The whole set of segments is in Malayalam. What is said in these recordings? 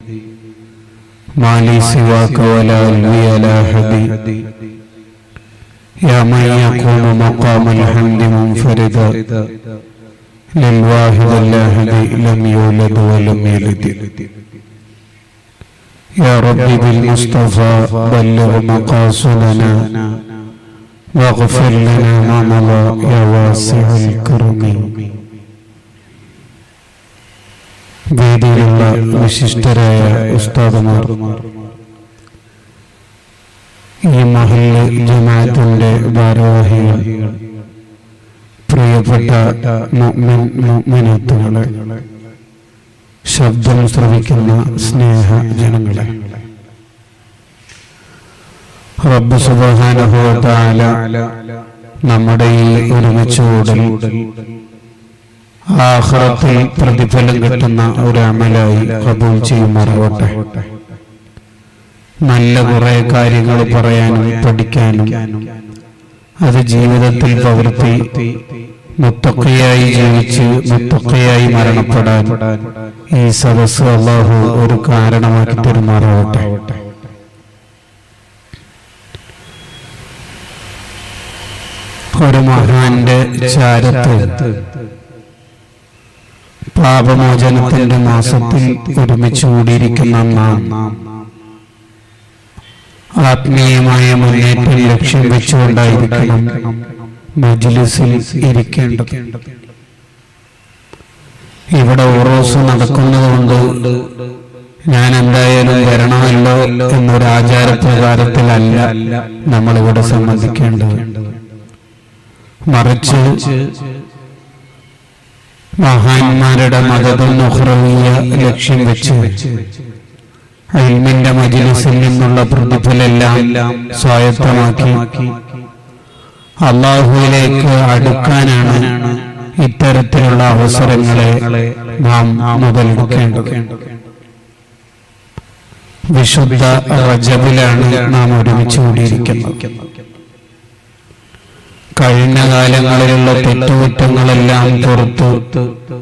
ما لي سواك ولا علوي لا هدي يا من يقوم مقام الحمد منفردا للواحد اللاهدي لم يولد ولم يلد يا رب بالمصطفى بلغ مقاصدنا واغفر لنا ما مضى يا واسع الكرم വേദിയിലുള്ള വിശിഷ്ടരായ ഉസ്താദുമാർ ഈ മഹല്ല് ജമാഅത്തിന്റെ ഭാരവാഹികൾ പ്രിയപ്പെട്ട മുഅ്മിൻ മുഅ്മിനാത്തുകളെ ശബ്ദം ശ്രവിക്കുന്ന സ്നേഹ ജനങ്ങളെ റബ്ബ് സുബ്ഹാനഹു വ തആല നമ്മുടെ ഈ ഒരുമിച്ചുകൂടൽ ആഖിറത്തിൽ പ്രതിഫലം കിട്ടുന്ന ഒരു അമലായി കബൂൽ ചെയ്യുമാറാവട്ടെ നല്ല കുറെ കാര്യങ്ങൾ പറയാനും പഠിക്കാനും അത് ജീവിതത്തിൽ പകർത്തി മുത്തക്കയായി ജീവിച്ച് മുത്തക്കയായി മരണപ്പെടാൻ ഈ സദസ് അള്ളാഹു ഒരു കാരണമാക്കി തെരുമാറാവട്ടെ ഒരു മഹാന്റെ ചാരത്ത് പാപമോചനത്തിന്റെ മാസത്തിൽ ഒരുമിച്ച് കൂടിയിരിക്കുന്ന നാം ആത്മീയമായ മുന്നേറ്റം ലക്ഷ്യം വെച്ചുകൊണ്ടായിരിക്കണം മജ്ലിസിൽ ഇരിക്കേണ്ടത് ഇവിടെ ഓറോസ് നടക്കുന്നതുകൊണ്ട് ഞാൻ എന്തായാലും വരണമല്ലോ എന്നൊരു ആചാരപ്രകാരത്തിലല്ല നമ്മളിവിടെ സംബന്ധിക്കേണ്ടത് മറിച്ച് മഹാന്മാരുടെ മതതും നുഹ്റവിയ ലക്ഷ്യം വെച്ച് അൽമിന്റെ മജിലിസിൽ നിന്നുള്ള പ്രതിഫലെല്ലാം സ്വായത്തമാക്കി അള്ളാഹുവിലേക്ക് അടുക്കാനാണ് ഇത്തരത്തിലുള്ള അവസരങ്ങളെ നാം മുതലെടുക്കേണ്ടത് വിശുദ്ധ റജബിലാണ് നാം ഒരുമിച്ച് കൂടിയിരിക്കുന്നത് കഴിഞ്ഞ കാലങ്ങളിലുള്ള തെറ്റുകുറ്റങ്ങളെല്ലാം പുറത്തു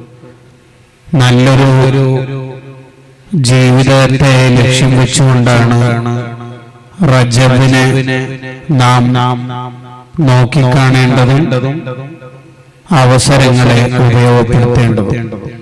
നല്ലൊരു ജീവിതത്തെ ലക്ഷ്യം വെച്ചുകൊണ്ടാണ് റജബിനെ നാം നോക്കിക്കാണേണ്ടതും അവസരങ്ങളെ ഉപയോഗപ്പെടുത്തേണ്ടതും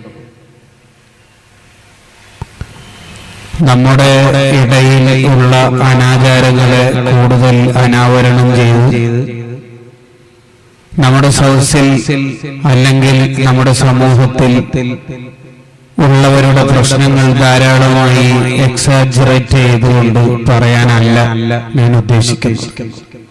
നമ്മുടെ ഇടയിൽ ഉള്ള അനാചാരങ്ങളെ കൂടുതൽ അനാവരണം ചെയ്ത് നമ്മുടെ സദസ്സിൽ അല്ലെങ്കിൽ നമ്മുടെ സമൂഹത്തിൽ ഉള്ളവരുടെ പ്രശ്നങ്ങൾ ധാരാളമായി എക്സാജറേറ്റ് ചെയ്തുകൊണ്ട് പറയാനല്ല ഞാൻ ഉദ്ദേശിക്കുന്നത്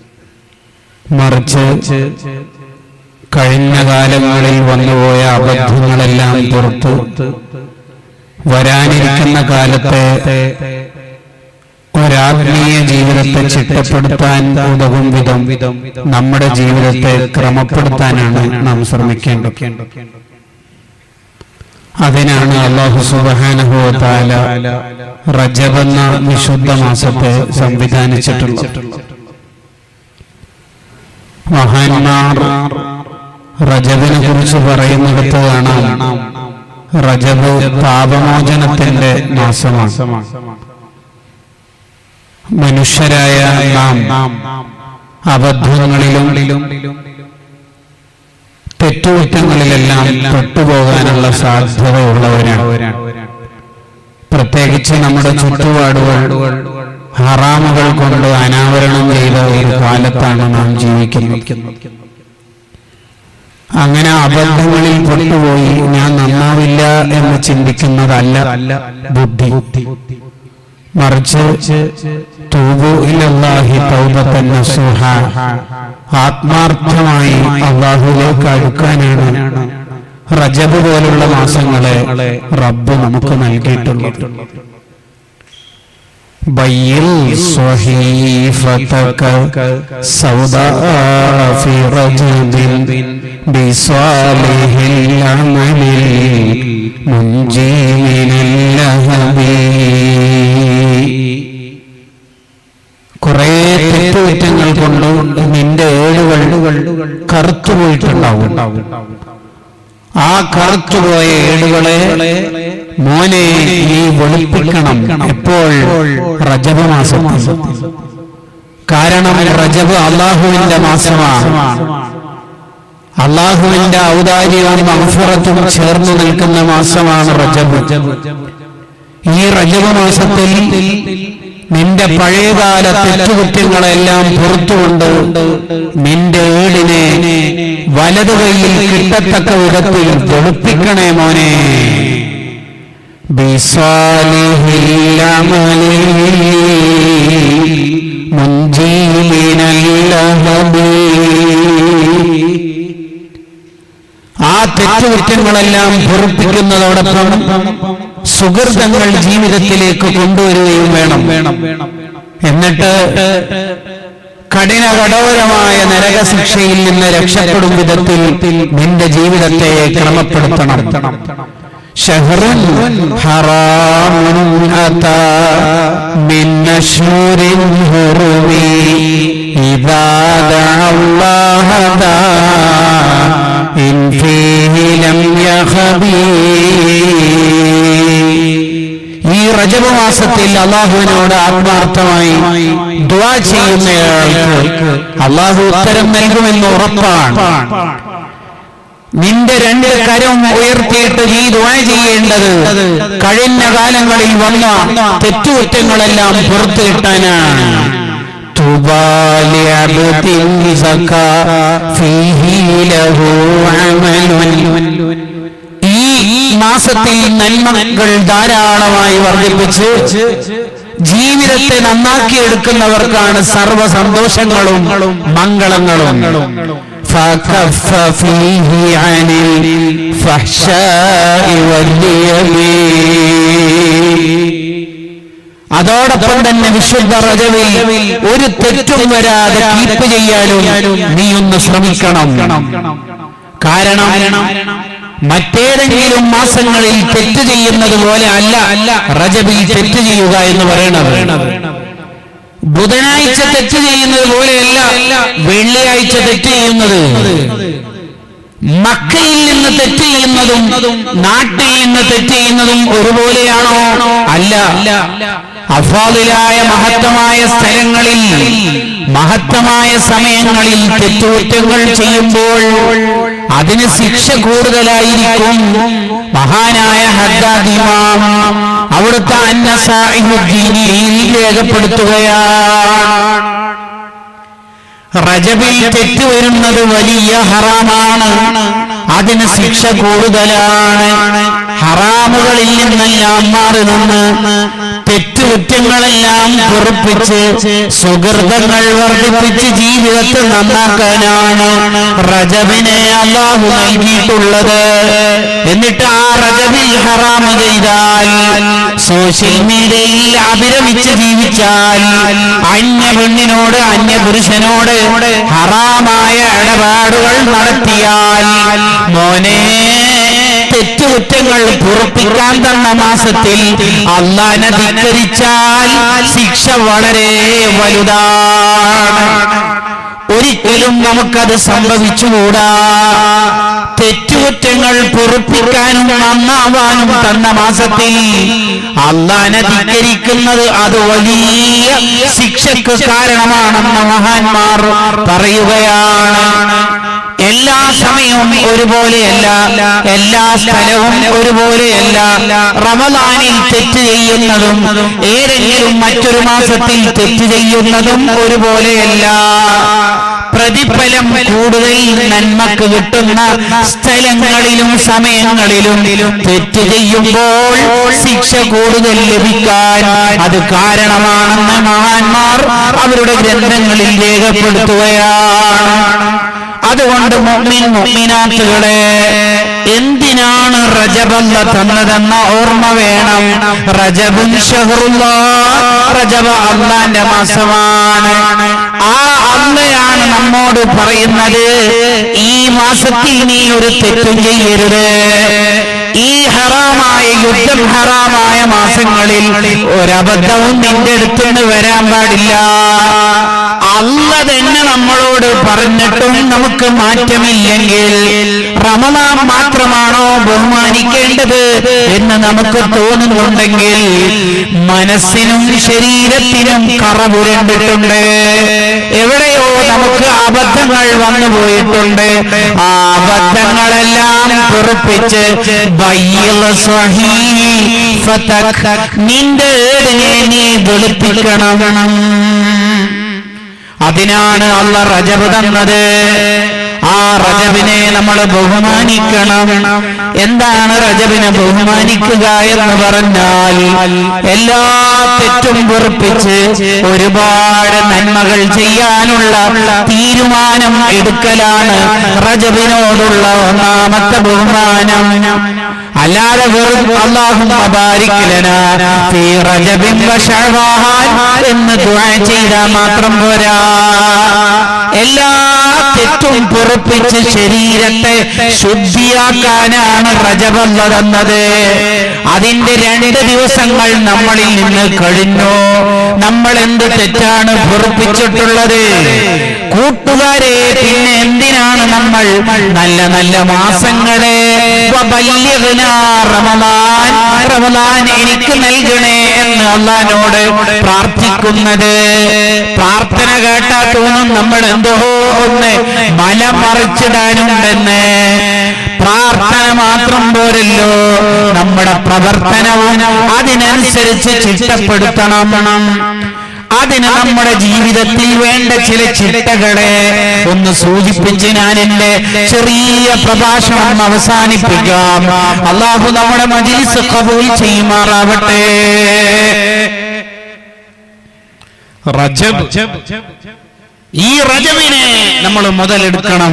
മറിച്ച് കഴിഞ്ഞ കാലങ്ങളിൽ വന്നുപോയ അബദ്ധങ്ങളെല്ലാം പുറത്ത് വരാനിരിക്കുന്ന കാലത്തെ ഒരാത്മീയ ജീവിതത്തെ ചിട്ടപ്പെടുത്താൻ ഉതകും വിധം നമ്മുടെ ജീവിതത്തെ ക്രമപ്പെടുത്താനാണ് നാം ശ്രമിക്കേണ്ടത് അതിനാണ് അള്ളാഹു സുബാനുഭവത്താല റജബെന്ന വിശുദ്ധ മാസത്തെ സംവിധാനിച്ചിട്ടുള്ളത് മഹാന്മാർ റജബിനെ കുറിച്ച് പറയുന്നിടത്ത് കാണാം റജബ് പാപമോചനത്തിന്റെ മാസമാണ് മനുഷ്യരായ നാം അബദ്ധങ്ങളിലും തെറ്റുകുറ്റങ്ങളിലെല്ലാം പെട്ടുപോകാനുള്ള സാധ്യതയുള്ളവരാണ് പ്രത്യേകിച്ച് നമ്മുടെ ചുറ്റുപാടുകൾ ഹറാമുകൾ കൊണ്ട് അനാവരണം ചെയ്ത ഒരു കാലത്താണ് നാം ജീവിക്കുന്നത് അങ്ങനെ അബദ്ധങ്ങളിൽ പെട്ടുപോയി ഞാൻ നന്നാവില്ല എന്ന് ചിന്തിക്കുന്നതല്ല ബുദ്ധി മറിച്ച് തൂബു ഇലല്ലാഹി തൗബത്തൻ നസൂഹ ആത്മാർത്ഥമായി അള്ളാഹുലേക്ക് അടുക്കാനാണ് റജബ് പോലുള്ള മാസങ്ങളെ റബ്ബ് നമുക്ക് നൽകിയിട്ടുള്ളത് بين صحيفتك سوداء في رجب بصالح العمل منجي من اللهب കുറെ തെറ്റുകുറ്റങ്ങൾ കൊണ്ട് നിന്റെ ഏടുകൾ കറുത്തുപോയിട്ടുണ്ടാവും ആ കറുത്തുപോയ ഏടുകളെ മോനെ നീ വെളുപ്പിക്കണം എപ്പോൾ റജബ് മാസം കാരണം റജബ് അള്ളാഹുവിന്റെ മാസമാണ് അള്ളാഹുവിന്റെ ഔദാര്യവും മഹഫറത്തും ചേർന്നു നിൽക്കുന്ന മാസമാണ് റജബ് ഈ റജബ് മാസത്തിൽ നിന്റെ പഴയകാല തെറ്റുകുറ്റങ്ങളെല്ലാം പുറത്തുകൊണ്ട് നിന്റെ ഏടിനെ വലതു കൈയിൽ കിട്ടത്തക്ക വിധത്തിൽ വെളുപ്പിക്കണേ മോനെ ബിസ്വാലിഹില്ലമലി മുഞ്ചീലിനല്ലഹബീ ആ തെറ്റുകുറ്റങ്ങളെല്ലാം പൊറുപ്പിക്കുന്നതോടൊപ്പം സുഹൃതങ്ങൾ ജീവിതത്തിലേക്ക് കൊണ്ടുവരികയും വേണം എന്നിട്ട് കഠിന കഠോരമായ നരകശിക്ഷയിൽ നിന്ന് രക്ഷപ്പെടും വിധത്തിൽ നിന്റെ ജീവിതത്തെ ക്രമപ്പെടുത്തണം شهر حرام أتى من نشور هرم إذا دعا الله داع إن فيه لم يخبي ഈ റജബ് മാസത്തിൽ അള്ളാഹുവിനോട് ആത്മാർത്ഥമായി ദുവാ ചെയ്യുന്നയാൾക്ക് അള്ളാഹു ഉത്തരം നൽകുമെന്ന് ഉറപ്പാണ് നിന്റെ രണ്ട് കരം ഉയർത്തിയിട്ട് നീ ദുആ ചെയ്യേണ്ടത് കഴിഞ്ഞ കാലങ്ങളിൽ വന്ന തെറ്റുകുറ്റങ്ങളെല്ലാം പുറത്തു കിട്ടാനാണ് ഈ മാസത്തിൽ നന്മകൾ ധാരാളമായി വർദ്ധിപ്പിച്ച് ജീവിതത്തെ നന്നാക്കിയെടുക്കുന്നവർക്കാണ് സർവ്വ സന്തോഷങ്ങളും മംഗളങ്ങളും فكف فيه عن الفحشاء واليمين അതോടൊപ്പം തന്നെ വിശുദ്ധ റജവിൽ ഒരു തെറ്റും വരാതെ കീപ്പ് ചെയ്യാനും നീ ഒന്ന് ശ്രമിക്കണം കാരണം മറ്റേതെങ്കിലും മാസങ്ങളിൽ തെറ്റ് ചെയ്യുന്നത് പോലെ അല്ല റജബിൽ തെറ്റ് ചെയ്യുക എന്ന് പറയുന്നത് ബുധനാഴ്ച തെറ്റ് ചെയ്യുന്നത് പോലെയല്ല വെള്ളിയാഴ്ച തെറ്റ് ചെയ്യുന്നത് മക്കയിൽ നിന്ന് തെറ്റ് ചെയ്യുന്നതും നാട്ടിൽ നിന്ന് തെറ്റ് ചെയ്യുന്നതും ഒരുപോലെയാണോ അല്ല അഫാദിലായ മഹത്തമായ സ്ഥലങ്ങളിൽ മഹത്തമായ സമയങ്ങളിൽ തെറ്റുകുറ്റങ്ങൾ ചെയ്യുമ്പോൾ അതിന് ശിക്ഷ കൂടുതലായിരിക്കും മഹാനായ ഹദ്ദാദിമാം അവിടുത്തെ അന്നസാഹിദ്ദീനിൽ രേഖപ്പെടുത്തുകയാണ് റജബിൽ തെറ്റ് വരുന്നത് വലിയ ഹറാമാണ് അതിന് ശിക്ഷ കൂടുതലാണ് ഹറാമുകളിൽ നിന്നെല്ലാം മാറി നിന്ന് തെറ്റുകുറ്റങ്ങളെല്ലാം പൊറുപ്പിച്ച് സുഹൃതങ്ങൾ വർദ്ധിപ്പിച്ച് ജീവിതത്തെ നന്നാക്കാനാണ് റജബിനെ അള്ളാഹു നൽകിയിട്ടുള്ളത് എന്നിട്ട് ആ റജബിൽ ഹറാമ ചെയ്താൽ സോഷ്യൽ മീഡിയയിൽ അഭിരമിച്ച് ജീവിച്ചാൽ അന്യ പെണ്ണിനോട് അന്യ പുരുഷനോട് ഹറാമായ ഇടപാടുകൾ നടത്തിയാൽ മോനെ തെറ്റുകുറ്റങ്ങൾ പുറപ്പിക്കാൻ തന്ന മാസത്തിൽ അള്ളാനെ ധിക്കരിച്ചാൽ ശിക്ഷ വളരെ വലുതാണ് ഒരിക്കലും നമുക്കത് സംഭവിച്ചുകൂടാ തെറ്റുകുറ്റങ്ങൾ പൊറുപ്പിക്കാനും നന്നാവാനും തന്ന മാസത്തിൽ അള്ളാനെ ധിക്കരിക്കുന്നത് അത് വലിയ ശിക്ഷയ്ക്ക് കാരണമാണെന്ന് മഹാന്മാർ പറയുകയാണ് എല്ലാ സമയവും ഒരുപോലെയല്ല എല്ലാ സ്ഥലവും ഒരുപോലെയല്ല റമദാനിൽ തെറ്റ് ചെയ്യുന്നതും ഏതെങ്കിലും മറ്റൊരു മാസത്തിൽ തെറ്റ് ചെയ്യുന്നതും ഒരുപോലെയല്ല പ്രതിഫലം കൂടുതൽ നന്മക്ക് കിട്ടുന്ന സ്ഥലങ്ങളിലും സമയങ്ങളിലും തെറ്റ് ചെയ്യുമ്പോൾ ശിക്ഷ കൂടുതൽ ലഭിക്കാൻ അത് കാരണമാണെന്ന് മഹാന്മാർ അവരുടെ ഗ്രന്ഥങ്ങളിൽ രേഖപ്പെടുത്തുകയാണ് അതുകൊണ്ട് മുഅ്മിൻ മുഅ്മിനാത്തുകളെ എന്തിനാണ് റജബല്ല തന്നതെന്ന ഓർമ്മ വേണം റജബുൻ ഷഹറുല്ലാ റജബ അള്ളാന്റെ മാസമാണ് ആ അള്ളയാണ് നമ്മോട് പറയുന്നത് ഈ മാസത്തിൽ നീ ഒരു തെറ്റും ചെയ്യരുത് ഈ ഹറാമായ യുദ്ധം ഹറാമായ മാസങ്ങളിൽ ഒരബദ്ധവും നിന്റെ അടുത്തുനിന്ന് വരാൻ പാടില്ല അല്ല തന്നെ നമ്മളോട് പറഞ്ഞിട്ടും നമുക്ക് മാറ്റമില്ലെങ്കിൽ റമദാൻ മാത്രമാണോ ബഹുമാനിക്കേണ്ടത് എന്ന് നമുക്ക് തോന്നുന്നുണ്ടെങ്കിൽ മനസ്സിനും ശരീരത്തിനും കറ പുരണ്ടിട്ടുണ്ട് എവിടെയോ നമുക്ക് അബദ്ധങ്ങൾ വന്നു പോയിട്ടുണ്ട് ആ അബദ്ധങ്ങളെല്ലാം പൊറുപ്പിച്ച് ബയ്യിൽ സ്വഹീഫതക് നിന്റെ ഏടിനെ നീ വെളുപ്പിക്കണം അതിനാണ് അള്ള റജബ് തന്നത് ആ റജബിനെ നമ്മൾ ബഹുമാനിക്കണം എന്താണ് റജബിനെ ബഹുമാനിക്കുക എന്ന് പറഞ്ഞാൽ എല്ലാ തെറ്റും പൊറുപ്പിച്ച് ഒരുപാട് നന്മകൾ ചെയ്യാനുള്ള തീരുമാനം എടുക്കലാണ് റജബിനോടുള്ള ഒന്നാമത്തെ ബഹുമാനം അല്ലാതെ വെറും അള്ളാഹും എന്ന് ദുആ ചെയ്താൽ മാത്രം പോരാ എല്ലാ തെറ്റും പൊറുപ്പിച്ച് ശരീരത്തെ ശുദ്ധിയാക്കാനാണ് റജബല്ല തന്നത് അതിന്റെ രണ്ട് ദിവസങ്ങൾ നമ്മളിൽ നിന്ന് കഴിഞ്ഞു നമ്മൾ എന്ത് തെറ്റാണ് പൊറുപ്പിച്ചിട്ടുള്ളത് കൂട്ടുകാരെ പിന്നെ എന്തിനാണ് നമ്മൾ നല്ല നല്ല മാസങ്ങളെ വബല്ലിഗ്നാ റമളാൻ റമളാൻ എനിക്ക് നൽകണേ എന്ന് അള്ളഹാനോട് പ്രാർത്ഥിക്കുന്നത് പ്രാർത്ഥന കേട്ടാ തോന്നും നമ്മൾ എന്തോ ഒന്ന് മല മറിച്ചിടാനുണ്ടെന്ന് പ്രാർത്ഥന മാത്രം പോരല്ലോ നമ്മുടെ പ്രവർത്തനവും അതിനനുസരിച്ച് ചിട്ടപ്പെടുത്തണം അതിന് നമ്മുടെ ജീവിതത്തിൽ വേണ്ട ചില ചിട്ടകളെ ഒന്ന് സൂചിപ്പിച്ച് ഞാൻ എന്റെ ചെറിയ പ്രഭാഷണം അവസാനിപ്പിക്കാം അള്ളാഹു നമ്മുടെ മജിലിസ് കബൂൽ ചെയ്യുമാറാവട്ടെ റജബ് ഈ റജബിനെ നമ്മൾ മുതലെടുക്കണം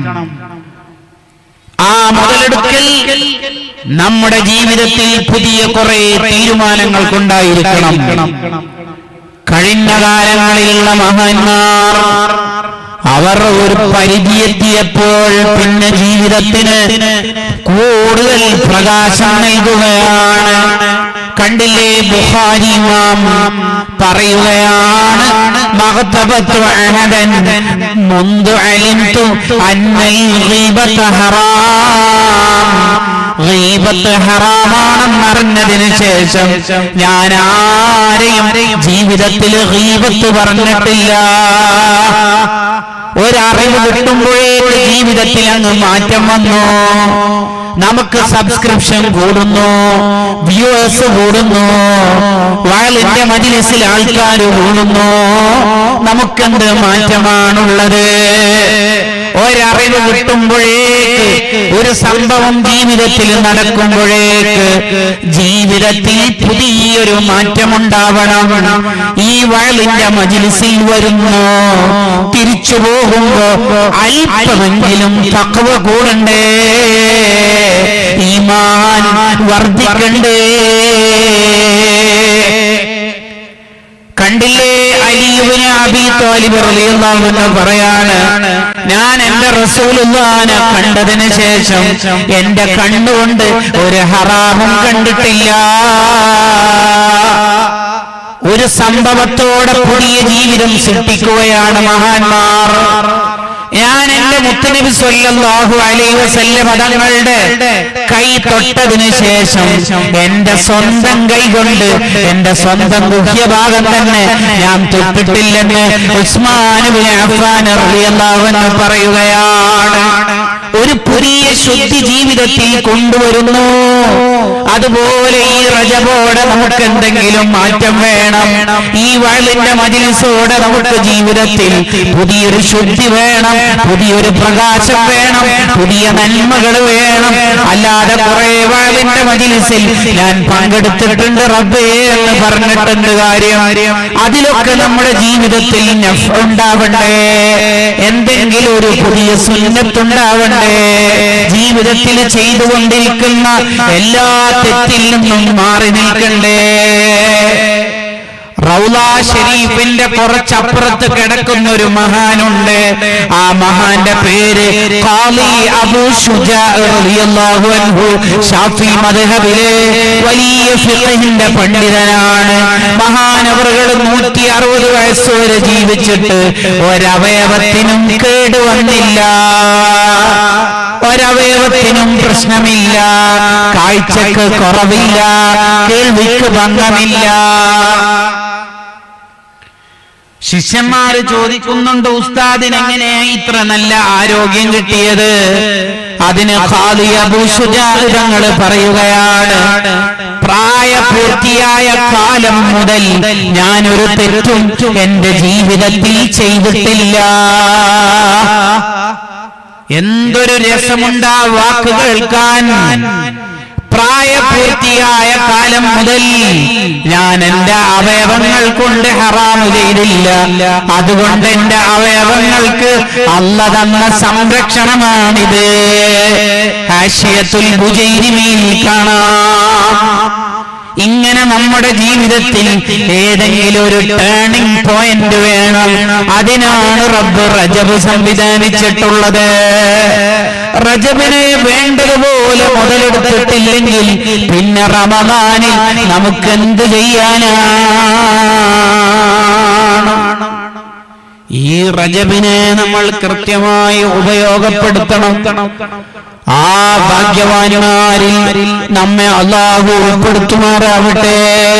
ആ മുതലെടുക്കൽ നമ്മുടെ ജീവിതത്തിൽ പുതിയ കുറെ തീരുമാനങ്ങൾ കൊണ്ടായിരിക്കണം കഴിഞ്ഞ കാലങ്ങളിലുള്ള മഹാന്മാർ അവർ ഒരു പരിധിയെത്തിയപ്പോൾ പിന്നെ ജീവിതത്തിന് കൂടുതൽ പ്രകാശം നൽകുകയാണ് കണ്ടില്ലേ ബുഹാരി ഇമാം പറയുകയാണ് മഹത്തബത്തു അഹദൻ മുന്തു അലിംതു അന്നൽ ഗീബത ഹറാം ഗീബത്ത് ഹറാമാണെന്നറിഞ്ഞതിന് ശേഷം ഞാൻ ആരെയും ജീവിതത്തിൽ ഗീബത്ത് പറഞ്ഞിട്ടില്ല ഒരറിവ് കിട്ടുമ്പോഴേക്ക് ജീവിതത്തിൽ അങ്ങ് മാറ്റം വന്നു നമുക്ക് സബ്സ്ക്രിപ്ഷൻ കൂടുന്നു വ്യൂവേഴ്സ് കൂടുന്നു വയലിന്റെ മജിലിസിൽ ആൾക്കാർ കൂടുന്നു നമുക്കെന്ത് മാറ്റമാണുള്ളത് ഒരറിവ് കിട്ടുമ്പോഴേക്ക് ഒരു സംഭവം ജീവിതത്തിൽ നടക്കുമ്പോഴേക്ക് ജീവിതത്തിൽ പുതിയൊരു മാറ്റമുണ്ടാവണം ഈ വയലിന്റെ മജിലിസിൽ വരുന്നു തിരിച്ചു പോകുമ്പോ അല്പമെങ്കിലും തക്കവ കൂടണ്ടേ ഈമാൻ വർദ്ധിക്കണ്ടേ കണ്ടില്ലേ അലിയുവിന് അബി തോലിബ് റളിയല്ലാഹു അൻഹു പറയാണ് ഞാൻ എന്റെ റസൂലുള്ളാനെ കണ്ടതിന് ശേഷം എന്റെ കണ്ണുകൊണ്ട് ഒരു ഹറാമും കണ്ടിട്ടില്ല ഒരു സംഭവത്തോടെ പുതിയ ജീവിതം സൃഷ്ടിക്കുകയാണ് മഹാന്മാർ ഞാൻ എന്റെ മുത്തനബി സല്ലല്ലാഹു അലൈഹി വസല്ലം തങ്ങളുടെ കൈ തൊട്ടതിന് ശേഷം എന്റെ സ്വന്തം കൈ കൊണ്ട് എന്റെ സ്വന്തം ഗുഹ്യഭാഗം തന്നെ ഞാൻ തൊട്ടിട്ടില്ലെന്ന് ഉസ്മാൻ ഇബ്നു അഫ്ഫാൻ റളിയല്ലാഹു അൻഹു പറയുകയാണ് ഒരു പുതിയ ശുദ്ധി ജീവിതത്തിൽ കൊണ്ടുവരുന്നു അതുപോലെ ഈ റജബോടെ നമുക്ക് എന്തെങ്കിലും മാറ്റം വേണം ഈ വയലിന്റെ മജിലിസോടെ നമുക്ക് ജീവിതത്തിൽ പുതിയൊരു ശുദ്ധി വേണം പുതിയൊരു പ്രകാശം വേണം പുതിയ നന്മകൾ വേണം അല്ലാതെ കുറെ വയലിന്റെ മജിലിസിൽ ഞാൻ പങ്കെടുത്തിട്ടുണ്ട് റബ്ബേ എന്ന് പറഞ്ഞിട്ടുണ്ട് കാര്യം അതിലൊക്കെ നമ്മുടെ ജീവിതത്തിൽ നഫ് ഉണ്ടാവണ്ടേ എന്തെങ്കിലും ഒരു പുതിയ സുന്നത്തുണ്ടാവണ്ടേ ജീവിതത്തിൽ ചെയ്തുകൊണ്ടിരിക്കുന്ന എല്ലാ തെറ്റിൽ നിന്നും മാറി നിൽക്കണ്ടേ റൗല ഷരീഫിന്റെ കുറച്ചപ്പുറത്ത് കിടക്കുന്ന ഒരു മഹാനുണ്ട് ആ മഹാന്റെ പേര് ഖാലി അബൂ ശുജാ റളിയല്ലാഹു അൻഹു ഷാഫി മദ്ഹബിലെ വലിയ ഫിഖഹിന്റെ പണ്ഡിതനാണ് മഹാനവറുകൾ നൂറ്റി അറുപത് വയസ്സ് വരെ ജീവിച്ചിട്ട് ഒരവയവത്തിനും കേടുവന്നില്ല ഒരവയവത്തിനും പ്രശ്നമില്ല കാഴ്ചക്ക് കുറവില്ല കേൾവിക്ക് ഭംഗമില്ല ശിഷ്യന്മാര് ചോദിക്കുന്നുണ്ട് ഉസ്താദിന് എങ്ങനെയാ ഇത്ര നല്ല ആരോഗ്യം കിട്ടിയത് അതിന് ഖാദി അബൂ ശുജാഅ് തങ്ങൾ പറയുകയാണ് പ്രായപൂർത്തിയായ കാലം മുതൽ ഞാനൊരു തെറ്റും എന്റെ ജീവിതത്തിൽ ചെയ്തിട്ടില്ല എന്തൊരു രസമുണ്ട് ആ വാക്ക് കേൾക്കാൻ പ്രായപൂർത്തിയായ കാലം മുതൽ ഞാൻ എന്റെ അവയവങ്ങൾ കൊണ്ട് ഹറാമു ചെയ്തില്ല അതുകൊണ്ട് എന്റെ അവയവങ്ങൾക്ക് അല്ല തന്ന സംരക്ഷണമാണിത് ഹാഷ്യത്തുൽ ബുജൈരിമീൻ കാണാം ഇങ്ങനെ നമ്മുടെ ജീവിതത്തിൽ ഏതെങ്കിലും ഒരു ടേണിംഗ് പോയിന്റ് വേണം അതിനാണ് റബ്ബ് റജബ് സംവിധാനിച്ചിട്ടുള്ളത് റജബിനെ വേണ്ടതുപോലെ മുതലെടുത്തിട്ടില്ലെങ്കിൽ പിന്നെ റമദാനിൽ നമുക്ക് എന്ത് ചെയ്യാനാണ് ഈ റജബിനെ നമ്മൾ കൃത്യമായി ഉപയോഗപ്പെടുത്തണം ആ ഭാഗ്യവാന്മാരിൽ നമ്മെ അള്ളാഹു ഉൾപ്പെടുത്തുമാറാവട്ടെ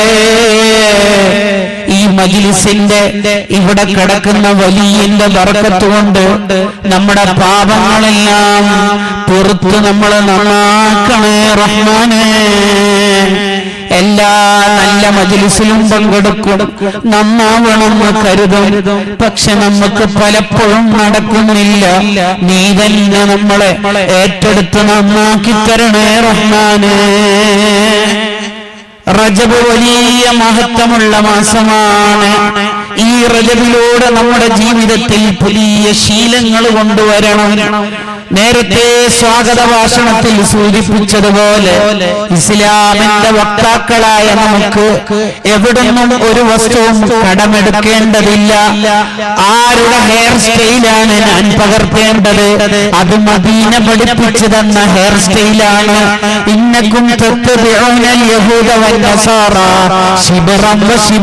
ഈ മജിലിസിന്റെ ഇവിടെ കിടക്കുന്ന വലിയന്റെ ബർക്കത്ത് കൊണ്ട് നമ്മുടെ പാപങ്ങളെല്ലാം പുറത്ത് നമ്മൾ നന്നാക്കണേ റഹ്മാനേ എല്ലാ നല്ല മജിലിസിലും പങ്കെടുക്കും നന്നാവണമെന്ന് കരുതും പക്ഷെ നമുക്ക് പലപ്പോഴും നടക്കുന്നില്ല നീ തന്നെ നമ്മളെ ഏറ്റെടുത്ത് നന്നാക്കി തരണേ റഹ്മാനേ റജബ് വലിയ മഹത്വമുള്ള മാസമാണ് ഈ റജബിലൂടെ നമ്മുടെ ജീവിതത്തിൽ പുതിയ ശീലങ്ങൾ കൊണ്ടുവരണം നേരത്തെ സ്വാഗത ഭാഷണത്തിൽ സൂചിപ്പിച്ചതുപോലെ ഇസ്ലാമിന്റെ വക്താക്കളായ നമുക്ക് എവിടുന്നും ഒരു വസ്തുവും കടമെടുക്കേണ്ടതില്ല ആരുടെ ഹെയർ സ്റ്റൈലാണ് ഞാൻ പകർത്തേണ്ടത് അത് മദീന പഠിപ്പിച്ചു തന്ന ഹെയർ സ്റ്റൈലാണ് ഇന്നക്കും തത്വ യഹൂദ വന്നസാറ ശിബറം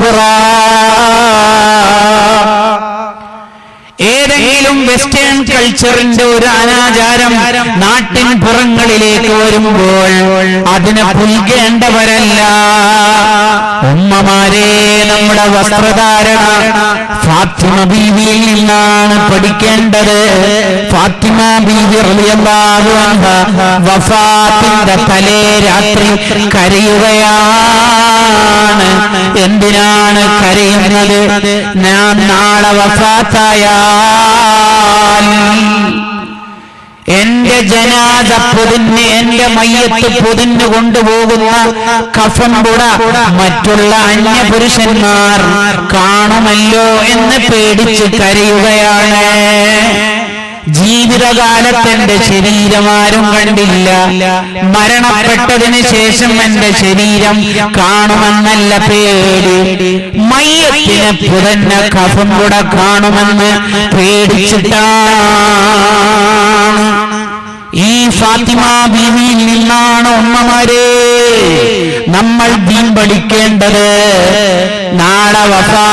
ഏതെങ്കിലും വെസ്റ്റേൺ കൾച്ചറിന്റെ ഒരു അനാചാരം നാട്ടിൻ പുറങ്ങളിലേക്ക് വരുമ്പോൾ അതിനെ പുൽകേണ്ടവരല്ല ഉമ്മമാരെ നമ്മുടെ വസ്ത്രധാരണ ഫാത്തിമ ബീവിയിൽ നിന്നാണ് പഠിക്കേണ്ടത് ഫാത്തിമ ബീവി റളിയല്ലാഹു അൻഹ വഫാത്തിന്റെ തലേ രാത്രി കരയുകയാണ് എന്തിനാണ് കരയുന്നത് ഞാൻ നാളെ വഫാത്തായാൽ എന്റെ ജനാദ പൊതിന് എന്റെ മയ്യത്ത് പൊതിന് കൊണ്ടുപോകുന്ന കഫംപുട മറ്റുള്ള അന്യപുരുഷന്മാർ കാണുമല്ലോ എന്ന് പേടിച്ച് കരയുകയാണ് ജീവിതകാലത്ത് എന്റെ ശരീരം ആരും കണ്ടില്ല മരണപ്പെട്ടതിന് ശേഷം എന്റെ ശരീരം കാണുമെന്നല്ല പേടി മയ്യത്തിനെ പുതന്ന കഫം കൂടെ കാണുമെന്ന് പേടിച്ചിട്ടാണ് ഈ ഫാത്തിമ ബീവിയിൽ നിന്നാണ് ഉമ്മമാരെ നമ്മൾ ദീൻ പഠിക്കേണ്ടത് നാളെ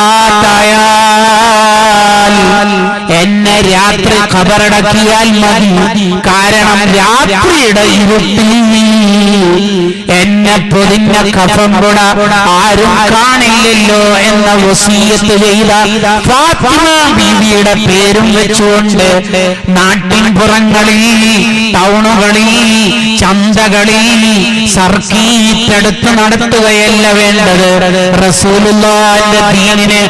വഫാത്തായാൽ എന്നെ രാത്രി ഖബറടക്കിയാൽ മതി കാരണം രാത്രിയുടെ ഇരുട്ടിൽ എന്നെ പൊതിഞ്ഞ കഫംപുട ആരും കാണില്ലല്ലോ എന്ന വസീയത്ത് ചെയ്ത ഫാത്തിമ ബീവിയുടെ പേരും വെച്ചുകൊണ്ട് നാട്ടിൻ പുറങ്ങളിൽ ടൗണുകളിൽ ചന്തകളിൽ സർക്കീറ്റെടുത്ത് നടത്തുകയല്ല വേണ്ടത് റസൂലുള്ളാന്റെ ദീനിനെ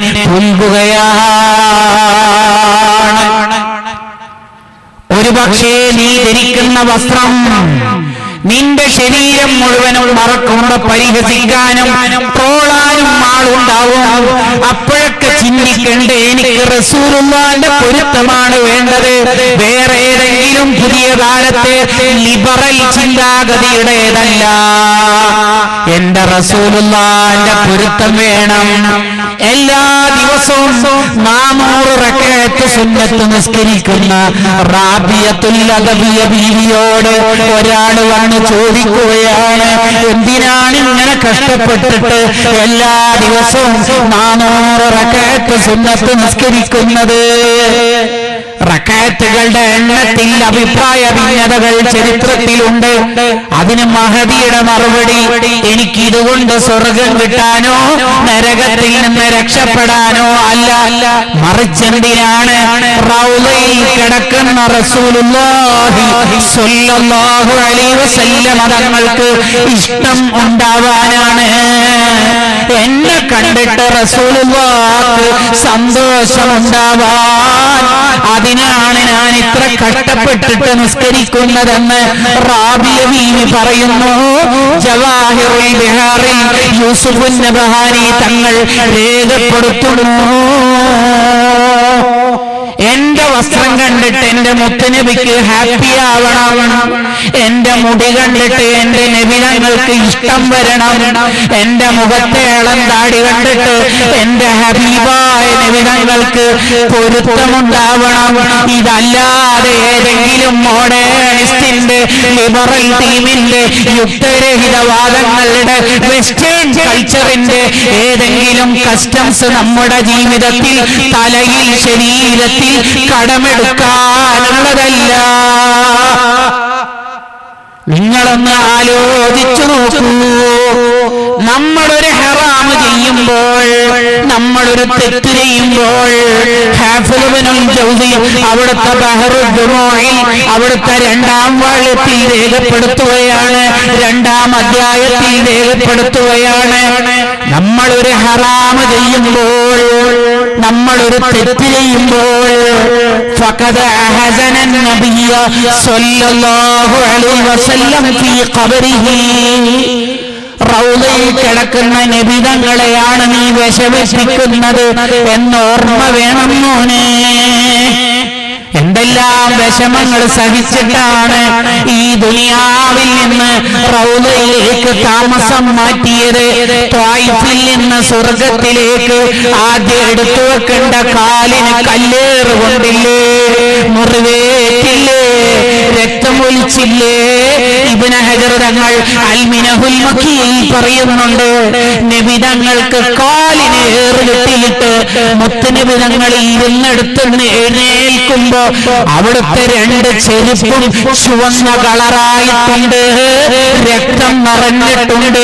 പുൽകുകയാണ് ഒരു പക്ഷേ നീ ധരിക്കുന്ന വസ്ത്രം നിന്റെ ശരീരം മുഴുവനും മറക്കുമ്പോ പരിഹസിക്കാനും ട്രോളാനും ആളുണ്ടാവും അപ്പോഴൊക്കെ ചിന്തിക്കണ്ടേ എനിക്ക് എനിക്ക് റസൂലുള്ളാന്റെ പൊരുത്തമാണ് വേണ്ടത് വേറെ ഏതെങ്കിലും പുതിയ കാലത്തെ ലിബറൽ ചിന്താഗതിയുടേതല്ല എന്റെ റസൂലുള്ളാന്റെ പൊരുത്തം വേണം എല്ലാ ദിവസവും നാനൂറ് റക്കയത്ത് സുന്നത്ത് നിസ്കരിക്കുന്ന റാബിയത്തുൽ അദബിയ ബീവിയോട് ഒരാൾ വന്ന് ചോദിക്കുകയാണ് എന്തിനാണ് ഇങ്ങനെ കഷ്ടപ്പെട്ടിട്ട് എല്ലാ ദിവസവും നാനൂറ് റക്കയത്ത് സുന്നത്ത് നിസ്കരിക്കുന്നത് റക്കാത്തുകളുടെ എണ്ണത്തിൽ അഭിപ്രായ ഭിന്നതകൾ ചരിത്രത്തിലുണ്ട് അതിന് മഹതിയുടെ മറുപടി എനിക്ക് ഇതുകൊണ്ട് സ്വർഗം കിട്ടാനോ നരകത്തിൽ നിന്ന് രക്ഷപ്പെടാനോ അല്ല അല്ല മറിച്ചെന്തിനാണ് റൗളയിൽ കിടക്കുന്ന റസൂലുള്ളാഹി സ്വല്ലല്ലാഹു അലൈഹി വസല്ലമ തങ്ങൾക്ക് ഇഷ്ടം ഉണ്ടാവാനാണ് എന്നെ കണ്ടിട്ട് റസൂലുള്ളാഹ് സന്തോഷമുണ്ടാവാൻ അതിനാണ് ഞാൻ ഇത്ര കഷ്ടപ്പെട്ടിട്ട് നിസ്കരിക്കുന്നതെന്ന് റാബിയ ബീവി പറയുന്നു ജവാഹിറുൽ ബിഹാറിൽ യൂസുഫുൻ നബഹാനി തങ്ങൾ രേഖപ്പെടുത്തുന്നു എന്റെ വസ്ത്രം കണ്ടിട്ട് എന്റെ മുത്തുനബിക്ക് ഹാപ്പി ആവണം എന്റെ മുടി കണ്ടിട്ട് എന്റെ നബിതങ്ങൾക്ക് ഇഷ്ടം വരണം എന്റെ മുഖത്തെ ഇളം താടി കണ്ടിട്ട് എന്റെ ഹബീബായ നബിതങ്ങൾക്ക് പൊരുത്തമുണ്ടാവണം ഇതല്ലാതെ ഏതെങ്കിലും മോഡേണിസ്റ്റിന്റെ ലിബറൽ ടീമിന്റെ യുക്തരഹിത വാദങ്ങളുടെ വെസ്റ്റേൺ കൾച്ചറിന്റെ ഏതെങ്കിലും കസ്റ്റംസ് നമ്മുടെ ജീവിതത്തിൽ തലയിൽ ശരീരത്തിൽ കടമെടുക്കാനുള്ളതല്ല നിങ്ങളൊന്ന് ആലോചിച്ചു നോക്കൂ നമ്മളൊരു ഹറാമ് ചെയ്യുമ്പോൾ നമ്മളൊരു തെറ്റ് ചെയ്യുമ്പോൾ ഹാഫിലുബിനും ജൗസി അവിടുത്തെ ബഹറുദ്ദുമോയിൽ അവിടുത്തെ രണ്ടാം വാഴത്തിൽ രേഖപ്പെടുത്തുകയാണ് രണ്ടാം അധ്യായത്തിൽ രേഖപ്പെടുത്തുകയാണ് നമ്മളൊരു ഹറാമ് ചെയ്യുമ്പോൾ നമ്മളൊരു തെറ്റ് ചെയ്യുമ്പോൾ فقد أحزن النبي صلى الله عليه وسلم في قبره റൗലയിൽ കിടക്കുന്ന നബിതങ്ങളെയാണ് നീ വിഷമിപ്പിക്കുന്നത് എന്നോർമ്മ വേണം മോനെ എന്തെല്ലാം വിഷമങ്ങൾ സഹിച്ചിട്ടാണ് ഈ ദുനിയാവിൽ നിന്ന് റൗലയിലേക്ക് താമസം മാറ്റിയത് ത്വായിഫിൽ നിന്ന് സ്വർഗത്തിലേക്ക് ആദ്യം എടുത്തു വെക്കേണ്ട കാലിന് കല്ലേറ് കൊണ്ടില്ലേ മുറിവേറ്റില്ലേ രക്തമൊലിച്ചില്ലേ ഇബിന ഹജർ തങ്ങൾ അൽമിനഹുൽ മക്കിയിൽ പറയുന്നുണ്ട് നബിതങ്ങൾക്ക് കാലിന് ഏറ് കിട്ടിയിട്ട് മുത്തനബിതങ്ങൾ ഇരുന്നെടുത്തുനിന്ന് എഴുന്നേൽക്കുമ്പോ അവിടുത്തെ രണ്ട് ചെരുപ്പും ചുവന്ന കളറായിട്ടുണ്ട് രക്തം നിറഞ്ഞിട്ടുണ്ട്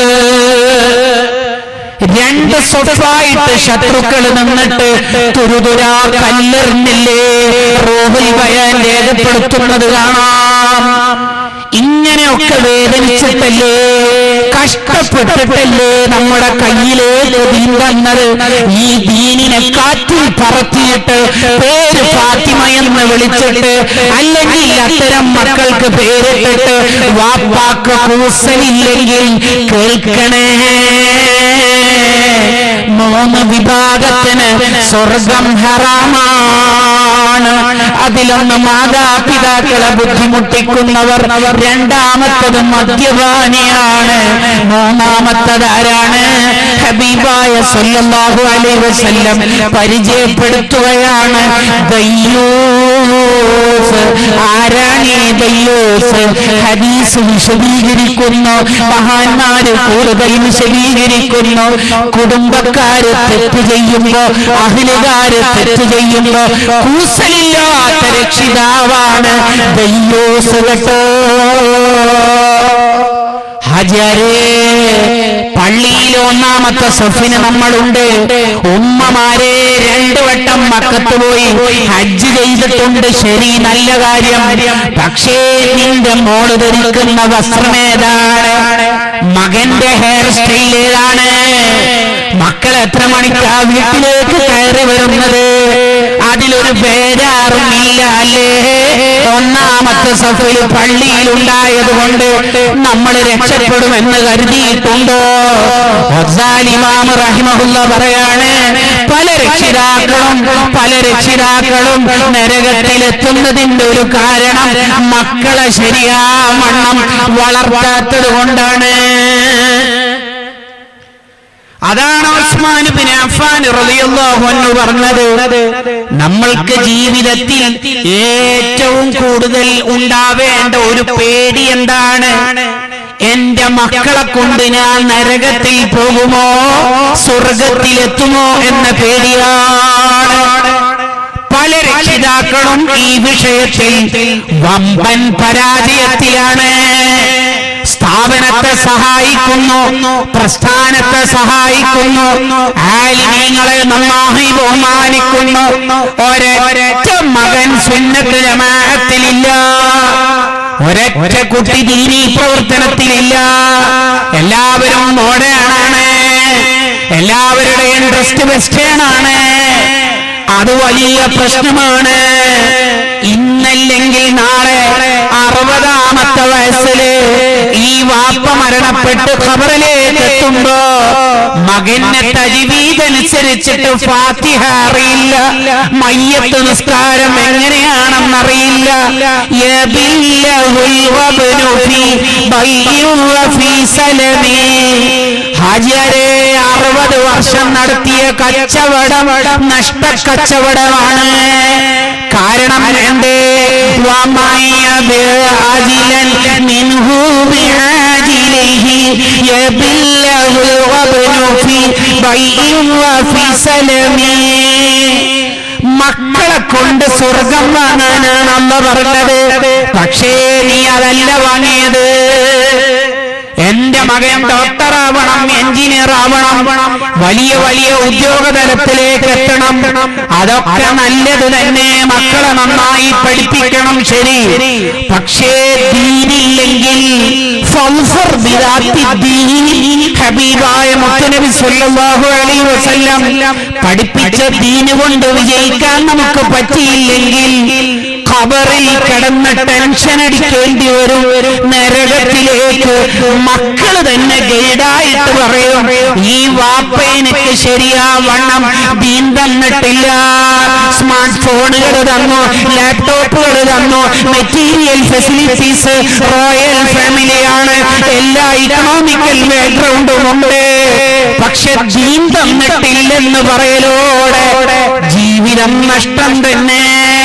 രണ്ട് സ്വഭായിട്ട് ശത്രുക്കൾ നിന്നിട്ട് തുരുതുരാ കല്ലെറിഞ്ഞില്ലേ റോഹിൽ ഭയാൻ രേഖപ്പെടുത്തുന്നത് കാണാം ഇങ്ങനെയൊക്കെ വേദനിച്ചിട്ടല്ലേ കഷ്ടപ്പെട്ടിട്ടല്ലേ നമ്മുടെ കയ്യിലേക്ക് ദീൻ വന്നത് ഈ ദീനിനെ കാറ്റിൽ പറത്തിയിട്ട് പേര് ഫാത്തിമ എന്ന് വിളിച്ചിട്ട് അല്ലെങ്കിൽ അത്തരം മക്കൾക്ക് പേരിട്ടിട്ട് വാപ്പാക്ക് കൂസലില്ലെങ്കിൽ കേൾക്കണേ മൂന്ന് വിഭാഗത്തിന് സ്വർഗം ഹറാമാണ് അതിലൊന്ന് മാതാപിതാക്കളെ ബുദ്ധിമുട്ടിക്കുന്നവർ രണ്ടാമത്തത് മദ്യപാനിയാണ് മൂന്നാമത്തത് ആരാണ് ഹബീബായ സല്ലല്ലാഹു അലൈഹി വസല്ലം പരിചയപ്പെടുത്തുകയാണ് ദയ്യൂസ് ആരാണ് ഈ ദയ്യൂസ് ഹദീസ് വിശദീകരിക്കുന്നു മഹാന്മാര് കൂടുതൽ വിശദീകരിക്കുന്നു കുടുംബക്കാര് തെറ്റ് ചെയ്യുമ്പോ അഹിലുകാര് തെറ്റ് ചെയ്യുമ്പോ കൂസലില്ലാത്ത രക്ഷിതാവാണ് ദയ്യൂസ് കേട്ടോ ഹാജിയാരേ പള്ളിയിൽ ഒന്നാമത്തെ സഫിന് നമ്മളുണ്ട് ഉമ്മമാരെ രണ്ടു വട്ടം മക്കത്ത് പോയി ഹജ്ജ് ചെയ്തിട്ടുണ്ട് ശരി നല്ല കാര്യം പക്ഷേ നിന്റെ മോള് ധരിക്കുന്ന വസ്ത്രമേതാണ് മകന്റെ ഹെയർ സ്റ്റൈൽ ഏതാണ് മക്കൾ എത്ര മണിക്കാ വീട്ടിലേക്ക് കയറി വരുന്നത് അതിലൊരു ബേജാറും ഇല്ല അല്ലേ ഒന്നാമത്തെ സഫിൽ പള്ളിയിൽ ഉണ്ടായത് കൊണ്ട് നമ്മൾ രക്ഷപ്പെടുമെന്ന് കരുതിയിട്ടുണ്ടോ ഇമാം റഹിമഹുല്ല പറയാണ് പല രക്ഷിതാക്കളും പല രക്ഷിതാക്കളും നരകത്തിലെത്തുന്നതിന്റെ ഒരു കാരണം മക്കളെ ശരിയാവണ്ണം വളർത്താത്തത് കൊണ്ടാണ് അതാണ് ഉസ്മാൻ ബിൻ അഫ്ഫാൻ റളിയല്ലാഹു അൻഹു പറഞ്ഞത് നമ്മൾക്ക് ജീവിതത്തിൽ ഏറ്റവും കൂടുതൽ ഉണ്ടാവേണ്ട ഒരു പേടി എന്താണ് എന്റെ മക്കളെ കൊണ്ട് ഞാൻ നരകത്തിൽ പോകുമോ സ്വർഗത്തിലെത്തുമോ എന്ന പേടിയാണ് പല രക്ഷിതാക്കളും ഈ വിഷയത്തിൽ വമ്പൻ പരാജയത്തിലാണ് സ്ഥാപനത്തെ സഹായിക്കുന്നു പ്രസ്ഥാനത്തെ സഹായിക്കുന്നു ആലിമീങ്ങളെ നന്നായി ബഹുമാനിക്കുന്നു ഒരൊറ്റ മകൻ സുന്നത്ത് ജമാഅത്തിലില്ല ഒരൊറ്റ കുട്ടി ദീനീ പ്രവർത്തനത്തിലില്ല എല്ലാവരും മോഡേണാണ് എല്ലാവരുടെയും ഡ്രസ്റ്റ് വെസ്റ്റേൺ ആണ് അത് വലിയ പ്രശ്നമാണ് ഇന്നല്ലെങ്കിൽ നാളെ അറുപതാമത്തെ വയസ്സില് ഈ വാപ്പ മരണപ്പെട്ട് ഖബറിലേക്ക് എത്തുമ്പോ മകന്റെ തജിവീതനുസരിച്ചിട്ട് ഫാത്തിഹ അറിയില്ല മയ്യത്ത് നിസ്കാരം എങ്ങനെയാണെന്നറിയില്ല യബില്ലഹുൽ വബ്നു ഫീ ബയ്യിൻ വഫീ സലമി ഹാജിയാരെ അറുപത് വർഷം നടത്തിയ കച്ചവടം നഷ്ട കച്ചവടമാണ് കാരണം എന്തേ മക്കളെ കൊണ്ട് സ്വർഗം വാങ്ങാനാണ് അമ്മ പറഞ്ഞത് പക്ഷേ നീ അതല്ല വാങ്ങിയത് എന്റെ മകൻ ഡോക്ടർ ആവണം എഞ്ചിനീയർ ആവണം വലിയ വലിയ ഉദ്യോഗ തലത്തിലേക്ക് എത്തണം അതൊക്കെ നല്ലത് തന്നെ മക്കളെ നന്നായി പഠിപ്പിക്കണം ശരി പക്ഷേ ദീനില്ലെങ്കിൽ ഫൗഫർ ബിദാത്തി ദീൻ ഹബീബായ മുത്തനബി സല്ലല്ലാഹു അലൈഹി വസല്ലം പഠിപ്പിച്ച ദീന് കൊണ്ട് വിജയിക്കാൻ നമുക്ക് പറ്റിയില്ലെങ്കിൽ ഖബറിൽ കിടന്ന് ടെൻഷൻ അടിക്കേണ്ടി വരും നരകത്തിലേക്ക് മക്കള് തന്നെ ഗൈഡായിട്ട് പറയും ഈ വാപ്പ എനിക്ക് ശരിയാവണ്ണം ദീൻ തന്നിട്ടില്ല സ്മാർട്ട് ഫോണുകൾ തന്നു ലാപ്ടോപ്പുകൾ തന്നു മെറ്റീരിയൽ ഫെസിലിറ്റീസ് റോയൽ ഫാമിലിയാണ് എല്ലാ ഇക്കണോമിക്കൽ ബാക്ക്ഗ്രൗണ്ടും ഉണ്ട് പക്ഷെ ദീൻ തന്നിട്ടില്ലെന്ന് പറയലോടെ ജീവിതം നഷ്ടം തന്നെ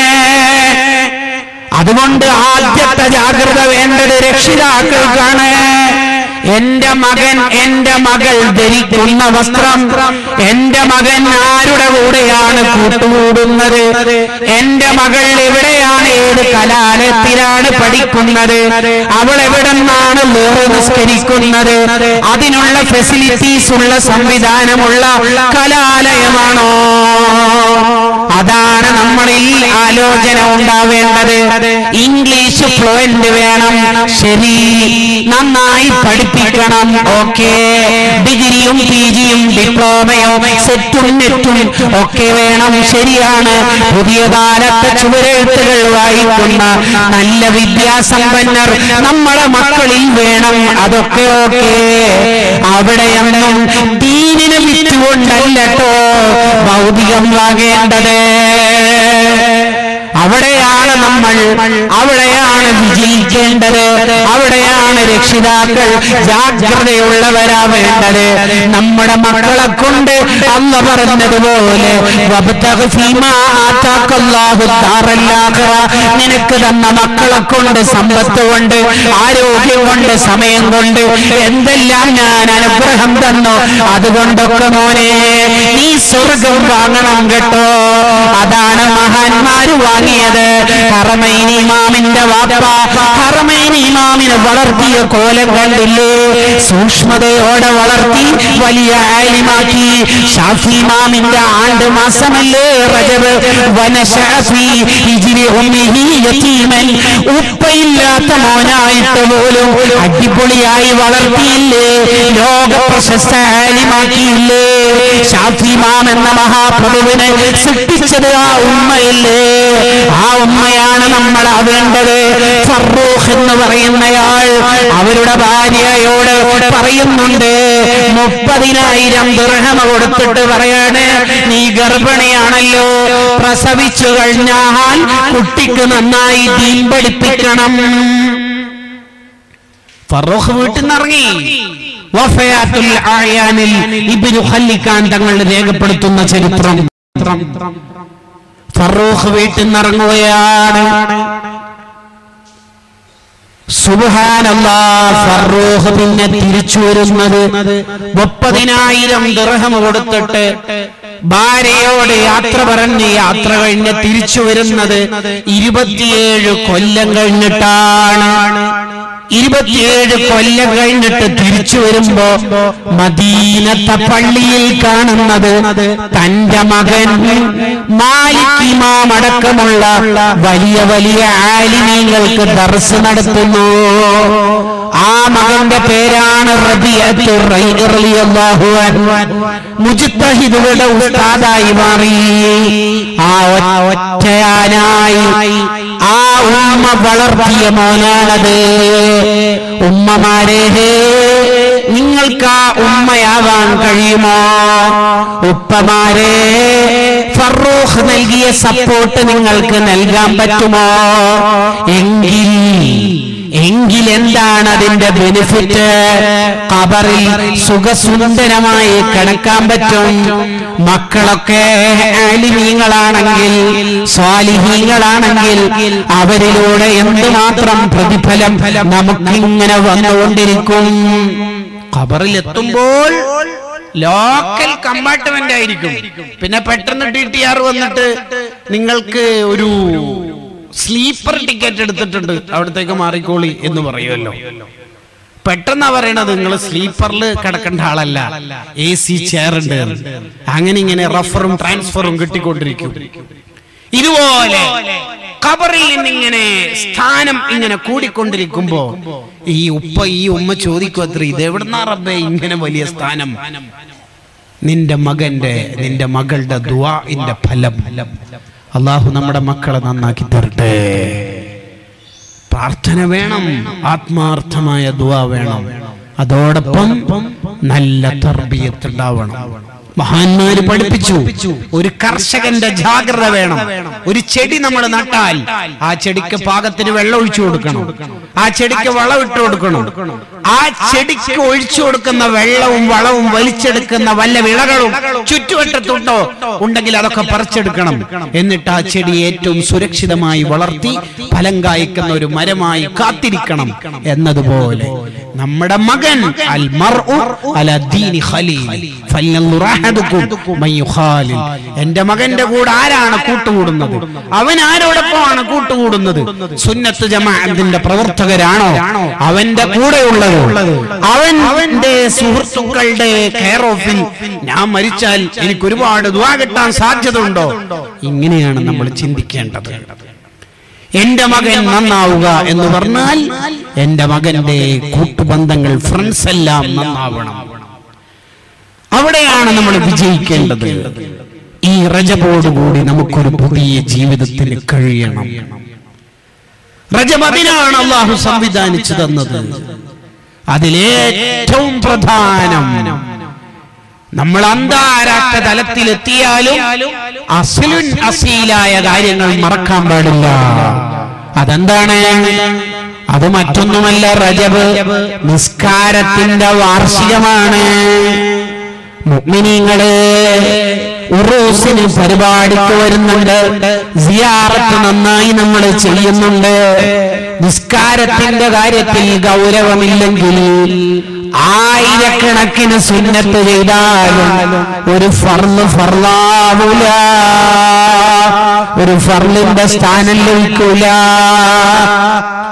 അതുകൊണ്ട് ആദ്യത്തെ ജാഗ്രത വേണ്ടത് രക്ഷിതാക്കൾക്കാണ് എന്റെ മകൻ എന്റെ മകൾ ധരിക്കുന്ന വസ്ത്രം എന്റെ മകൻ ആരുടെ കൂടെയാണ് കൂട്ടുകൂടുന്നത് എന്റെ മകൾ എവിടെയാണ് ഏത് കലാലയത്തിലാണ് പഠിക്കുന്നത് അവൾ എവിടെ നിന്നാണ് വേറെ നിസ്കരിക്കുന്നത് അതിനുള്ള ഫെസിലിറ്റീസ് ഉള്ള സംവിധാനമുള്ള കലാലയമാണോ അതാണ് നമ്മളിൽ ആലോചന ഉണ്ടാവേണ്ടത് ഇംഗ്ലീഷ് ഫ്ലുവന്റ് വേണം ശരി നന്നായി പഠിപ്പിക്കണം ഓക്കെ ഡിഗ്രിയും പി ജിയും ഡിപ്ലോമയും സെറ്റും നെറ്റും ഒക്കെ വേണം ശരിയാണ് പുതിയ കാലത്തെ ചുവരെഴുത്തുകൾ വായിക്കുന്ന നല്ല വിദ്യാസമ്പന്നർ നമ്മുടെ മക്കളിൽ വേണം അതൊക്കെ ഓക്കെ അവിടെയൊന്നും ദീനിനെ വിറ്റുകൊണ്ടല്ലോ ഭൗതികം വാങ്ങേണ്ടത് അവിടെയാണ് നമ്മൾ അവിടെയാണ് വിജയിക്കേണ്ടത് അവിടെയാണ് രക്ഷിതാക്കൾ ജാഗ്രതയുള്ളവരാവേണ്ടത് നമ്മുടെ മക്കളെ കൊണ്ട് അമ്മ പറഞ്ഞതുപോലെ വബ്തഗ് ഫീമാ ആതാക്കല്ലാഹു ദാറൽ ആഖിറ. നിനക്ക് തന്ന മക്കളെ കൊണ്ട് സമ്പത്ത് കൊണ്ട് ആരോഗ്യം കൊണ്ട് സമയം കൊണ്ട് എന്തെല്ലാം ഞാൻ അനുഗ്രഹം തന്നു അതുകൊണ്ടൊക്കെ മോനെ നീ സ്വർഗം വാങ്ങണം കേട്ടോ അതാണ് മഹാന്മാര് വാങ്ങിയത് ഹറമൈനി ഇമാമിന്റെ വാപ്പ ഹറമൈനി ഇമാമിനെ വളർത്തിയ കോലം കണ്ടില്ലേ സൂക്ഷ്മതയോടെ വളർത്തി വലിയ ആലിമാക്കി ഷാഫി ഇമാമിന്റെ ആണ്ട് മാസമല്ലേ റജബ് വനശാഫി ഹിജ്രി ഉമ്മിഹി യതീമൻ ഉപ്പയില്ലാത്ത മോനായിട്ട് പോലും അടിപൊളിയായി വളർത്തിയില്ലേ ലോക പ്രശസ്ത ആലിമാക്കിയില്ലേ ഷാഫി ഇമാം എന്ന മഹാപ്രഭുവിനെ സൃഷ്ടിച്ചത് ആ ഉമ്മയില്ലേ ആ ഉമ്മയാണ് നമ്മൾ അറിയേണ്ടത് ഫറൂഖ് എന്ന് പറയുന്നയാൾ അവരുടെ ഭാര്യയോട് പറയുന്നുണ്ട് മുപ്പതിനായിരം ദൃഹമ കൊടുത്തിട്ട് പറയാണ് നീ ഗർഭിണിയാണല്ലോ പ്രസവിച്ചു കഴിഞ്ഞാൽ കുട്ടിക്ക് നന്നായി ദീൻ പഠിപ്പിക്കണം ഫറൂഖ് വീട്ടിൽ നിന്ന് ഇറങ്ങി വഫയാത്തുൽ ആയാനിൽ ഇബ്നു ഖല്ലിക്കാൻ തങ്ങൾ രേഖപ്പെടുത്തുന്ന ചരിത്രം ഫറൂഖ് വീട്ടിൽ നിന്ന് ഇറങ്ങുകയാണ് സുബ്ഹാനല്ലാ ഫറൂഖ് പിന്നെ തിരിച്ചു വരുന്നത് മുപ്പതിനായിരം ദിർഹം കൊടുത്തിട്ട് ഭാര്യയോട് യാത്ര പറഞ്ഞ് യാത്ര കഴിഞ്ഞ് തിരിച്ചു വരുന്നത് ഇരുപത്തിയേഴ് കൊല്ലം കഴിഞ്ഞിട്ടാണ് ഇരുപത്തിയേഴ് കൊല്ലം കഴിഞ്ഞിട്ട് തിരിച്ചു വരുമ്പോ മദീനത്തെ പള്ളിയിൽ കാണുന്നത് തന്റെ മകൻ മാലിക് ഇമാം അടക്കമുള്ള വലിയ വലിയ ആലിമീങ്ങൾക്ക് ദർസ് നടത്തുന്നു ആ മകന്റെ പേരാണ് റബിയത്തു റളിയല്ലാഹു അൻഹു. മുജ്തഹിദുകളുടെ ഉസ്താദായി മാറി ആ ഒറ്റയാനായി ആ ഉമ്മ വളർത്തിയ മോനാണത് ഉമ്മമാരെ നിങ്ങൾക്ക് ആ ഉമ്മയാവാൻ കഴിയുമോ ഉപ്പമാരെ ഫറൂഖ് നൽകിയ സപ്പോർട്ട് നിങ്ങൾക്ക് നൽകാൻ പറ്റുമോ എങ്കിൽ എങ്കിൽ എന്താണ് അതിന്റെ ബെനിഫിറ്റ് കബറിൽ സുഖസുന്ദരമായി കിടക്കാൻ പറ്റും മക്കളൊക്കെ ആലിമീങ്ങളാണെങ്കിൽ സ്വാലിഹീങ്ങളാണെങ്കിൽ അവരിലൂടെ എന്തുമാത്രം പ്രതിഫലം നമുക്കിങ്ങനെ വന്നുകൊണ്ടിരിക്കും ഖബറിൽ എത്തുമ്പോൾ ലോക്കൽ കമ്പാർട്ട്മെന്റ് ആയിരിക്കും പിന്നെ പെട്ടെന്ന് ടി ടി ആർ വന്നിട്ട് നിങ്ങൾക്ക് ഒരു സ്ലീപ്പർ ടിക്കറ്റ് എടുത്തിട്ടുണ്ട് അവിടത്തേക്ക് മാറിക്കോളി എന്ന് പറയുമല്ലോ പെട്ടെന്നാ പറയണത് നിങ്ങൾ സ്ലീപ്പറിൽ കിടക്കേണ്ട ആളല്ല എ സി ചെയർ ഉണ്ട് എന്ന്. അങ്ങനെ ഇങ്ങനെ റഫറും ട്രാൻസ്ഫറും കിട്ടിക്കൊണ്ടിരിക്കും ഇതുപോലെ ഖബറിൽ നിന്നിങ്ങനെ സ്ഥാനം ഇങ്ങനെ കൂടിക്കൊണ്ടിരിക്കുമ്പോ ഈ ഉപ്പ ഈ ഉമ്മ ചോദിക്കും അത്ര ഇത് എവിടുന്നാ റബ്ബേ ഇങ്ങനെ വലിയ സ്ഥാനം നിന്റെ മകന്റെ നിന്റെ മകളുടെ ദുആഇന്റെ ഫലം അള്ളാഹു നമ്മുടെ മക്കളെ നന്നാക്കി തരട്ടെ പ്രാർത്ഥന വേണം ആത്മാർത്ഥമായ ദുആ വേണം അതോടൊപ്പം നല്ല തർബിയത്ത് ഉണ്ടാവണം മഹാന്മാര് പഠിപ്പിച്ചു ഒരു കർഷകന്റെ ജാഗ്രത വേണം ഒരു ചെടി നമ്മൾ നട്ടാൽ ആ ചെടിക്ക് പാകത്തിന് വെള്ളം ഒഴിച്ചു കൊടുക്കണം ആ ചെടിക്ക് വളം ഇട്ട് കൊടുക്കണം ആ ചെടിക്ക് ഒഴിച്ചു കൊടുക്കുന്ന വെള്ളവും വളവും വലിച്ചെടുക്കുന്ന വല്ല വിളകളും ചുറ്റുവട്ടത്തുണ്ടോ ഉണ്ടെങ്കിൽ അതൊക്കെ പറിച്ചെടുക്കണം എന്നിട്ട് ആ ചെടി ഏറ്റവും സുരക്ഷിതമായി വളർത്തി ഫലം കായ്ക്കുന്ന ഒരു മരമായി കാത്തിരിക്കണം എന്നതുപോലെ നമ്മുടെ മകൻ അൽ മർഉ അല ദീനി ഖലീൽ ഫല്യൻദുർ അഹദുക്കും മൻ യുഖാലിൽ എന്റെ മകന്റെ കൂടെ ആരാണ് കൂട്ടുകൂടുന്നത് അവൻ ആരോടൊപ്പമാണ് കൂട്ടുകൂടുന്നത് സുന്നത്ത് ജമാഅത്തിന്റെ പ്രവർത്തകരാണോ അവന്റെ കൂടെയുള്ളത് അവൻ അവന്റെ സുഹൃത്തുക്കളുടെ കെയർ ഓഫിൽ ഞാൻ മരിച്ചാൽ എനിക്ക് ഒരുപാട് ദ്വാ കിട്ടാൻ സാധ്യത ഉണ്ടോ ഇങ്ങനെയാണ് നമ്മൾ ചിന്തിക്കേണ്ടത് എന്റെ മകൻ നന്നാവുക എന്ന് പറഞ്ഞാൽ എന്റെ മകന്റെ കൂട്ടുബന്ധങ്ങൾ ഫ്രണ്ട്സ് എല്ലാം നന്നാവണം അവിടെയാണ് നമ്മൾ വിജയിക്കേണ്ടത് ഈ റജബോടുകൂടി നമുക്കൊരു പുതിയ ജീവിതത്തിന് കഴിയണം റജബ് അതിനാണ് അള്ളാഹു സംവിധാനിച്ചു തന്നത് അതിലേറ്റവും പ്രധാനം നമ്മൾ അന്താരാഷ്ട്ര തലത്തിലെത്തിയാലും അസലുൻ അസീലായ കാര്യങ്ങൾ മറക്കാൻ പാടില്ല അതെന്താണ് അത് മറ്റൊന്നുമല്ല റജബ് നിസ്കാരത്തിന്റെ വാർഷികമാണ് മുഗ്മിനീങ്ങള് ഉറൂസിന് പരിപാടിക്ക് വരുന്നുണ്ട് സിയാറത്ത് നന്നായി നമ്മൾ ചെയ്യുന്നുണ്ട് നിസ്കാരത്തിന്റെ കാര്യത്തിൽ ഗൗരവമില്ലെങ്കിൽ ആയിരക്കണക്കിന് സുന്നത്ത് ചെയ്താലും ഒരു ഫർള് ഫർളാവൂല ഒരു ഫർളിന്റെ സ്ഥാനം ലഭിക്കൂല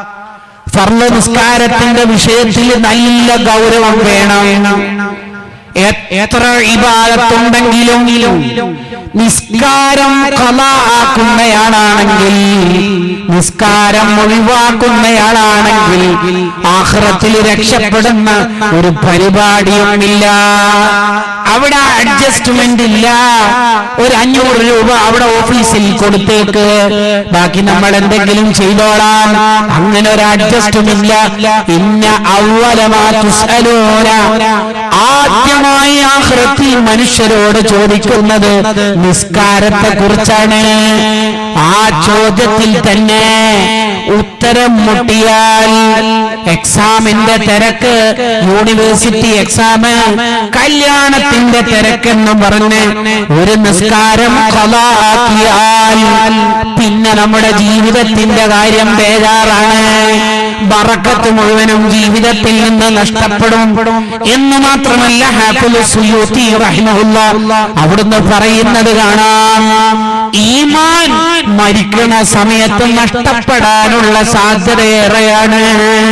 ഫർള് നിസ്കാരത്തിന്റെ വിഷയത്തിൽ നല്ല ഗൗരവം വേണം എത്ര ഇബാദത്തുണ്ടെങ്കിലും നിസ്കാരം കളാക്കുന്നയാളാണെങ്കിൽ നിസ്കാരം ഒഴിവാക്കുന്നയാളാണെങ്കിൽ ആഹ്റത്തിൽ രക്ഷപ്പെടുന്ന ഒരു പരിപാടിയുമില്ല അവിടെ അഡ്ജസ്റ്റ്മെന്റ് ഇല്ല ഒരു അഞ്ഞൂറ് രൂപ അവിടെ ഓഫീസിൽ കൊടുത്തേക്ക് ബാക്കി നമ്മൾ എന്തെങ്കിലും ചെയ്തോളാം അങ്ങനെ ഒരു അഡ്ജസ്റ്റുമില്ല ഇന്ന അവലമാ തുസ്അലൂന ആദ്യമായി ആഹ്റത്തിൽ മനുഷ്യരോട് ചോദിക്കുന്നത് നിസ്കാരത്തെ കുറിച്ചാണ് ആ ചോദ്യത്തിൽ തന്നെ ഉത്തരം മുട്ടിയാൽ എക്സാമിന്റെ തിരക്ക് യൂണിവേഴ്സിറ്റി എക്സാം കല്യാണത്തിന്റെ തിരക്കെന്ന് പറഞ്ഞ് ഒരു നിസ്കാരം കൊലാക്കിയാൽ പിന്നെ നമ്മുടെ ജീവിതത്തിന്റെ കാര്യം ബേജാറാണ് ബറക്കത്ത് മുഴുവനും ജീവിതത്തിൽ നിന്ന് നഷ്ടപ്പെടും എന്ന് മാത്രമല്ല ഹാഫിള് സുയൂത്തി റഹിമഹുല്ല അവിടുന്ന് പറയുന്നത് കാണാം ഈമാൻ മരിക്കുന്ന സമയത്ത് നഷ്ടപ്പെടാനുള്ള സാധ്യതയേറെയാണ്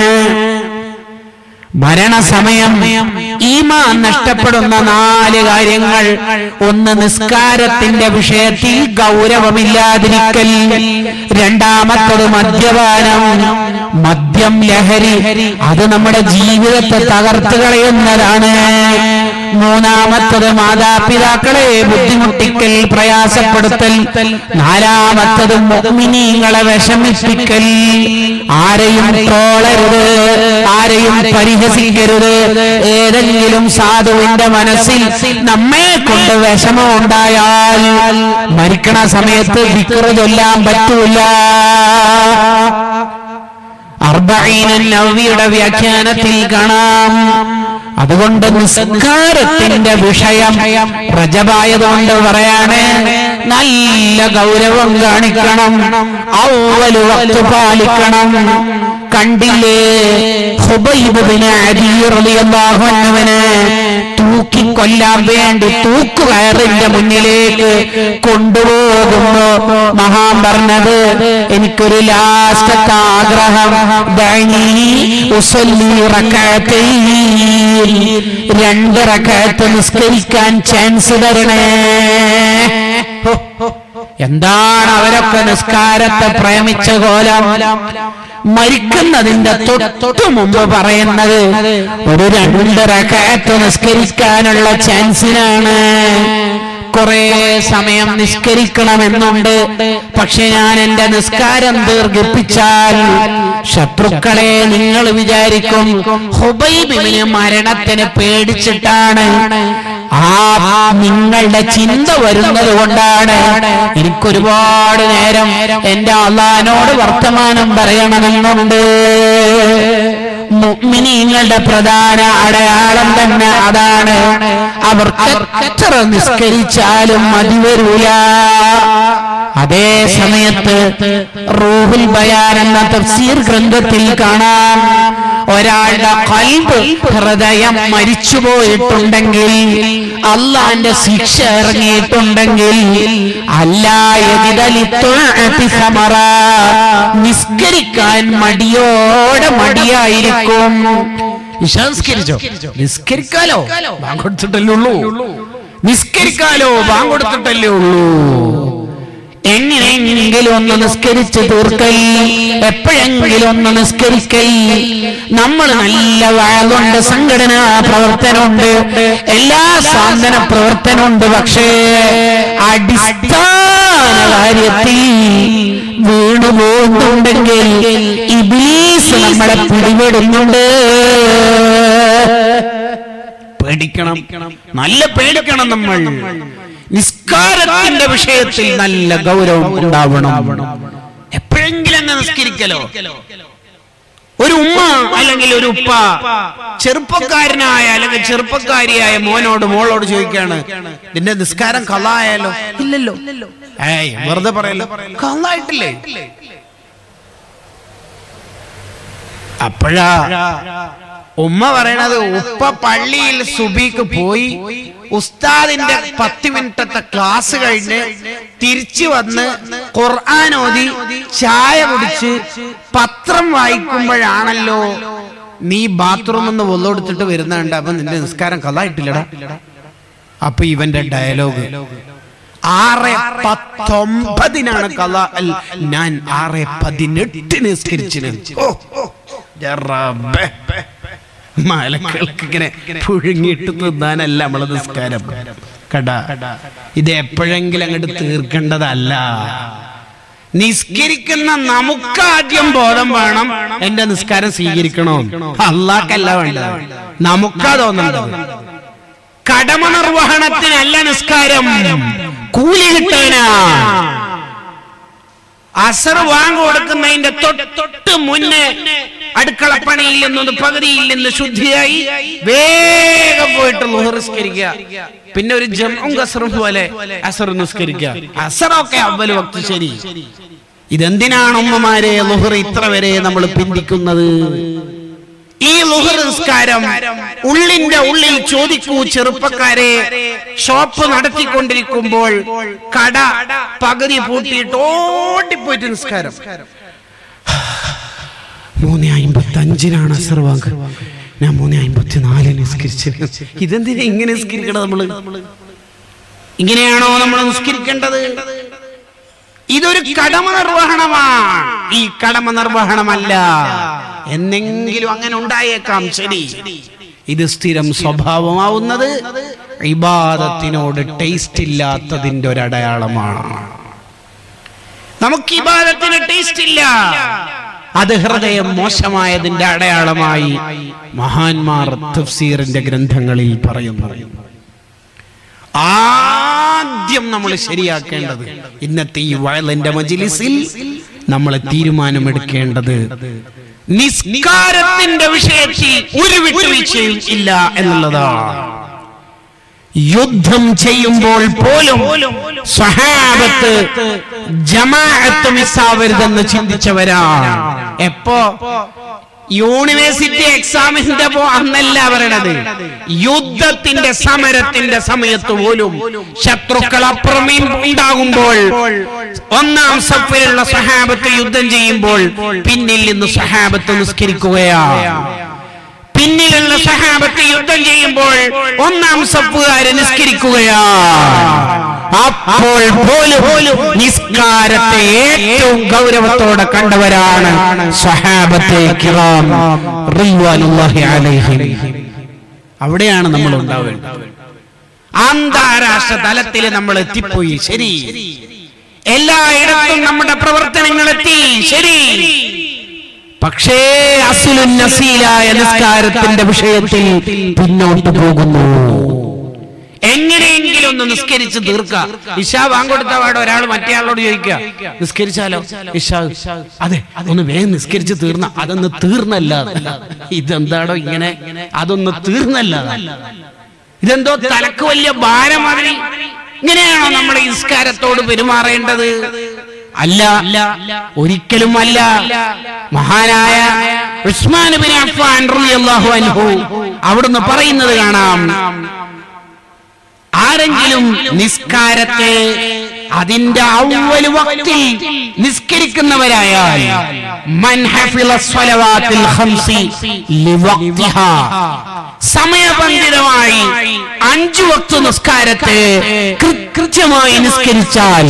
മരണസമയം ഈമാൻ നഷ്ടപ്പെടുന്ന നാല് കാര്യങ്ങൾ ഒന്ന് നിസ്കാരത്തിന്റെ വിഷയത്തിൽ ഗൗരവമില്ലാതിരിക്കൽ രണ്ടാമത്തത് മദ്യപാനം മദ്യം ലഹരി അത് നമ്മുടെ ജീവിതത്തെ തകർത്ത് കളയുന്നതാണ് മൂന്നാമത്തത് മാതാപിതാക്കളെ ബുദ്ധിമുട്ടിക്കൽ പ്രയാസപ്പെടുത്തൽ നാലാമത്തത് മോമിനീങ്ങളെ വിഷമിപ്പിക്കൽ ആരെയും ട്രോളരുത് ആരെയും പരിഹസിക്കരുത് ഏതെങ്കിലും സാധുവിന്റെ മനസ്സിൽ നമ്മെ കൊണ്ട് വിഷമം ഉണ്ടായാൽ മരിക്കണ സമയത്ത് വിക്റ് ചൊല്ലാൻ പറ്റൂല അർബഈന നവവിയുടെ വ്യാഖ്യാനത്തിൽ കാണാം അതുകൊണ്ട് നിസ്കാരത്തിന്റെ വിഷയം പ്രജപായതുകൊണ്ട് പറയാണ് നല്ല ഗൗരവം കാണിക്കണം ഔവല് വക്ത് പാലിക്കണം കണ്ടില്ലേ ഹുബൈബിന് അരിയറിയാഹുവിന് തൂക്കിക്കൊല്ലാൻ വേണ്ടി തൂക്കുകയറിന്റെ മുന്നിലേക്ക് കൊണ്ടുപോകുമ്പോ മഹാൻ പറഞ്ഞത് എനിക്കൊരു ലാസ്റ്റത്തെ ആഗ്രഹം ദഅനീ ഉസല്ലി റകഅത്തൈൻ. രണ്ട് റക്കയത്ത് നിസ്കരിക്കാൻ ചാൻസ് തരണേ ഹോ, ഹോ. എന്താണ് അവരൊക്കെ നിസ്കാരത്തെ പ്രേമിച്ച കോലം മരിക്കുന്നതിന്റെ തൊട്ടു മുമ്പ് പറയുന്നത് ഒരു രണ്ട് റക്കയത്ത് നിസ്കരിക്കാനുള്ള ചാൻസിനാണ് കുറെ സമയം നിസ്കരിക്കണമെന്നുണ്ട് പക്ഷെ ഞാൻ എന്റെ നിസ്കാരം ദീർഘിപ്പിച്ചാൽ ശത്രുക്കളെ നിങ്ങൾ വിചാരിക്കും ഹുബൈബിന് മരണത്തിന് പേടിച്ചിട്ടാണ് ആ നിങ്ങളുടെ ചിന്ത വരുന്നത് കൊണ്ടാണ് എനിക്കൊരുപാട് നേരം എന്റെ അള്ളഹാനോട് വർത്തമാനം പറയണമെന്നുണ്ട് മുഅ്മിനീങ്ങളുടെ പ്രധാന അടയാളം തന്നെ അതാണ് അവർക്ക് എത്ര നിസ്കരിച്ചാലും മതി വരൂല അതേ സമയത്ത് റൂഹുൽ ബയാൻ എന്ന തഫ്സീർ ഗ്രന്ഥത്തിൽ കാണാം ഒരാളുടെ കൽബ് ഹൃദയം മരിച്ചുപോയിട്ടുണ്ടെങ്കിൽ അള്ളാന്റെ ശിക്ഷ ഇറങ്ങിയിട്ടുണ്ടെങ്കിൽ അല്ലായതിതലിത്തൊഴ നിസ്കരിക്കാൻ മടിയോടെ മടിയായിരിക്കും നിസ്കരിച്ചോ നിസ്കരിക്കാലോ ബാങ്ക് കൊടുത്തിട്ടല്ലേ ഉള്ളൂ നിസ്കരിക്കാലോ ബാങ്ക് കൊടുത്തിട്ടല്ലേ ഉള്ളൂ എങ്ങനെയെങ്കിലും ഒന്ന് നിസ്കരിച്ച് തീർക്കൽ എപ്പോഴെങ്കിലും ഒന്ന് നിസ്കരിക്കൽ നമ്മൾ നല്ല വാഴുണ്ട് സംഘടനാ പ്രവർത്തനമുണ്ട് എല്ലാ സാധന പ്രവർത്തനമുണ്ട് പക്ഷേ അടിസ്ഥാന കാര്യത്തിൽ വീണു പോകുന്നുണ്ടെങ്കിൽ ഇബീസ് നമ്മളെ പിടിപെടുന്നുണ്ട് പേടിക്കണം നല്ല പേടിക്കണം നമ്മൾ നിസ്കാരത്തിന്റെ വിഷയത്തിൽ നല്ല ഗൗരവം ഉണ്ടാവണം എപ്പോഴെങ്കിലും അങ്ങ് നിസ്കരിക്കലോ ഒരു ഉമ്മ അല്ലെങ്കിൽ ഒരു ഉപ്പ ചെറുപ്പക്കാരനായ അല്ലെങ്കിൽ ചെറുപ്പക്കാരിയായ മോനോട് മോളോട് ചോദിക്കാണ് നിന്റെ നിസ്കാരം കള്ളായാലോ ഇല്ലല്ലോ ഏയ് വെറുതെ പറയല്ലോ കള്ളായിട്ടില്ലേ അപ്പോഴാ ഉമ്മ പറയണത് ഉപ്പ പള്ളിയിൽ സുബിക്ക് പോയി ഉസ്താദിന്റെ പത്ത് മിനിറ്റത്തെ ക്ലാസ് കഴിഞ്ഞ് തിരിച്ചു വന്ന് ഖുർആൻ ഓതി ചായ കുടിച്ച് പത്രം വായിക്കുമ്പോഴാണല്ലോ നീ ബാത്റൂമിൽ നിന്ന് ഒന്നെടുത്തിട്ട് വരുന്നുണ്ട് അപ്പൊ നിന്റെ നിസ്കാരം കഥായിട്ടില്ലടാ അപ്പൊ ഇവന്റെ ഡയലോഗ് ആറ് പത്തൊമ്പതിനാണ് കഥ ഞാൻ ആറ് പതിനെട്ടിന് നിസ്കരിച്ചിന് ഓ, ഓ, ന്റെ റബ്ബേ. മലക്കൾക്ക് ഇങ്ങനെ പുഴുങ്ങിയിട്ട് തിന്നാനല്ല നമ്മളെ നിസ്കാരം കട ഇത് എപ്പോഴെങ്കിലും അങ്ങോട്ട് തീർക്കേണ്ടതല്ല നിസ്കരിക്കുന്ന നമുക്ക് ആദ്യം ബോധം വേണം എന്റെ നിസ്കാരം സ്വീകരിക്കണോ അള്ളാക്കല്ല വേണ്ടത് നമുക്കാ തോന്നേണ്ടത് കടമ നിർവഹണത്തിനല്ല നിസ്കാരം കൂലി കിട്ടാനാ അസർ വാങ്ങ് കൊടുക്കുന്നതിന്റെ തൊട്ട് തൊട്ട് മുന്നേ അടുക്കളപ്പണിയിൽ നിന്നൊന്ന് പകുതിയിൽ നിന്ന് ശുദ്ധിയായി വേഗം പോയിട്ട് ലുഹർ നിസ്കരിക്കുക പിന്നെ ഒരു ജമ്മും കസറും പോലെ അസർ നിസ്കരിക്കുക അസറൊക്കെ അവല് വക്ത് ശരി ഇതെന്തിനാണ് ഉമ്മമാരെ ലുഹർ ഇത്ര വരെ നമ്മൾ പിന്തിക്കുന്നത് ഈ ലുഹർ നിസ്കാരം ഉള്ളിന്റെ ഉള്ളിൽ ചോദിക്കൂ ചെറുപ്പക്കാരെ ഷോപ്പ് നടത്തിക്കൊണ്ടിരിക്കുമ്പോൾ കട പകുതി പൂട്ടിയിട്ട് ഓടിപ്പോയിട്ട് നിസ്കാരം മൂന്ന് അമ്പത്തി അഞ്ചിനാണ് അസർ വാങ്ക് ഞാൻ മൂന്ന് അമ്പത്തി നാലിന് നിസ്കരിച്ചത് ഇതെന്തിനാ ഇങ്ങനെ നിസ്കരിക്കണം നമ്മള് ഇങ്ങനെയാണോ നമ്മൾ നിസ്കരിക്കേണ്ടത് ഇതൊരു കടമ നിർവഹണമാണ് ഈ കടമ നിർവഹണമല്ല എന്നെങ്കിലും അങ്ങനെ ഉണ്ടായേക്കാം ശരി ഇത് സ്ഥിരം സ്വഭാവമാവുന്നത് ഇബാദത്തിനോട് ടേസ്റ്റ് ഇല്ലാത്തതിന്റെ ഒരു അടയാളമാണ് നമുക്ക് ഇബാദത്തിന് ടേസ്റ്റ് ഇല്ല അത് ഹൃദയം മോശമായതിന്റെ അടയാളമായി മഹാന്മാർ തഫ്സീറിന്റെ ഗ്രന്ഥങ്ങളിൽ പറയുന്നു ആദ്യം നമ്മൾ ശരിയാക്കേണ്ടത് ഇന്നത്തെ ഈ വയലിന്റെ മജിലിസിൽ നമ്മൾ തീരുമാനമെടുക്കേണ്ടത് നിസ്കാരത്തിന്റെ വിഷയത്തിൽ ഒരു വിട്ടുവീഴ്ചയും ഇല്ല എന്നുള്ളതാണ് യുദ്ധം ചെയ്യുമ്പോൾ പോലും സ്വഹാബത്ത് ജമാഅത്ത് മിസ്സാവരുതെന്ന് ചിന്തിച്ചവരാണ് എപ്പോ യൂണിവേഴ്സിറ്റി എക്സാമിന്റെ പോ അന്നല്ല പറയണത് യുദ്ധത്തിന്റെ സമരത്തിന്റെ സമയത്ത് പോലും ശത്രുക്കൾ അപ്പുറമേയും ഉണ്ടാകുമ്പോൾ ഒന്നാം സഫിലുള്ള സഹാബത്ത് യുദ്ധം ചെയ്യുമ്പോൾ പിന്നിൽ നിന്ന് സഹാബത്ത് നിസ്കരിക്കുകയാണ് പിന്നിലുള്ള സഹാബത്ത് യുദ്ധം ചെയ്യുമ്പോൾ ഒന്നാം സപ്പുകാരെ നിസ്കരിക്കുകയാണ് അപ്പോൾ പോലും നിസ്കാരത്തെ ഏറ്റവും ഗൗരവത്തോടെ കണ്ടവരാണ് സഹാബത്തെ കിറാം റിദ്വാനുല്ലാഹി അലൈഹിം അവിടെയാണ് നമ്മൾ ഉണ്ടാവേണ്ടത് അന്താരാഷ്ട്ര തലത്തിൽ നമ്മൾ എത്തിപ്പോയി ശരി എല്ലായിടത്തും നമ്മുടെ പ്രവർത്തനങ്ങൾ എത്തി ശരി പക്ഷേ അസുലുൻ നസീലായ നിസ്കാരത്തിന്റെ വിഷയത്തിൽ പിന്നോട്ട് പോകുന്നു എങ്ങനെയെങ്കിലും ഒന്ന് നിസ്കരിച്ച് തീർക്കുക ഇഷാ വാങ്ങിക്കൊടുത്ത പാടെ ഒരാൾ മറ്റേ ആളോട് ചോദിക്കുക നിസ്കരിച്ചാലോ ഇഷാ അതെ ഒന്ന് വേഗം നിസ്കരിച്ച് തീർന്ന അതൊന്ന് തീർന്നല്ല ഇതെന്താടോ ഇങ്ങനെ അതൊന്ന് തീർന്നല്ല ഇതെന്തോ തലക്ക് വലിയ ഭാരമാതിരി ഇങ്ങനെയാണോ നമ്മൾ ഈ നിസ്കാരത്തോട് പെരുമാറേണ്ടത് അല്ല ഒരിക്കലും അല്ല മഹാനായ ഉസ്മാൻ ബിൻ അഫ്ഫാൻ റളിയല്ലാഹു അൻഹു അവിടുന്ന് പറയുന്നത് കാണാം ആരെങ്കിലും നിസ്കാരത്തെ അതിന്റെ ഔവല് വക്തിൽ നിസ്കരിക്കുന്നവരായാൽ മൻ ഹഫിള സ്വലവാത്തിൽ ഖംസി ലിവക്തിഹാ സമയബന്ധിതമായി അഞ്ചു വക്ത നിസ്കാരത്തെ കൃ- കൃത്യമായി നിസ്കരിച്ചാൽ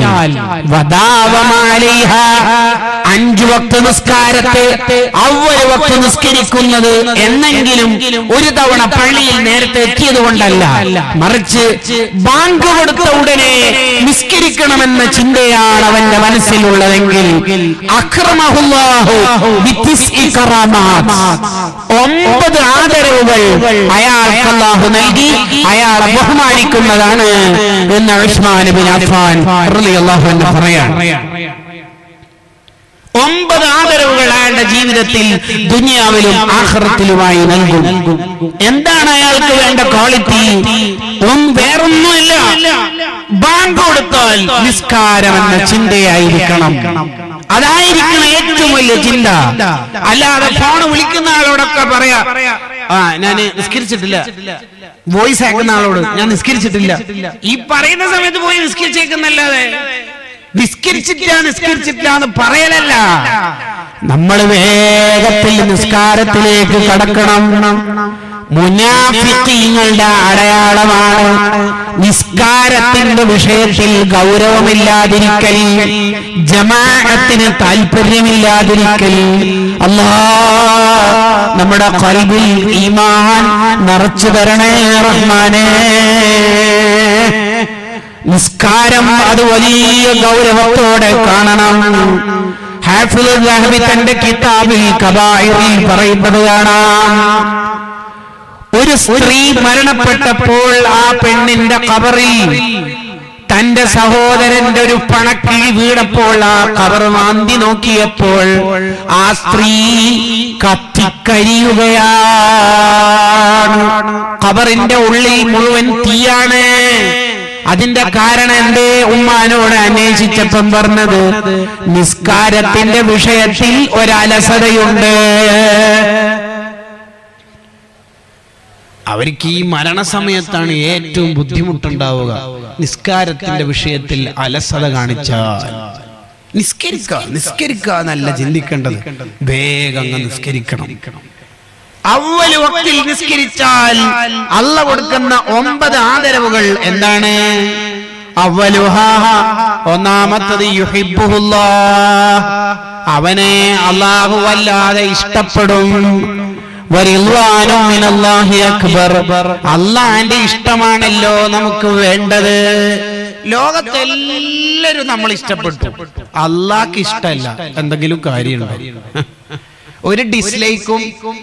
വദാവമാലൈഹ അഞ്ചു വക്ത നിസ്കാരത്തെ അവര് വക്ത നിസ്കരിക്കുന്നത് എന്നെങ്കിലും ഒരു തവണ പള്ളിയിൽ നേരത്തെ എത്തിയത് കൊണ്ടല്ല മറിച്ച് ബാങ്ക് കൊടുത്ത ഉടനെ നിസ്കരിക്കണമെന്ന ചിന്തയാണ് അവന്റെ മനസ്സിലുള്ളതെങ്കിൽ അക്രമഹുല്ലാഹു ബിത്തിസ്ഇ കറാമാത്ത്. ഒമ്പത് ആദരവുകൾ അയാൾക്ക് അല്ലാഹു നൽകി അയാളെ ബഹുമാനിക്കുന്നതാണ് എന്ന് ഉസ്മാൻ ബിൻ അഫ്ഫാൻ റളിയല്ലാഹു അൻഹു പറയാൻ ഒമ്പത് ആദരവുകൾ അയാളുടെ ജീവിതത്തിൽ ദുനിയാവിലും ആഹ്റത്തിലുമായി നൽകും എന്താണ് അയാൾക്ക് വേണ്ട ക്വാളിറ്റി ഒന്നും വേറൊന്നുമില്ല ബാങ്ക് കൊടുത്താൽ നിസ്കാരം എന്ന ചിന്തയായിരിക്കണം അതായിരിക്കണം ഏറ്റവും വലിയ ചിന്ത അല്ലാതെ ഫോൺ വിളിക്കുന്ന ആളോടൊക്കെ പറയാ ആ ഞാൻ നിസ്കരിച്ചിട്ടില്ല വോയിസ് അയക്കുന്ന ആളോട് ഞാൻ നിസ്കരിച്ചിട്ടില്ല ഈ പറയുന്ന സമയത്ത് പോയി നിസ്കരിച്ചേക്കുന്നല്ലാതെ നിസ്കരിച്ചിട്ടില്ല നിസ്കരിച്ചിട്ടില്ല എന്ന് പറയലല്ല നമ്മൾ വേഗത്തിൽ നിസ്കാരത്തിലേക്ക് കടക്കണം മുനാഫിക്കീങ്ങളുടെ അടയാളമാണ് നിസ്കാരത്തിന്റെ വിഷയത്തിൽ ഗൗരവമില്ലാതിരിക്കൽ ജമാഅത്തിന് താല്പര്യമില്ലാതിരിക്കൽ അല്ലാ നമ്മുടെ കൽബിൽ ഈമാൻ നിറച്ചു തരണേ റഹ്മാനേ നിസ്കാരം അത് വലിയ ഗൗരവത്തോടെ കാണണം ഹാഫിദ് ദഹബി തന്റെ കിതാബിൽ കബായിറിൽ പറയുന്നത് കാണാം ഒരു സ്ത്രീ മരണപ്പെട്ടപ്പോൾ ആ പെണ്ണിന്റെ കബറിൽ തന്റെ സഹോദരന്റെ ഒരു പണക്കിഴി വീണപ്പോൾ ആ കബർ മാന്തി നോക്കിയപ്പോൾ ആ സ്ത്രീ കത്തിക്കരിയുകയാണ് കബറിന്റെ ഉള്ളിൽ മുഴുവൻ തീയാണ് അതിന്റെ കാരണം എന്തേ ഉമ്മാനോട് അന്വേഷിച്ചപ്പം പറഞ്ഞത് നിസ്കാരത്തിന്റെ വിഷയത്തിൽ ഒരലസതയുണ്ട് അവർക്ക് ഈ മരണസമയത്താണ് ഏറ്റവും ബുദ്ധിമുട്ടുണ്ടാവുക നിസ്കാരത്തിന്റെ വിഷയത്തിൽ അലസത കാണിച്ചാൽ നിസ്കരിക്ക നിസ്കരിക്ക എന്നല്ല ചിന്തിക്കേണ്ടത് വേഗം അങ്ങ് നിസ്കരിക്കണം അവല് വക്തിൽ നിസ്കരിച്ചാൽ അല്ല കൊടുക്കുന്ന ഒമ്പത് ആദരവുകൾ എന്താണ് അവലുഹാഹ ഒന്നാമത്തത് യുഹിബ്ബുഹുല്ലാ അവനെ അള്ളാഹു വല്ലാതെ ഇഷ്ടപ്പെടും വരിദ്വാനും മിനല്ലാഹി അക്ബർ അള്ളാന്റെ ഇഷ്ടമാണല്ലോ നമുക്ക് വേണ്ടത് ലോകത്തെല്ലാരും നമ്മൾ ഇഷ്ടപ്പെട്ടു അള്ളാഹ്ക്ക് ഇഷ്ടമല്ല എന്തെങ്കിലും കാര്യമുണ്ടോ ഒരു ഡിസ്ലൈക്കും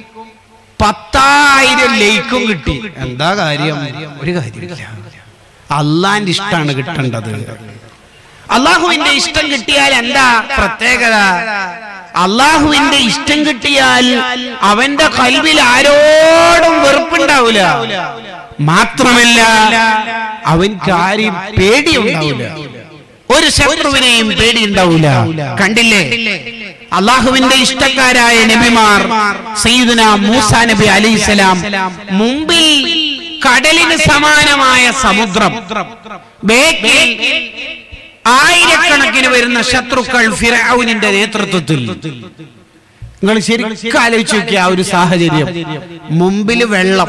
പത്തായിരം ലൈക്കും കിട്ടി എന്താ കാര്യം ഒരു കാര്യമില്ല അള്ളാന്റെ ഇഷ്ടമാണ് കിട്ടേണ്ടത് അള്ളാഹുവിന്റെ ഇഷ്ടം കിട്ടിയാൽ എന്താ പ്രത്യേകത അള്ളാഹുവിന്റെ ഇഷ്ടം കിട്ടിയാൽ അവന്റെ കൽവിൽ ആരോടും വെറുപ്പുണ്ടാവില്ല മാത്രമല്ല അവൻക്ക് ആരെയും പേടിയുണ്ടാവില്ല ഒരു ശത്രുവിനെയും പേടിയുണ്ടാവില്ല കണ്ടില്ലേ അള്ളാഹുവിന്റെ ഇഷ്ടക്കാരായ നബിമാർ സയ്യിദുന മൂസ നബി അലൈഹിസ്സലാം മുമ്പിൽ കടലിന് സമാനമായ സമുദ്രം ബേക്കിൽ ആയിരക്കണക്കിന് വരുന്ന ശത്രുക്കൾ ഫിറൌനിന്റെ നേതൃത്വത്തിൽ നിങ്ങൾ ശരിക്കും ആലോചിച്ച് നോക്കിയ ആ ഒരു സാഹചര്യം മുമ്പിൽ വെള്ളം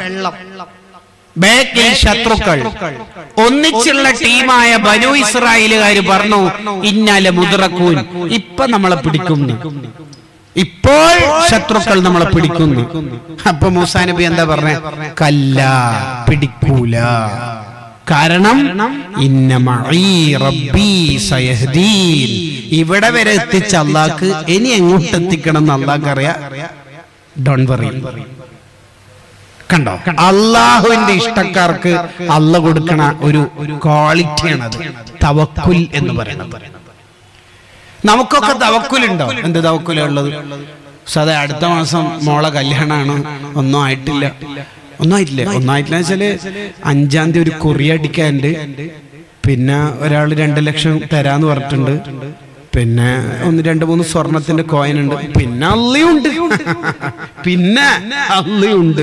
ബാക്കിൽ ശത്രുക്കൾ ഒന്നിച്ചുള്ള ടീമായ ബനു ഇസ്രായേലുകാർ പറഞ്ഞു ഇന്നാലെ മുതിറക്കൂൻ ഇപ്പൊ നമ്മളെ പിടിക്കുന്നു ഇപ്പോൾ ശത്രുക്കൾ നമ്മളെ പിടിക്കുന്നു അപ്പൊ മൂസാ നബി എന്താ പറഞ്ഞ കല്ല പിടിക്കൂല കാരണം ഇന്ന മഈ റബ്ബി സയഹ്ദീൻ ഇവിടെ വരെ എത്തിച്ച അള്ളാഹ്ക്ക് ഇനി എങ്ങോട്ട് എത്തിക്കണം എന്ന് അള്ളാഹ്ക്ക് അറിയാം ഡോൺ വറി കണ്ടോ അള്ളാഹുവിന്റെ ഇഷ്ടക്കാർക്ക് അല്ല കൊടുക്കണ ഒരു ക്വാളിറ്റിയാണ് അത് തവക്കുൽ എന്ന് പറയുന്നത് നമുക്കൊക്കെ തവക്കുലുണ്ടോ എന്ത് തവക്കുല ഉള്ളത് സദാ അടുത്ത മാസം മോളെ കല്യാണമാണ് ഒന്നും ആയിട്ടില്ല ഒന്നും ആയിട്ടില്ല ഒന്നും ആയിട്ടില്ല വെച്ചാല് അഞ്ചാം തീയതി ഒരു കുറി അടിക്കാനുണ്ട് പിന്നെ ഒരാൾ രണ്ട് ലക്ഷം തരാന്ന് പറഞ്ഞിട്ടുണ്ട് പിന്നെ ഒന്ന് രണ്ട് മൂന്ന് സ്വർണത്തിന്റെ കോയിൻ ഉണ്ട് പിന്നെ അള്ളിയുണ്ട് പിന്നെ അള്ളിയുണ്ട്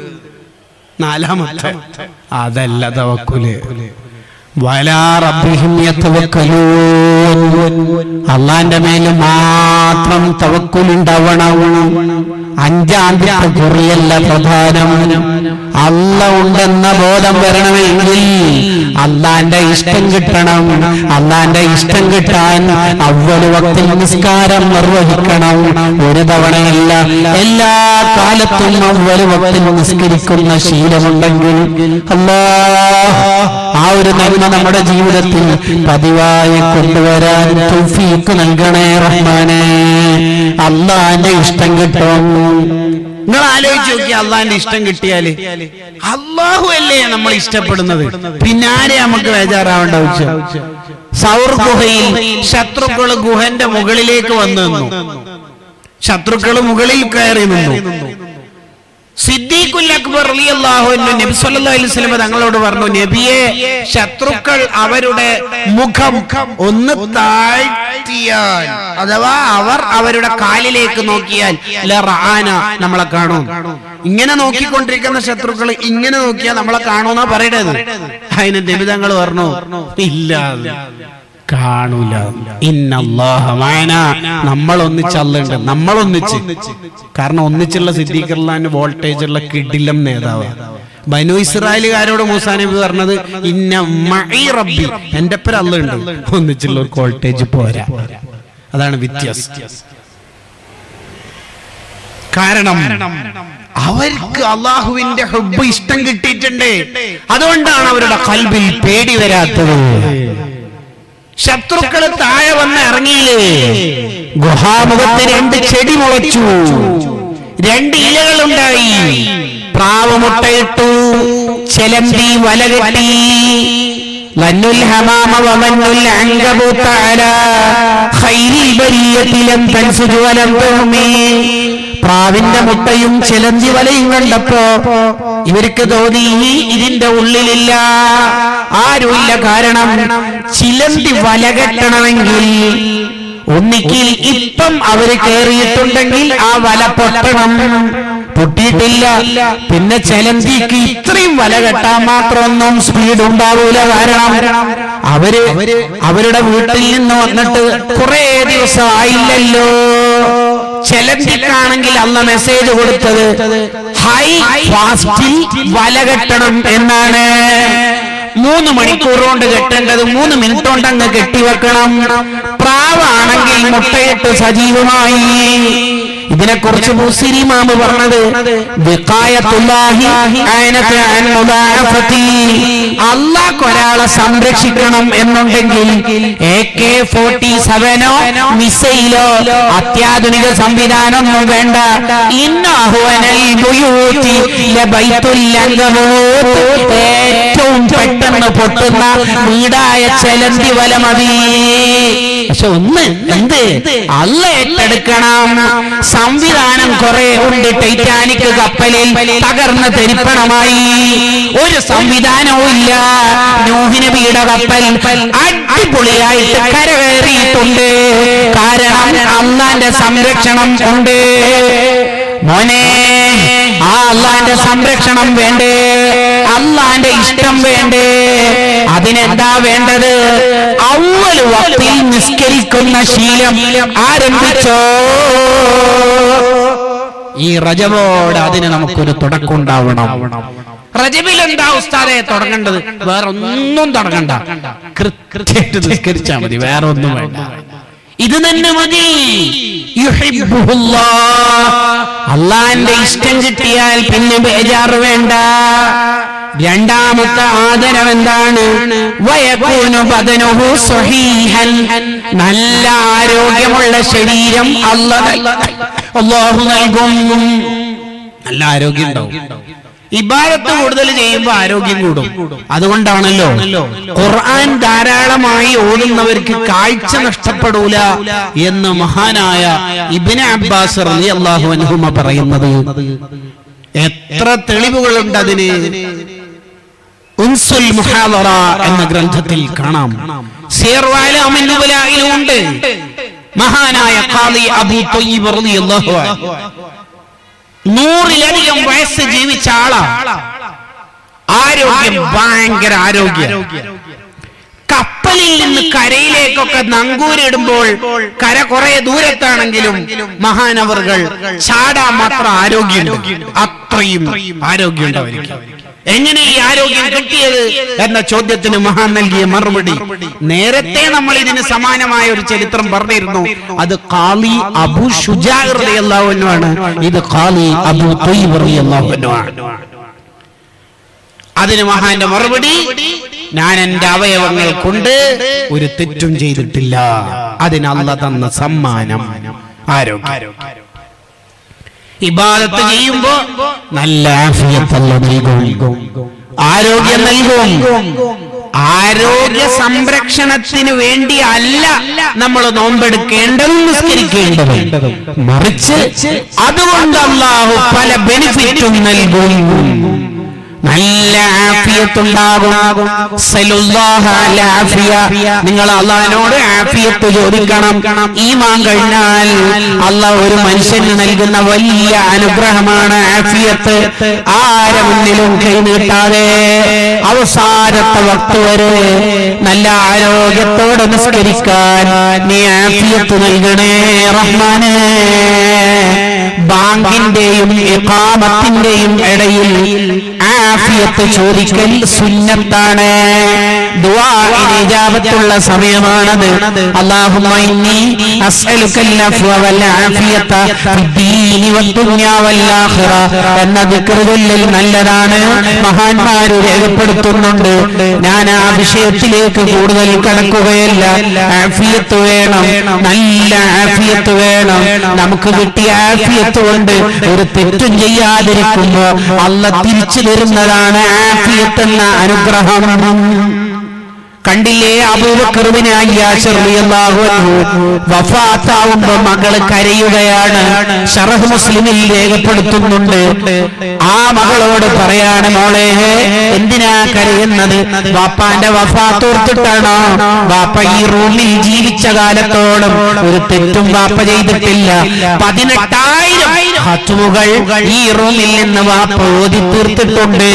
നാലാമത്തെ അതല്ല തവക്കുല് വലാ റബ്ബിഹിം യതവക്കലൂൻ അള്ളാന്റെ മേല് മാത്രം തവക്കുലുണ്ടാവണം അഞ്ചാം തീയതി കുറിയല്ല പ്രധാനം അല്ല ഉണ്ടെന്ന ബോധം വരണമെങ്കിൽ അള്ളാന്റെ ഇഷ്ടം കിട്ടണം അള്ളാന്റെ ഇഷ്ടം കിട്ടാൻ അവല് വക്തിൽ നിസ്കാരം നിർവഹിക്കണം ഒരു തവണയല്ല എല്ലാ കാലത്തും അവല് വക്തിൽ നിസ്കരിക്കുന്ന ശീലമുണ്ടെങ്കിൽ അല്ലാ ആ ഒരു നന്മ നമ്മുടെ ജീവിതത്തിൽ പതിവായി കൊണ്ടുവരാൻ തൗഫീക്ക് നൽകണേ റഹ്മാനെ അള്ളാന്റെ ഇഷ്ടം കിട്ടും നിങ്ങൾ ആലോചിച്ച് നോക്കി അള്ളാന്റെ ഇഷ്ടം കിട്ടിയാല് അള്ളാഹു അല്ലേ നമ്മൾ ഇഷ്ടപ്പെടുന്നത് പിന്നെ ആരെ നമുക്ക് ബേജാറാവേണ്ട ആവശ്യം സൗർ ഗുഹയിൽ ശത്രുക്കൾ ഗുഹന്റെ മുകളിലേക്ക് വന്നു നിന്നു ശത്രുക്കൾ മുകളിൽ കയറി നിന്നു സിദ്ദീഖുൽ അക്ബർ റളിയല്ലാഹു അൻഹു നബി സല്ലല്ലാഹു അലൈഹി വസല്ലം തങ്ങളോട് പറഞ്ഞു നബിയെ ശത്രുക്കൾ അവരുടെ മുഖം ഒന്ന് താഴ്ത്തിയാൽ അഥവാ അവർ അവരുടെ കാലിലേക്ക് നോക്കിയാൽ ലറആന നമ്മളെ കാണും ഇങ്ങനെ നോക്കിക്കൊണ്ടിരിക്കുന്ന ശത്രുക്കൾ ഇങ്ങനെ നോക്കിയാൽ നമ്മളെ കാണുമെന്നാ പറയണത് അതിന് നബി തങ്ങൾ പറഞ്ഞു ഇല്ല കാണൂല ഇന്നല്ലാഹ മഅന നമ്മൾ ഒന്നിച്ച് അല്ലുണ്ട് നമ്മൾ ഒന്നിച്ച് കാരണം ഒന്നിച്ചുള്ള സിദ്ദീഖർലാന്റെ വോൾട്ടേജ് ഉള്ള കിടിലം നേതാവ് ബനു ഇസ്രായേലുകാരോട് മൂസാ നബി പറഞ്ഞത് ഇന്ന മഈ റബ്ബി എന്റെ പേര് അല്ലുണ്ട് ഒന്നിച്ചുള്ള ഒരു വോൾട്ടേജ് പോരാ അതാണ് വ്യത്യാസം കാരണം അവർക്ക് അള്ളാഹുവിന്റെ ഹുബ് ഇഷ്ടം കിട്ടിയിട്ടുണ്ട് അതുകൊണ്ടാണ് അവരുടെ കൽബിൽ പേടി വരാത്തത് ശത്രുക്കള് താഴെ വന്ന് ഇറങ്ങിയില്ലേ ഗുഹാമുഖത്ത് രണ്ട് ചെടി മുളച്ചു രണ്ട് ഇലകളുണ്ടായി പ്രാവ് മുട്ടയിട്ടു ചെലന്തി വലകെട്ടി വന്നുൽ ഹമാമ വമന്നുൽ അങ്കബൂത്ത അലാ ഖൈരിൽ ബരിയത്തി ലം തൻസുജു വലം തുഹ്മി പ്രാവിന്റെ മുട്ടയും ചിലന്തി വലയും കണ്ടപ്പോ ഇവർക്ക് തോന്നി ഈ ഇതിന്റെ ഉള്ളിലില്ല ആരുമില്ല കാരണം ചിലന്തി വല കെട്ടണമെങ്കിൽ ഒന്നിക്കിൽ ഇപ്പം അവര് കേറിയിട്ടുണ്ടെങ്കിൽ ആ വല പൊട്ടണം പൊട്ടിയിട്ടില്ല പിന്നെ ചലന്തിക്ക് ഇത്രയും വല കെട്ടാൻ മാത്രമൊന്നും സ്പീഡ് ഉണ്ടാവൂല കാരണം അവര് അവരുടെ വീട്ടിൽ നിന്ന് വന്നിട്ട് കുറെ ദിവസം ആയില്ലല്ലോ ചെലന്തിക്കാണെങ്കിൽ അന്ന് മെസ്സേജ് കൊടുത്തത് ഹൈ ഫാസ്റ്റിൽ വല കെട്ടണം എന്നാണ് മൂന്ന് മണിക്കൂർ കൊണ്ട് കെട്ടേണ്ടത് മൂന്ന് മിനിറ്റ് കൊണ്ട് അങ്ങ് കെട്ടിവെക്കണം പ്രാവാണെങ്കിൽ മുട്ടയിട്ട് സജീവമായി ഇതിനെക്കുറിച്ച് മുസ്ലിമാമ് പറഞ്ഞത് വിഖായത്തുല്ലാഹി അയനത്ത് അൻ മുദാഅഫത്തി. അള്ളാഹ് ഒരാളെ സംരക്ഷിക്കണം എന്നുണ്ടെങ്കിൽ എ കെ ഫോർട്ടി സെവനോ മിസൈലോ അത്യാധുനിക സംവിധാനമൊന്നും വേണ്ട ഇന്നഹുവനൽ ബുയൂത്തി ലബൈത്തുൽ അങ്കബൂത്ത്. ഏറ്റവും പെട്ടെന്ന് പൊട്ടുന്ന വീടായ ചെലന്തി വല മതി പക്ഷെ ഒന്ന് എന്ത് അല്ല ഏറ്റെടുക്കണം സംവിധാനം കുറെ ഉണ്ട് ടൈറ്റാനിക് കപ്പലിൽ തകർന്ന് തെരിപ്പണമായി ഒരു സംവിധാനവും ഇല്ല നോഹിനബിയുടെ കപ്പൽ അടിപൊളിയായിട്ട് കരകയറിയിട്ടുണ്ട് കാരണം അള്ളാന്റെ സംരക്ഷണം ഉണ്ട് മോനെ ആ അള്ളാന്റെ സംരക്ഷണം വേണ്ടേ അള്ളാന്റെ ഇഷ്ടം വേണ്ടേ അതിനെന്താ വേണ്ടത് അവല് വക്തിൽ നിസ്കരിക്കുന്ന ശീലം ആരംഭിച്ചോ ഈ റജബോട് അതിന് നമുക്കൊരു തുടക്കം ഉണ്ടാവണം റജബിൽ എന്താ ഉസ്താദെ തുടങ്ങേണ്ടത് വേറെ ഒന്നും തുടങ്ങണ്ട കൃത്യമായിട്ട് നിസ്കരിച്ചാ മതി വേറെ ഒന്നും വേണ്ട ഇത് തന്നെ മതി യുഹിബ്ബുഹുല്ലാ. അള്ളാന്റെ ഇഷ്ടം കിട്ടിയാൽ പിന്നെ ബേജാറ് വേണ്ട രണ്ടാമത്തെ ആദരം എന്താണ് വയക്കൂനു പതനുഹു സ്വഹീഹൻ നല്ല ആരോഗ്യമുള്ള ശരീരം അല്ല അള്ളാഹു നൽകും നല്ല ആരോഗ്യം ഉണ്ടാവും ഇബാദത്ത് കൂടുതൽ ചെയ്യുമ്പോൾ ആരോഗ്യം കൂടും അതുകൊണ്ടാണല്ലോ ഖുർആൻ ധാരാളമായി ഓടുന്നവർക്ക് കാഴ്ച നഷ്ടപ്പെടൂല എന്ന് മഹാനായ ഇബിന് അബ്ബാസ് റളിയല്ലാഹു അൻഹുമ പറയുന്നത് എത്ര തെളിവുകളുണ്ട് അതിന് ഉൻസുൽ മുഹാദറ എന്ന ഗ്രന്ഥത്തിൽ കാണാം സീർവാലാമിൻ നുബലായിലും ഉണ്ട് മഹാനായ ഖാദി അബൂ ത്വയ്യിബ് റളിയല്ലാഹു അൻഹു നൂറിലധികം വയസ്സ് ജീവിച്ച ആളാ ആരോഗ്യം ഭയങ്കര ആരോഗ്യം കപ്പലിൽ നിന്ന് കരയിലേക്കൊക്കെ നങ്കൂരിടുമ്പോൾ കര കുറെ ദൂരത്താണെങ്കിലും മഹാനവറുകൾ ചാടാൻ മാത്രം ആരോഗ്യമുണ്ട് അത്രയും ആരോഗ്യമുണ്ട് അവർക്ക് എങ്ങനെ ഈ ആരോഗ്യം കിട്ടിയത് എന്ന ചോദ്യത്തിന് മഹാൻ നൽകിയ മറുപടി നേരത്തെ നമ്മൾ ഇതിന് സമാനമായ ഒരു ചരിത്രം പറഞ്ഞിരുന്നു അത് കാളി അബു ഷുജാഹുആണ് ഇത് കാളി അബു തൊയ്യുമാണ് അതിന് മഹാന്റെ മറുപടി ഞാൻ എന്റെ അവയവങ്ങൾ കൊണ്ട് ഒരു തെറ്റും ചെയ്തിട്ടില്ല അതിന് അല്ല തന്ന സമ്മാനം ആരോഗ്യം ഇബാദത്ത് ചെയ്യുമ്പോ നല്ല ആഫിയത്തല്ല നൽകും ആരോഗ്യം നൽകും ആരോഗ്യ സംരക്ഷണത്തിന് വേണ്ടി അല്ല നമ്മൾ നോമ്പെടുക്കേണ്ടതും നിസ്കരിക്കേണ്ടതും മറിച്ച് അതുകൊണ്ട് അള്ളാഹു പല ബെനിഫിറ്റും നൽകും നല്ല ആഫിയത്തുണ്ടാകും സലുല്ലാഹ അൽ ആഫിയ. നിങ്ങൾ അള്ളാഹിനോട് ആഫിയത്ത് ചോദിക്കണം ഈമാൻ കഴിഞ്ഞാൽ അള്ളാഹ് ഒരു മനുഷ്യന് നൽകുന്ന വലിയ അനുഗ്രഹമാണ് ആഫിയത്ത് ആരെ മുന്നിലും കൈനീട്ടാതെ അവസാനത്തെ വക്ത് വരെ നല്ല ആരോഗ്യത്തോടെ നിസ്കരിക്കാൻ നീ ആഫിയത്ത് നൽകണേ റഹ്മാനേ ബാങ്കിന്റെയും ഇഖാമത്തിന്റെയും ഇടയിൽ ആഫിയത്ത് ചോദിക്കൽ സുന്നത്താണ് ദുആഇന് ഇജാബത്തുള്ള സമയമാണത് അല്ലാഹുമ്മ ഇന്നി അസ്അലുക്കൽ അഫ്വ വൽ ആഫിയത ഫിദ്ദീനി വദ്ദുനിയ വൽ ആഖിറ എന്ന ദിക്ർ ചൊല്ലൽ നല്ലതാണ് മഹാന്മാർ രേഖപ്പെടുത്തുന്നുണ്ട് ഞാൻ ആ വിഷയത്തിലേക്ക് കൂടുതൽ കടക്കുകയല്ല ആഫിയത്ത് വേണം നല്ല ആഫിയത്ത് വേണം നമുക്ക് കിട്ടിയ ആഫിയത്ത് കൊണ്ട് ഒരു തെറ്റും ചെയ്യാതിരിക്കുമ്പോ അല്ല തിരിച്ചു തരുന്നതാണ് ആഫിയത്ത് എന്ന അനുഗ്രഹം കണ്ടില്ലേ അബൂബക്കറിന് വഫാത്താവുമ്പോ മകള് കരയുകയാണ് ഷറഹ് മുസ്ലിമിൽ രേഖപ്പെടുത്തുന്നുണ്ട് ആ മകളോട് പറയാണ് മോളെ എന്തിനാ കരയുന്നത് വാപ്പാന്റെ വഫാത്തോർത്തിട്ടാണോ വാപ്പ ഈ റൂമിൽ ജീവിച്ച കാലത്തോളം ഒരു തെറ്റും വാപ്പ ചെയ്തിട്ടില്ല പതിനെട്ടായിരം ഹത്തുകൾ ഈ റൂമിൽ നിന്ന് വാപ്പ ഓതി തീർത്തിട്ടുണ്ട്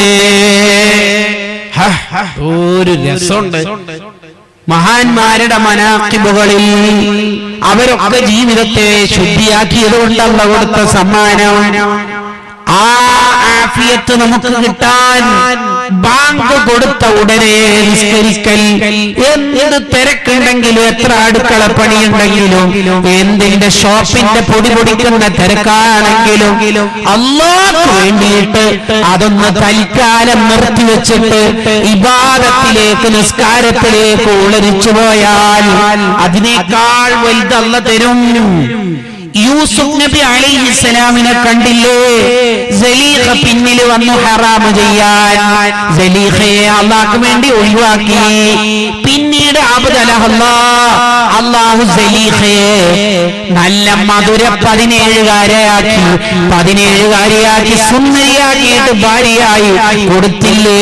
ഹ, ഹ, ഒരു രസമുണ്ട് മഹാന്മാരുടെ മനാക്കിബുകളിൽ അവരൊക്കെ ജീവിതത്തെ ശുദ്ധിയാക്കിയത് കൊണ്ടല്ല കൊടുത്ത സമ്മാനം ആ ആഫിയത്ത് നമുക്ക് കിട്ടാൻ ബാങ്ക് കൊടുത്ത ഉടനെ നിസ്കരിക്കൽ എന്ത് തിരക്കുണ്ടെങ്കിലും എത്ര അടുക്കള പണിയുണ്ടെങ്കിലും എന്തിന്റെ ഷോപ്പിന്റെ പൊടി പൊടിക്കുന്ന തിരക്കാണെങ്കിലും അള്ളാഹ് വേണ്ടിയിട്ട് അതൊന്ന് തൽക്കാലം നിർത്തിവെച്ചിട്ട് ഇബാദത്തിലേക്ക് നിസ്കാരത്തിലേക്ക് ഉളരിച്ചു പോയാൽ അതിനേക്കാൾ വലുതല്ല തരും യൂസുഫ് നബി അലൈഹിസ്സലാമിനെ കണ്ടില്ലേ സലീഖ പിന്നിൽ വന്നു ഹറാമ് ചെയ്യാൻ സലീഖയെ അള്ളാഹ്ക്ക് വേണ്ടി ഒഴിവാക്കി പിന്നീട് അബ്ദലഹല്ലാ അള്ളാഹു സലീഖയെ നല്ല മധുര പതിനേഴുകാരെയാക്കി പതിനേഴുകാരിയാക്കി സുന്ദരിയാക്കിയിട്ട് ഭാര്യയായി കൊടുത്തില്ലേ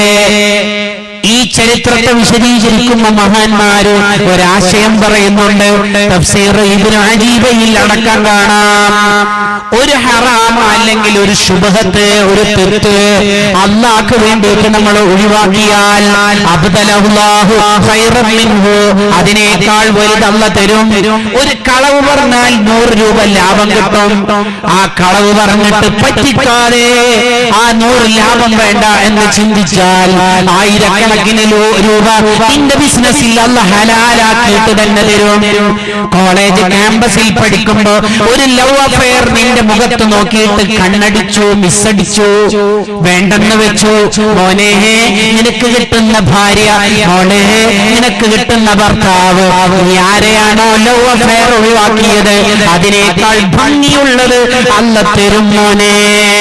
ഈ ചരിത്രത്തെ വിശദീകരിക്കുന്ന മഹാന്മാര് ഒരാശയം പറയുന്നുണ്ട് തഫ്സീർ ഇബ്നു അജീബയിൽ അടക്കം കാണാം ഒരു ഹറാം അല്ലെങ്കിൽ ഒരു ശുഭഹത്ത് ഒരു തെറ്റ് അള്ളാഹ്ക്ക് വേണ്ടിയിട്ട് നമ്മൾ ഒഴിവാക്കിയാൽ അബ്ദലഹുല്ലാഹു ഖൈറൻ മിൻഹു അതിനേക്കാൾ വലുത് അല്ല തരും ഒരു കളവ് പറഞ്ഞാൽ നൂറ് രൂപ ലാഭം കിട്ടും ആ കളവ് പറഞ്ഞിട്ട് പറ്റിക്കാതെ ആ നൂറ് ലാഭം വേണ്ട എന്ന് ചിന്തിച്ചാൽ ആയിരക്കണക്കിന് ലോ- രൂപ നിന്റെ ബിസിനസ്സിൽ അല്ല ഹലാലാക്കിയിട്ട് തന്നെ തരും കോളേജ് ക്യാമ്പസിൽ പഠിക്കുമ്പോ ഒരു ലവ് അഫെയർ നിന്റെ മുഖത്ത് നോക്കിയിട്ട് കണ്ണടിച്ചു മിസ്സടിച്ചു വേണ്ടെന്ന് വെച്ചു മോനെ നിനക്ക് കിട്ടുന്ന ഭാര്യ മോളെ നിനക്ക് കിട്ടുന്ന ഭർത്താവ് നീ ആരെയാണോ ലവ് അഫെയർ ഒഴിവാക്കിയത് അതിനേക്കാൾ ഭംഗിയുള്ളത് അല്ല തരും മോനെ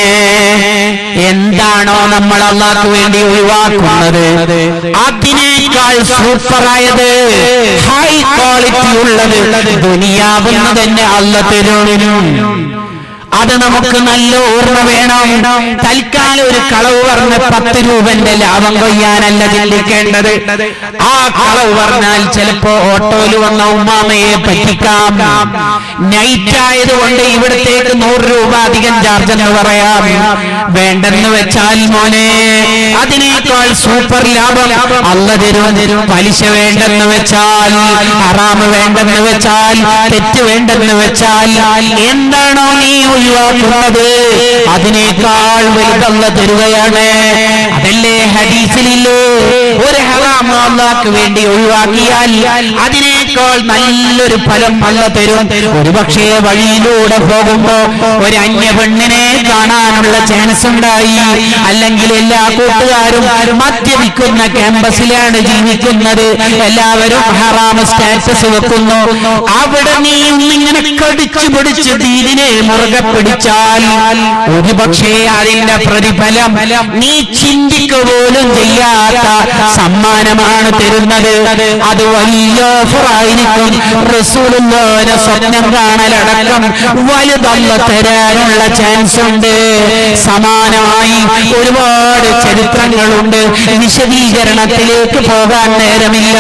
എന്താണോ നമ്മൾ അള്ളാഹ്ക്ക് വേണ്ടി ഒഴിവാക്കുന്നത് അതിനേക്കാൾ സൂപ്പറായത് ഹൈ ക്വാളിറ്റി ഉള്ളത് ദുനിയാവുന്ന തന്നെ അല്ല തരും അത് നമുക്ക് നല്ല ഓർമ്മ വേണം തൽക്കാലം ഒരു കളവ് പറഞ്ഞ് പത്ത് രൂപന്റെ ലാഭം കൊയ്യാനല്ല ചിന്തിക്കേണ്ടത് ആ കളവ് പറഞ്ഞാൽ ചിലപ്പോ ഓട്ടോയിൽ വന്ന ഉമ്മാമയെ പറ്റിക്കാം നൈറ്റ് ആയതുകൊണ്ട് ഇവിടത്തേക്ക് നൂറ് രൂപ അധികം ചാർജ് എന്ന് പറയാം വേണ്ടെന്ന് വെച്ചാൽ മോനെ അതിനേക്കാൾ സൂപ്പർ ലാഭം അല്ല തരും പലിശ വേണ്ടെന്ന് വെച്ചാൽ ഹറാമ് വേണ്ടെന്ന് വെച്ചാൽ തെറ്റ് വേണ്ടെന്ന് വെച്ചാൽ എന്താണോ നീ ഒഴിവാക്കുന്നത് അതിനേക്കാൾ വലുതല്ല തരുകയാണ് അതല്ലേ ഹദീസിലില്ലേ ഒരു ഹറാം അള്ളാഹ്ക്ക് വേണ്ടി ഒഴിവാക്കിയാൽ അതിനേക്കാൾ നല്ലൊരു ഫലം അല്ല തരും ഒരു പക്ഷേ വഴിയിലൂടെ പോകുമ്പോ ഒരു അന്യ പെണ്ണിനെ കാണാനുള്ള ചാൻസ് ഉണ്ടായി അല്ലെങ്കിൽ എല്ലാ കൂട്ടുകാരും മദ്യപിക്കുന്ന ക്യാമ്പസിലാണ് ജീവിക്കുന്നത് എല്ലാവരും ഹറാമ സ്റ്റാറ്റസ് വെക്കുന്നു അവിടെ നീ ഇങ്ങനെ കടിച്ചു പിടിച്ച് ദീനിനെ മുറുകെ പിടിച്ചാൽ ഒരുപക്ഷേ അതിന്റെ പ്രതിഫലം നീ ചിന്തിക്കുക പോലും ചെയ്യാത്ത സമ്മാനമാണ് തരുന്നത് അത് വലിയ ഓഫറായി അപ്പോഴായിരിക്കും റസൂലുള്ളാഹിനെ സ്വപ്നം കാണലടക്കം വലുതല്ല തരാനുള്ള ചാൻസ് ഉണ്ട് സമാനമായി ഒരുപാട് ചരിത്രങ്ങളുണ്ട് വിശദീകരണത്തിലേക്ക് പോകാൻ നേരമില്ല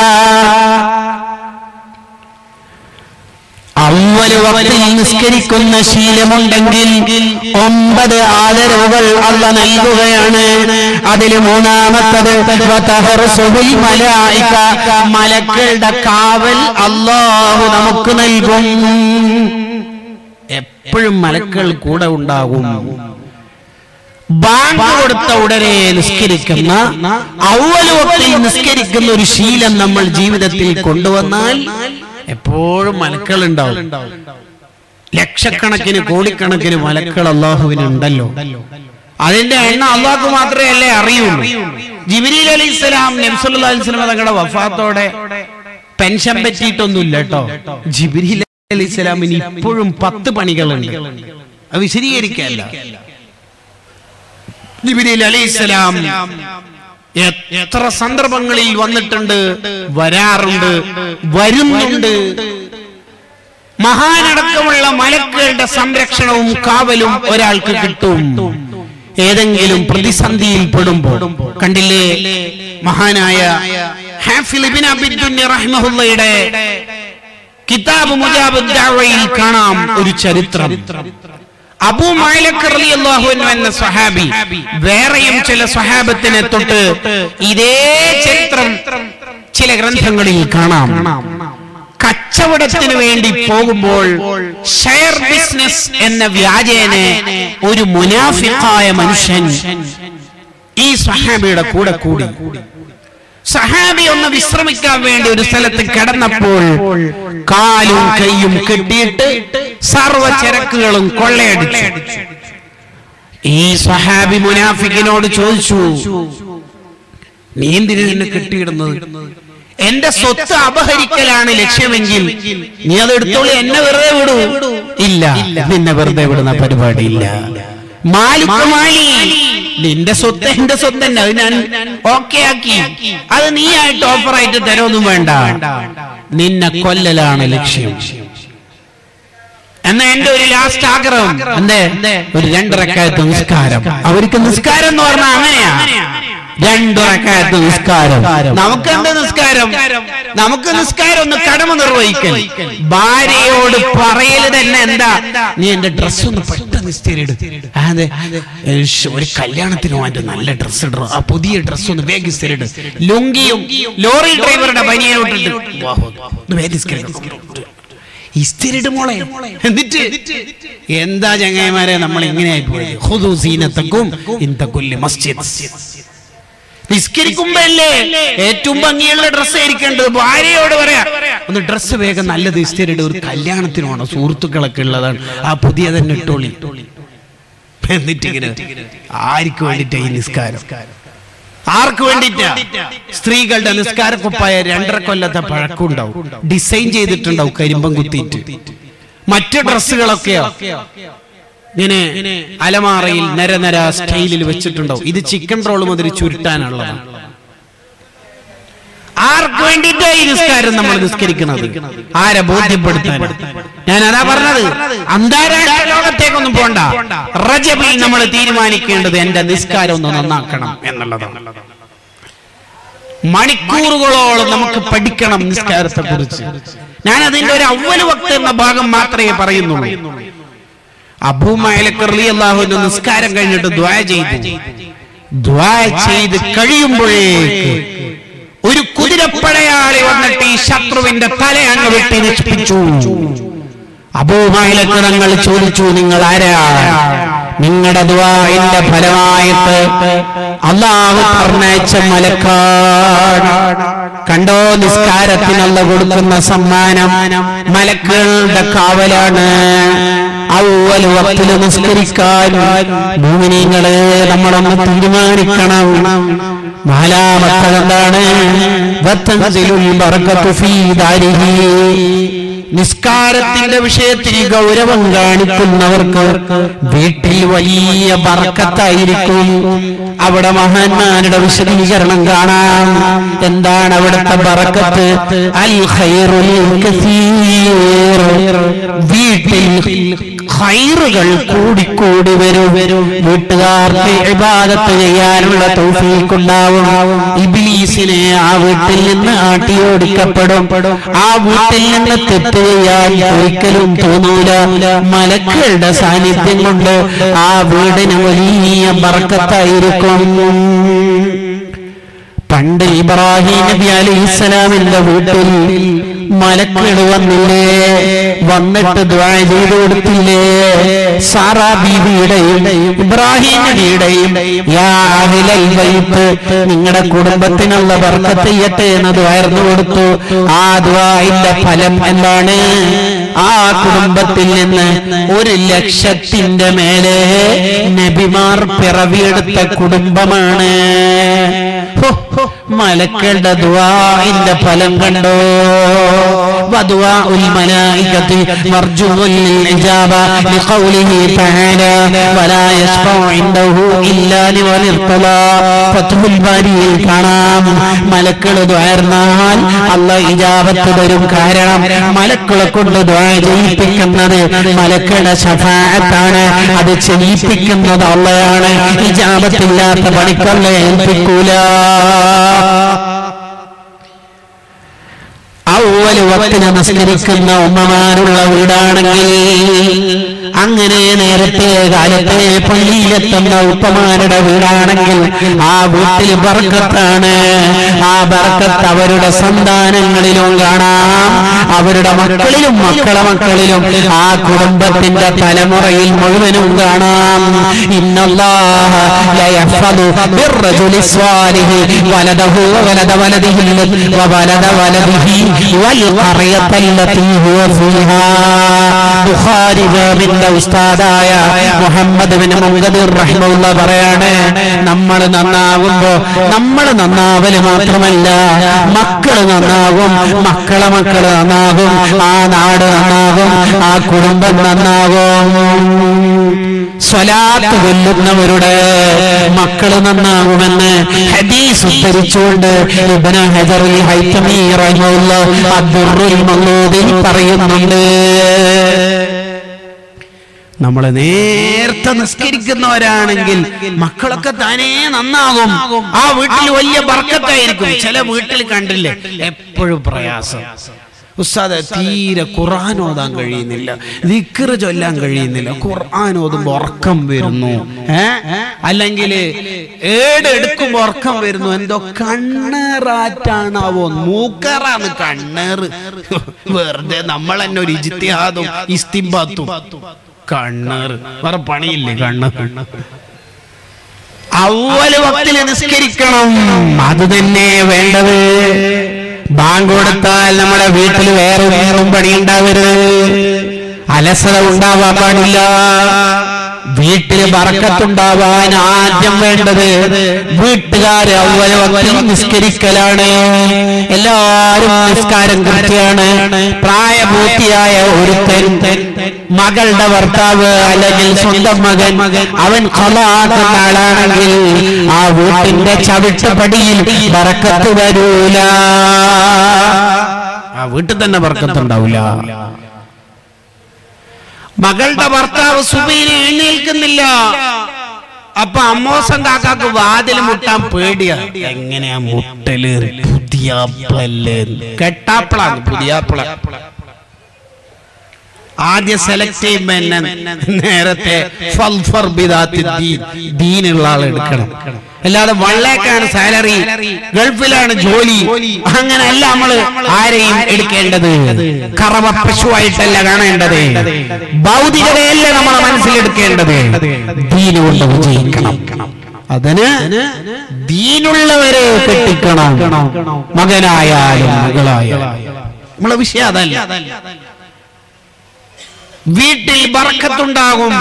അവല് വക്തിൽ നിസ്കരിക്കുന്ന ശീലമുണ്ടെങ്കിൽ ഒമ്പത് ആദരവുകൾ അല്ല നൽകുകയാണ് അതിൽ മൂന്നാമത്തത് വതഹർസുബുൽ മലായിക. മലക്കളുടെ കാവൽ അള്ളാഹു നമുക്ക് നൽകും എപ്പോഴും മലക്കൾ കൂടെ ഉണ്ടാകും ബാങ്ക് കൊടുത്ത ഉടനെ നിസ്കരിക്കുന്ന ഔവലുവക്തിൽ നിസ്കരിക്കുന്ന ഒരു ശീലം നമ്മൾ ജീവിതത്തിൽ കൊണ്ടുവന്നാൽ എപ്പോഴും മലക്കൾ ഉണ്ടാവും ലക്ഷക്കണക്കിന് കോടിക്കണക്കിന് മലക്കൾ അള്ളാഹുവിനുണ്ടല്ലോ അതിന്റെ എണ്ണം അള്ളാഹു മാത്രമേ അല്ലേ അറിയുള്ളൂ ജിബിരിൽ അലി ഇസ്ലാം നബ്സുല്ലാ അലൈഹി സ്വലം തങ്ങളുടെ വഫാത്തോടെ പെൻഷൻ പറ്റിയിട്ടൊന്നുമില്ല കേട്ടോ ജിബിരിൽ അലി ഇസ്ലാമിന് ഇപ്പോഴും പത്ത് പണികളുണ്ട് അത് വിശദീകരിക്കല്ല ജിബിരിൽ അലി ഇസ്ലാം എത്ര സന്ദർഭങ്ങളിൽ വന്നിട്ടുണ്ട് വരാറുണ്ട് വരുന്നുണ്ട് മഹാനടക്കമുള്ള മലക്കുകളുടെ സംരക്ഷണവും കാവലും ഒരാൾക്ക് കിട്ടും ഏതെങ്കിലും പ്രതിസന്ധിയിൽ പെടുമ്പോൾ കണ്ടില്ലേ മഹാനായ ഹാഫിൽ ഇബ്നു അബിദ്ദുന്നി റഹ്മഹുള്ളയുടെ കിതാബ് മുജാബ് ദഅവയിൽ കാണാം ഒരു ചരിത്രം അബൂ മാലിക് റളിയല്ലാഹു അൻഹു എന്ന സ്വഹാബി വേറെയും ചില സ്വഹാബത്തിനെ തൊട്ട് ഇതേ ചരിത്രം ചില ഗ്രന്ഥങ്ങളിൽ കാണാം കച്ചവടത്തിന് വേണ്ടി പോകുമ്പോൾ ഷെയർ ബിസിനസ് എന്ന വ്യാജേനെ ഒരു മുനാഫിക്കായ മനുഷ്യൻ ഈ സ്വഹാബിയുടെ കൂടെ കൂടി സഹാബി ഒന്ന് വിശ്രമിക്കാൻ വേണ്ടി ഒരു സ്ഥലത്ത് കിടന്നപ്പോൾ കാലും കൈയും കെട്ടിയിട്ട് സർവ ചരക്കുകളും കൊള്ളയടിച്ചു ഈ സഹാബി മുനാഫിക്കിനോട് ചോദിച്ചു നീ എന്തിനു നിന്നെ കെട്ടിയിടുന്നത് എന്റെ സ്വത്ത് അപഹരിക്കലാണ് ലക്ഷ്യമെങ്കിൽ നീ അത് എടുത്തോളൂ എന്നെ വെറുതെ വിടൂ ഇല്ല നിന്നെ വെറുതെ വിടുന്ന പരിപാടിയില്ല മാലിക് മാലി നിന്റെ സ്വത്ത് എന്റെ സ്വത്ത് തന്നെ അത് ഞാൻ ഓക്കെ ആക്കി അത് നീ ആയിട്ട് ഓഫറായിട്ട് തരൊന്നും വേണ്ട നിന്നെ കൊല്ലലാണ് ലക്ഷ്യം എന്നാ എന്റെ ഒരു ലാസ്റ്റ് ആഗ്രഹം എന്തേ ഒരു രണ്ടരക്കാലത്ത് നിസ്കാരം അവർക്ക് നിസ്കാരം എന്ന് പറഞ്ഞാൽ അങ്ങനെയാ രണ്ടരക്കാലത്ത് നിസ്കാരം നമുക്ക് എന്താ നിസ്കാരം നമുക്ക് നിസ്കാരം ഒന്ന് കടമ നിർവഹിക്കൽ ഭാര്യയോട് പറയല് തന്നെ എന്താ നീ എന്റെ ഡ്രസ് ഒന്ന് പെട്ടെന്ന് ഇസ്തിരിട് അതെ ഒരു കല്യാണത്തിന് വേണ്ടി നല്ല ഡ്രസ് ഇടണം ആ പുതിയ ഡ്രസ് ഒന്ന് വേഗം ഇസ്തിരിട് ലുങ്കിയും ലോറി ഡ്രൈവറുടെ ബനിയനോട്ടിട്ട് ഒന്ന് വേഗം ഇസ്തിരിട്. ഇസ്തിരിട് മോളെ എന്നിട്ട് എന്താ ചങ്ങായിമാരെ നമ്മൾ ഇങ്ങനെയായി പോയത് ഹുദു സീനത്തക്കും ഇന്ത മസ്ജിദ് നിസ്കരിക്കുമ്പല്ലേ ഏറ്റവും ഭംഗിയുള്ള ഡ്രസ്സ് ആയിരിക്കേണ്ടത് ഭാര്യയോട് പറയാ ഒന്ന് ഡ്രസ്സ് വേഗം നല്ലത് ഇസ്തിരിട് ഒരു കല്യാണത്തിനാണോ സുഹൃത്തുക്കളൊക്കെ ഉള്ളതാണ് ആ പുതിയ തന്നെ ഇട്ടോളി എന്നിട്ടിങ്ങനെ ആർക്ക് വേണ്ടിട്ടാ ഈ നിസ്കാരം ആർക്ക് വേണ്ടിട്ടാ സ്ത്രീകളുടെ നിസ്കാര കുപ്പായ രണ്ടര കൊല്ലത്തെ പഴക്കമുണ്ടാവും ഡിസൈൻ ചെയ്തിട്ടുണ്ടാവും കരിമ്പം കുത്തിയിട്ട് മറ്റു ഡ്രസ്സുകളൊക്കെയോ ഇങ്ങനെ അലമാറയിൽ നിരനിര സ്റ്റൈലിൽ വെച്ചിട്ടുണ്ടാവും ഇത് ചിക്കൻ റോൾ മുതൽ ചുരുട്ടാനുള്ളതാണ് ആർക്ക് വേണ്ടിയിട്ടാ ഈ നിസ്കാരം നമ്മൾ നിസ്കരിക്കുന്നത് ആരെ ബോധ്യപ്പെടുത്താൻ ഞാൻ അതാ പറഞ്ഞത് അന്താരാഷ്ട്ര ലോകത്തേക്കൊന്നും പോണ്ട റജബിൽ നമ്മൾ തീരുമാനിക്കേണ്ടത് എന്റെ നിസ്കാരം ഒന്ന് നന്നാക്കണം എന്നുള്ളതാണ് മണിക്കൂറുകളോളം നമുക്ക് പഠിക്കണം നിസ്കാരത്തെ കുറിച്ച് ഞാൻ അതിന്റെ ഒരു അവല് വക്ത എന്ന ഭാഗം മാത്രമേ പറയുന്നുള്ളൂ അബൂമായലക്കർലി അള്ളാഹുവിന്റെ നിസ്കാരം കഴിഞ്ഞിട്ട് ദ്വാ ചെയ്തു ദ്വാ ചെയ്ത് കഴിയുമ്പോഴേക്ക് ഒരു കുതിരപ്പടയാളി വന്നിട്ട് ഈ ശത്രുവിന്റെ തല അങ്ങ് വെട്ടി നശിപ്പിച്ചു അബൂമായിലക്കണങ്ങൾ ചോദിച്ചു നിങ്ങൾ ആരാ നിങ്ങളുടെ ദ്വാന്റെ ഫലമായിട്ട് അള്ളാഹു പറഞ്ഞയച്ച മലക്കാണ് കണ്ടോ നിസ്കാരത്തിനുള്ള കൊടുക്കുന്ന സമ്മാനം മലക്കുകളുടെ കാവലാണ് ഔവൽ വക്തില് നിസ്കരിക്കാൻ ഭൂമിനിങ്ങളെ നമ്മളൊന്ന് തീരുമാനിക്കണം നാലാമത്തത് എന്താണ് വത്തൻസിലുൽ ബറക്കത്തു ഫീ ദാരിഹി നിസ്കാരത്തിന്റെ വിഷയത്തിൽ ഗൗരവം കാണിക്കുന്നവർക്ക് വീട്ടിൽ വലിയ ബർക്കത്തായിരിക്കും അവിടെ മഹാന്മാരുടെ വിശദീകരണം കാണാം എന്താണ് അവിടുത്തെ ബറക്കത്ത് അൽ ഖൈറുൽ കസീർ വീട്ടിൽ ഖൈറുകൾ കൂടിക്കൂടി വരും വരും വീട്ടുകാർക്ക് ഇബാദത്ത് ചെയ്യാനുള്ള തൗഫീഖുണ്ടാവും ഇബ്ലീസിനെ ആ വീട്ടിൽ നിന്ന് ആട്ടിയോടിക്കപ്പെടും ആ വീട്ടിൽ നിന്ന് തെറ്റ് ചെയ്യാൻ ഒരിക്കലും തോന്നൂല മലക്കളുടെ സാന്നിധ്യം കൊണ്ട് ആ വീടിന് വലിയ ബർക്കത്തായിരിക്കും പണ്ട് ഇബ്രാഹിം നബി അലൈഹി ഇസ്ലാമിന്റെ വീട്ടിൽ മലക്കൾ വന്നില്ലേ വന്നിട്ട് ദ്വാ ചെയ്തു കൊടുത്തില്ലേ സാറാ ബീവിയുടെയും ഇബ്രാഹിം നബിയുടെയും യാ അഹ്ലൽ ബൈത്ത് നിങ്ങളുടെ കുടുംബത്തിനുള്ള ബർക്കത്ത് ചെയ്യട്ടെ എന്ന് ദ്വാർന്നു കൊടുത്തു ആ ദ്വായിന്റെ ഫലം എന്താണ് ആ കുടുംബത്തിൽ നിന്ന് ഒരു ലക്ഷത്തിന്റെ മേലെ നബിമാർ പിറവിയെടുത്ത കുടുംബമാണ് ഹോ, ഹോ, മലക്കളുടെ ദുആഇന്റെ ഫലം കണ്ടോ وأدواء الملائكة مرجو للإجابة لقوله تعالى ولا يشفع عنده إلا لمن ارتضى فتح الباريയിൽ കാണാം മലക്കൾ ദ്വാർന്നാൽ അല്ല ഇജാബത്ത് തരും കാരണം മലക്കളെ കൊണ്ട് ദ്വാ ചെയ്യിപ്പിക്കുന്നത് മലക്കളുടെ ശഫാഅത്താണ് അത് ചെയ്യിപ്പിക്കുന്നത് അള്ളയാണ് ഇജാബത്തില്ലാത്ത പണിക്കല്ല ഏൽപ്പിക്കൂല അവല് വക്തിന് നമസ്കരിക്കുന്ന ഉമ്മമാരുള്ള വീടാണെങ്കിൽ അങ്ങനെ നേരത്തെ കാലത്തെ പള്ളിയിലെത്തുന്ന ഉപ്പമാരുടെ വീടാണെങ്കിൽ ആ വീട്ടിൽ ബർക്കത്താണ് ആ ബർക്കത്ത് അവരുടെ സന്താനങ്ങളിലും കാണാം അവരുടെ മക്കളിലും മക്കളെ മക്കളിലും ആ കുടുംബത്തിന്റെ തലമുറയിൽ മുഴുവനും കാണാം ഇന്നല്ലാഹ ലയഹ്ഫദു ബിർറജുലി സ്വാലിഹി വലദഹു വലദ വലദിഹി വവലദ വലദിഹി والقرية التي هو فيها ബുഖാരി ബാബിന്റെ ഉസ്താദായ മുഹമ്മദ് ബിൻ മുങ്കദിർ റഹ്മുള്ള പറയാണ് നമ്മൾ നന്നാകുമ്പോ നമ്മൾ നന്നാവല് മാത്രമല്ല മക്കള് നന്നാകും മക്കളെ മക്കള് നന്നാകും ആ നാട് നന്നാകും ആ കുടുംബം നന്നാകും സ്വലാത്ത് കൊല്ലുന്നവരുടെ മക്കള് നന്നാകുമെന്ന് ഹദീസ് ഉദ്ധരിച്ചുകൊണ്ട് ഇബ്ന ഹജറുൽ ഹൈതമി റഹിമഹുല്ലാഹ് അദ്ദുറുൽ മൗലൂദിൽ പറയുന്നുണ്ട് നമ്മൾ നേരത്തെ നിസ്കരിക്കുന്നവരാണെങ്കിൽ മക്കളൊക്കെ താനേ നന്നാകും ആ വീട്ടിൽ വലിയ ബർക്കത്തായിരിക്കും ചില വീട്ടിൽ കണ്ടില്ലേ എപ്പോഴും പ്രയാസം ഉസ്താദ് തീരെ ഖുർആൻ ഓതാൻ കഴിയുന്നില്ല ദിക്റ് ചൊല്ലാൻ കഴിയുന്നില്ല ഖുർആൻ ഓതുമ്പോ ഉറക്കം വരുന്നു ഏ അല്ലെങ്കിൽ ഏട് എടുക്കുമ്പോ ഉറക്കം വരുന്നു എന്തോ കണ്ണേറാറ്റാണാവോ മൂക്കറാണ് കണ്ണേറ് വെറുതെ നമ്മൾ തന്നെ ഒരു ഇജിത്തിഹാദും ഇസ്തിബാത്തും കണ്ണേറ് വേറെ പണിയില്ലേ കണ്ണേറ് അവല് വക്തില് നിസ്കരിക്കണം അത് തന്നെ വേണ്ടത് ബാങ്ക് കൊടുത്താൽ നമ്മുടെ വീട്ടിൽ വേറെ വേറും പണി ഉണ്ടാവരുത് അലസത ഉണ്ടാവാൻ പാടില്ല വീട്ടില് ബറക്കത്തുണ്ടാവാൻ ആദ്യം വേണ്ടത് വീട്ടുകാര് അവലവത്തിൽ നിസ്കരിക്കലാണ് എല്ലാരും നിസ്കാരം കൃത്യമാണ് പ്രായപൂർത്തിയായ ഒരുത്തൻ മകളുടെ ഭർത്താവ് അല്ലെങ്കിൽ സ്വന്തം മകൻ അവൻ കൊലാക്കുന്ന ആളാണെങ്കിൽ ആ വീട്ടിന്റെ ചവിട്ടുപടിയിൽ ബറക്കത്ത് വരൂല ആ വീട്ടിൽ തന്നെ ബറക്കത്തുണ്ടാവില്ല മകളുടെ ഭർത്താവ് സുബൈയിൽ എഴുന്നേൽക്കുന്നില്ല അപ്പൊ അമ്മോസം കാക്കാക്ക് വാതിൽ മുട്ടാൻ പേടിയാ എങ്ങനെയാ മുട്ടല് പുതിയാപ്പളല്ലേ കെട്ടാപ്പളാണ് പുതിയാപ്പള ആദ്യം സെലക്ട് ചെയ്യുമ്പോ എന്നെ നേരത്തെ ഫൽഫർ ബിദാത്തി ദീൻ. ദീനുള്ള ആൾ എടുക്കണം അല്ലാതെ വള്ളേക്കാണ് സാലറി ഗൾഫിലാണ് ജോലി അങ്ങനെയല്ല നമ്മള് ആരെയും എടുക്കേണ്ടത് കറവ പശുവായിട്ടല്ല കാണേണ്ടത് ഭൗതികതയല്ല നമ്മളെ മനസ്സിലെടുക്കേണ്ടത് ദീന് കൊണ്ട് വിജയിക്കണം അതിന് ദീനുള്ളവരെ കെട്ടിക്കണം മകനായാലും മകളായാലും നമ്മളെ വിഷയം അതല്ല വീട്ടിൽ ബർക്കത്തുണ്ടാകും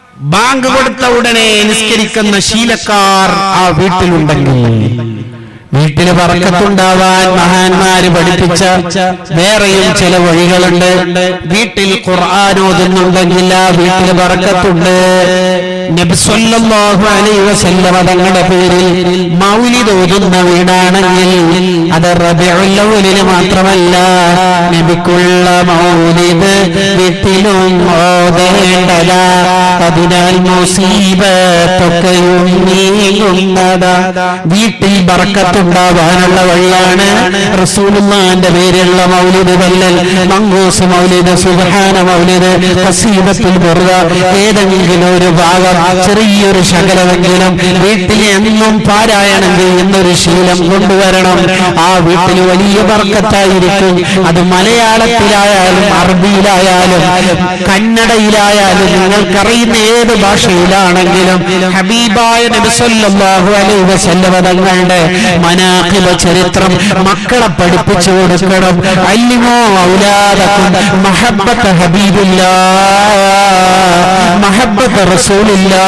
ബാങ്ക് കൊടുത്ത ഉടനെ നിസ്കരിക്കുന്ന ശീലക്കാർ ആ വീട്ടിലുണ്ടെങ്കിൽ വീട്ടിൽ പറക്കത്തുണ്ടാവാൻ മഹാന്മാര് പഠിപ്പിച്ച വേറെയും ചില വഴികളുണ്ട് വീട്ടിൽ ഖുർആൻ ഓതുന്നുണ്ടെങ്കിൽ ആ വീട്ടിൽ പറക്കത്തുണ്ട് നബി സല്ലല്ലാഹു അലൈഹി വസല്ലമ തങ്ങളുടെ പേരിൽ മൗലിദ് ഓതുന്ന വീടാണെങ്കിൽ അത് റബീഉൽ അവ്വലിൽ മാത്രമല്ല നബിക്കുള്ള മൗലിദ് വീട്ടിലും ഓതേണ്ടതാ അതിനാൽ മുസീബത്തൊക്കെയും നീങ്ങുന്നതാ വീട്ടിൽ ബറക്കത്തുണ്ടാവാനുള്ള വഴിയാണ് റസൂലുള്ളാന്റെ പേരിലുള്ള മൗലിദ് വല്ലൽ മങ്കൂസ് മൗലിദ് സുബ്ഹാന മൗലിദ് ഖസീദത്തുൽ ബുർദ ഏതെങ്കിലും ഒരു ഭാഗം ചെറിയൊരു ശകലമെങ്കിലും വീട്ടിൽ എന്നും പാരായണം ചെയ്യുന്നൊരു ശീലം കൊണ്ടുവരണം ആ വീട്ടിൽ വലിയ ബർക്കത്തായിരിക്കും അത് മലയാളത്തിലായാലും അറബിയിലായാലും കന്നഡയിലായാലും നിങ്ങൾക്കറിയുന്ന ഏത് ഭാഷയിലാണെങ്കിലും ഹബീബായ നബി സല്ലല്ലാഹു അലൈഹി വസല്ലമ തങ്ങളുടെ മനാഖിബ ചരിത്രം മക്കളെ പഠിപ്പിച്ചു കൊടുക്കണം അല്ലിമോ ഔലാദക്കും മഹബ്ബത്ത് ഹബീബില്ലാ മഹബ്ബത്ത് റസൂലില്ലാ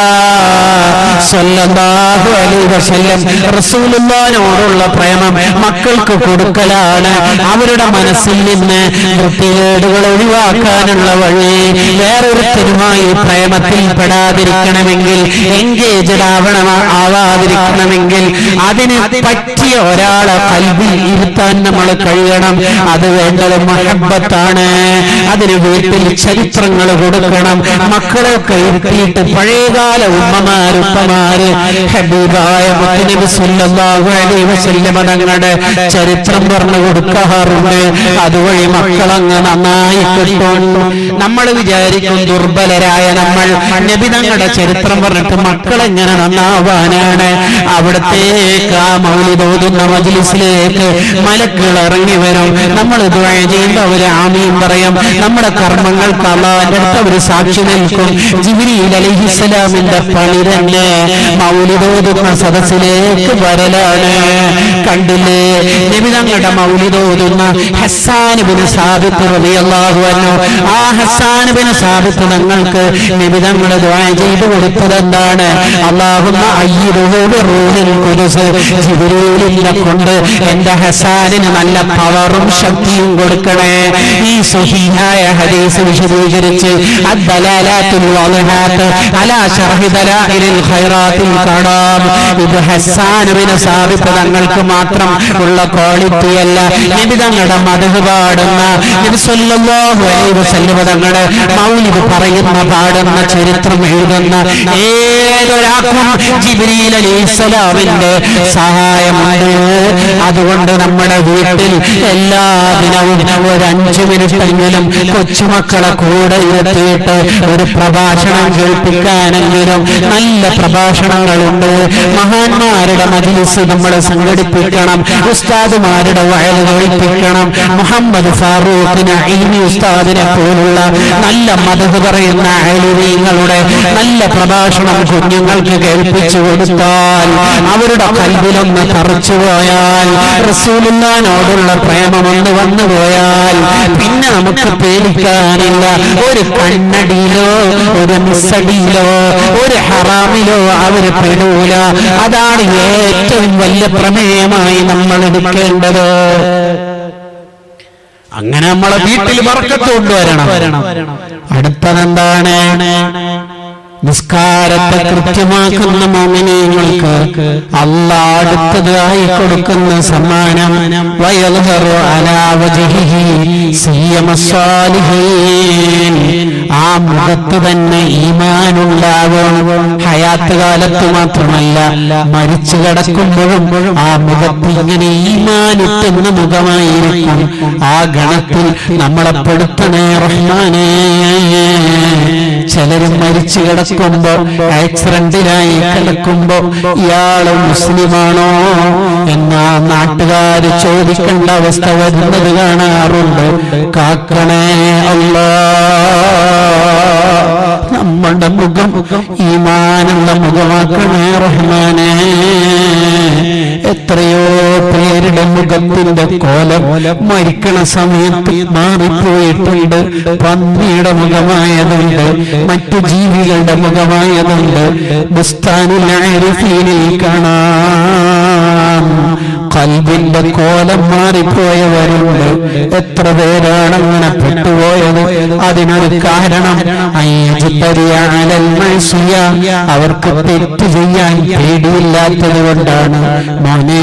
സല്ലല്ലാഹു അലൈഹി വസല്ലം റസൂലുള്ളാഹിനോടുള്ള പ്രേമം മക്കൾക്ക് കൊടുക്കലാണ് അവരുടെ മനസ്സിൽ നിന്ന് വൃത്തികേടുകൾ ഒഴിവാക്കാനുള്ള വഴി വേറൊരുത്തരുമായി പ്രേമത്തിൽ പെടാതിരിക്കണമെങ്കിൽ എൻഗേജഡ് ആവണം ആവാതിരിക്കണമെങ്കിൽ അതിന് പറ്റിയ ഒരാളെ കൽവിൽ ഇരുത്താൻ നമ്മൾ കഴിയണം അത് വേണ്ടത് മഹബത്താണ് അതിന് വീട്ടിൽ ചരിത്രങ്ങൾ കൊടുക്കണം മക്കളെയൊക്കെ ഇരുത്തിയിട്ട് പഴയകാല ഉമ്മമാര് ഉപ്പമാര് ഹബീബായ മുത്തനബി സല്ലല്ലാഹു അലൈഹി വസല്ലമ തങ്ങളുടെ ചരിത്രം പറഞ്ഞു കൊടുക്കാറുണ്ട് അതുവഴി മക്കളങ്ങ് നന്നായി കിട്ടും നമ്മൾ വിചാരിക്കും ദുർബലരായ നമ്മൾ നബി തങ്ങളുടെ ചരിത്രം പറഞ്ഞിട്ട് മക്കളെങ്ങനെ നന്നാവാനാണ് അവിടത്തേക്ക് ആ മൗലിതോതുന്ന മജ്ലിസിലേക്ക് മലക്കുകൾ ഇറങ്ങി വരും നമ്മൾ ദുആ ചെയ്യുമ്പോൾ അവര് ആമീൻ പറയും നമ്മുടെ കർമ്മങ്ങൾക്ക് അള്ളാഹിന്റെ അടുത്ത് അവര് സാക്ഷി നിൽക്കും ജിബ്രീൽ അലൈഹിസ്സലാമിന്റെ പണി തന്നെ മൗലിതോതുന്ന സദസ്സിലേക്ക് വരലാണ് കണ്ടില്ലേ നബി തങ്ങളുടെ മൗലിതോതുന്ന ഹസ്സാനുബിന് സാബിത്ത് റളിയല്ലാഹു അൻഹു ആ ഹസ്സാനുബിന് സാബിത്ത് തങ്ങൾക്ക് നബി തങ്ങൾ ദുആ ചെയ്തു കൊടുത്തത് എന്താണ് അല്ലാഹുമ്മ അയ്യിദുഹു ബിറൂഹിൽ ഖുദുസ് ജിബ്രീലിനെ കൊണ്ട് എന്റെ ഹസാനിന് നല്ല പവറും ശക്തിയും കൊടുക്കണേ ഈ സ്വഹീഹായ ഹദീസ് വിശദീകരിച്ച് അദ്ദലാലാത്തുൽ വാളിഹാത്ത് അലാ ശർഹി ദലായിലിൽ ഖൈറാത്തിൽ കാണാം ഇത് ഹസ്സാൻ ബിൻ സാബിത്ത് തങ്ങൾക്ക് മാത്രം ഉള്ള ക്വാളിറ്റി അല്ല നബി തങ്ങളുടെ മതഹ് പാടുന്ന നബി സല്ലല്ലാഹു അലൈഹി വസല്ലം തങ്ങളുടെ മൗലിദ് പറയുന്ന പാടുന്ന ചരിത്രം എഴുതുന്ന ഏതൊരാൾക്കും ജിബ്രീൽ അലൈഹിസ്സലാമിന്റെ സഹായമുണ്ട് അതുകൊണ്ട് നമ്മുടെ വീട്ടിൽ എല്ലാ ദിനവും ഒരു അഞ്ചു മിനിറ്റെങ്കിലും കൊച്ചുമക്കളെ കൂടെ ഇരുത്തിയിട്ട് ഒരു പ്രഭാഷണം കേൾപ്പിക്കാനെങ്കിലും നല്ല പ്രഭാഷണങ്ങളുണ്ട് മഹാന്മാരുടെ മജിലിസ് നമ്മൾ സംഘടിപ്പിക്കണം ഉസ്താദുമാരുടെ വയൽ കേൾപ്പിക്കണം മുഹമ്മദ് ഫാറൂഖിന് ഇൽമി ഉസ്താദിനെ പോലുള്ള നല്ല മതത് പറയുന്ന അലിവീങ്ങളുടെ നല്ല പ്രഭാഷണം കുഞ്ഞുങ്ങൾക്ക് കേൾപ്പിച്ചു കൊടുത്താൽ അവരുടെ കൽവിലൊന്ന് തറച്ചു പോയാൽ റസൂലുള്ളാനോടുള്ള പ്രേമമൊന്ന് വന്നു പോയാൽ പിന്നെ നമുക്ക് പേടിക്കാനില്ല ഒരു കണ്ണടിയിലോ ഒരു മിസ്സടിയിലോ ഒരു ഹറാമിലോ അവര് പെടൂല അതാണ് ഏറ്റവും വലിയ പ്രമേയമായി നമ്മൾ എടുക്കേണ്ടത് അങ്ങനെ നമ്മളെ വീട്ടിൽ വർക്കത്ത് കൊണ്ടുവരണം അടുത്തതെന്താണ് നിസ്കാരത്തെ കൃത്യമാക്കുന്ന മോമിനിയങ്ങൾക്ക് അല്ല അടുത്തതായി കൊടുക്കുന്ന സമ്മാനം വയൽഹറു അലാ വജ്ഹിഹി സിയമസ്സാലിഹീൻ. ആ മുഖത്ത് തന്നെ ഈമാനുണ്ടാകും ഹയാത്ത് കാലത്ത് മാത്രമല്ല മരിച്ചു കിടക്കുമ്പോഴും ആ മുഖത്ത് ഇങ്ങനെ ഈമാനുറ്റുന്ന മുഖമായിരിക്കും ആ ഗണത്തിൽ നമ്മളെ പെടുത്തണേ റഹ്മാനേ ചിലരും മരിച്ചു കിടക്കുമ്പോ ആക്സിഡന്റിലായി കിടക്കുമ്പോ ഇയാള് മുസ്ലിമാണോ എന്നാ നാട്ടുകാര് ചോദിക്കേണ്ട അവസ്ഥ വരുന്നത് കാണാറുണ്ട് കാക്കണേ അല്ലാ നമ്മുടെ മുഖം ഈമാനുള്ള മുഖമാക്കണേ റഹ്മാനേ എത്രയോ പേരുടെ മുഖത്തിന്റെ കോലം മരിക്കണ സമയത്ത് മാറിപ്പോയിട്ടുണ്ട് പന്നിയുടെ മുഖമായതുണ്ട് മറ്റു ജീവികളുടെ മുഖമായതുണ്ട് ബുസ്താനുൽ ആരിഫീനിൽ കാണാം കൽബിന്റെ കോലം മാറിപ്പോയവരുണ്ട് എത്ര പേരാണ് അങ്ങനെ പെട്ടുപോയത് അതിനൊരു കാരണം അയ്യജിത്തരിയാണൽ മത്സ്യ അവർക്ക് തെറ്റ് ചെയ്യാൻ പേടിയില്ലാത്തത് കൊണ്ടാണ് മോനെ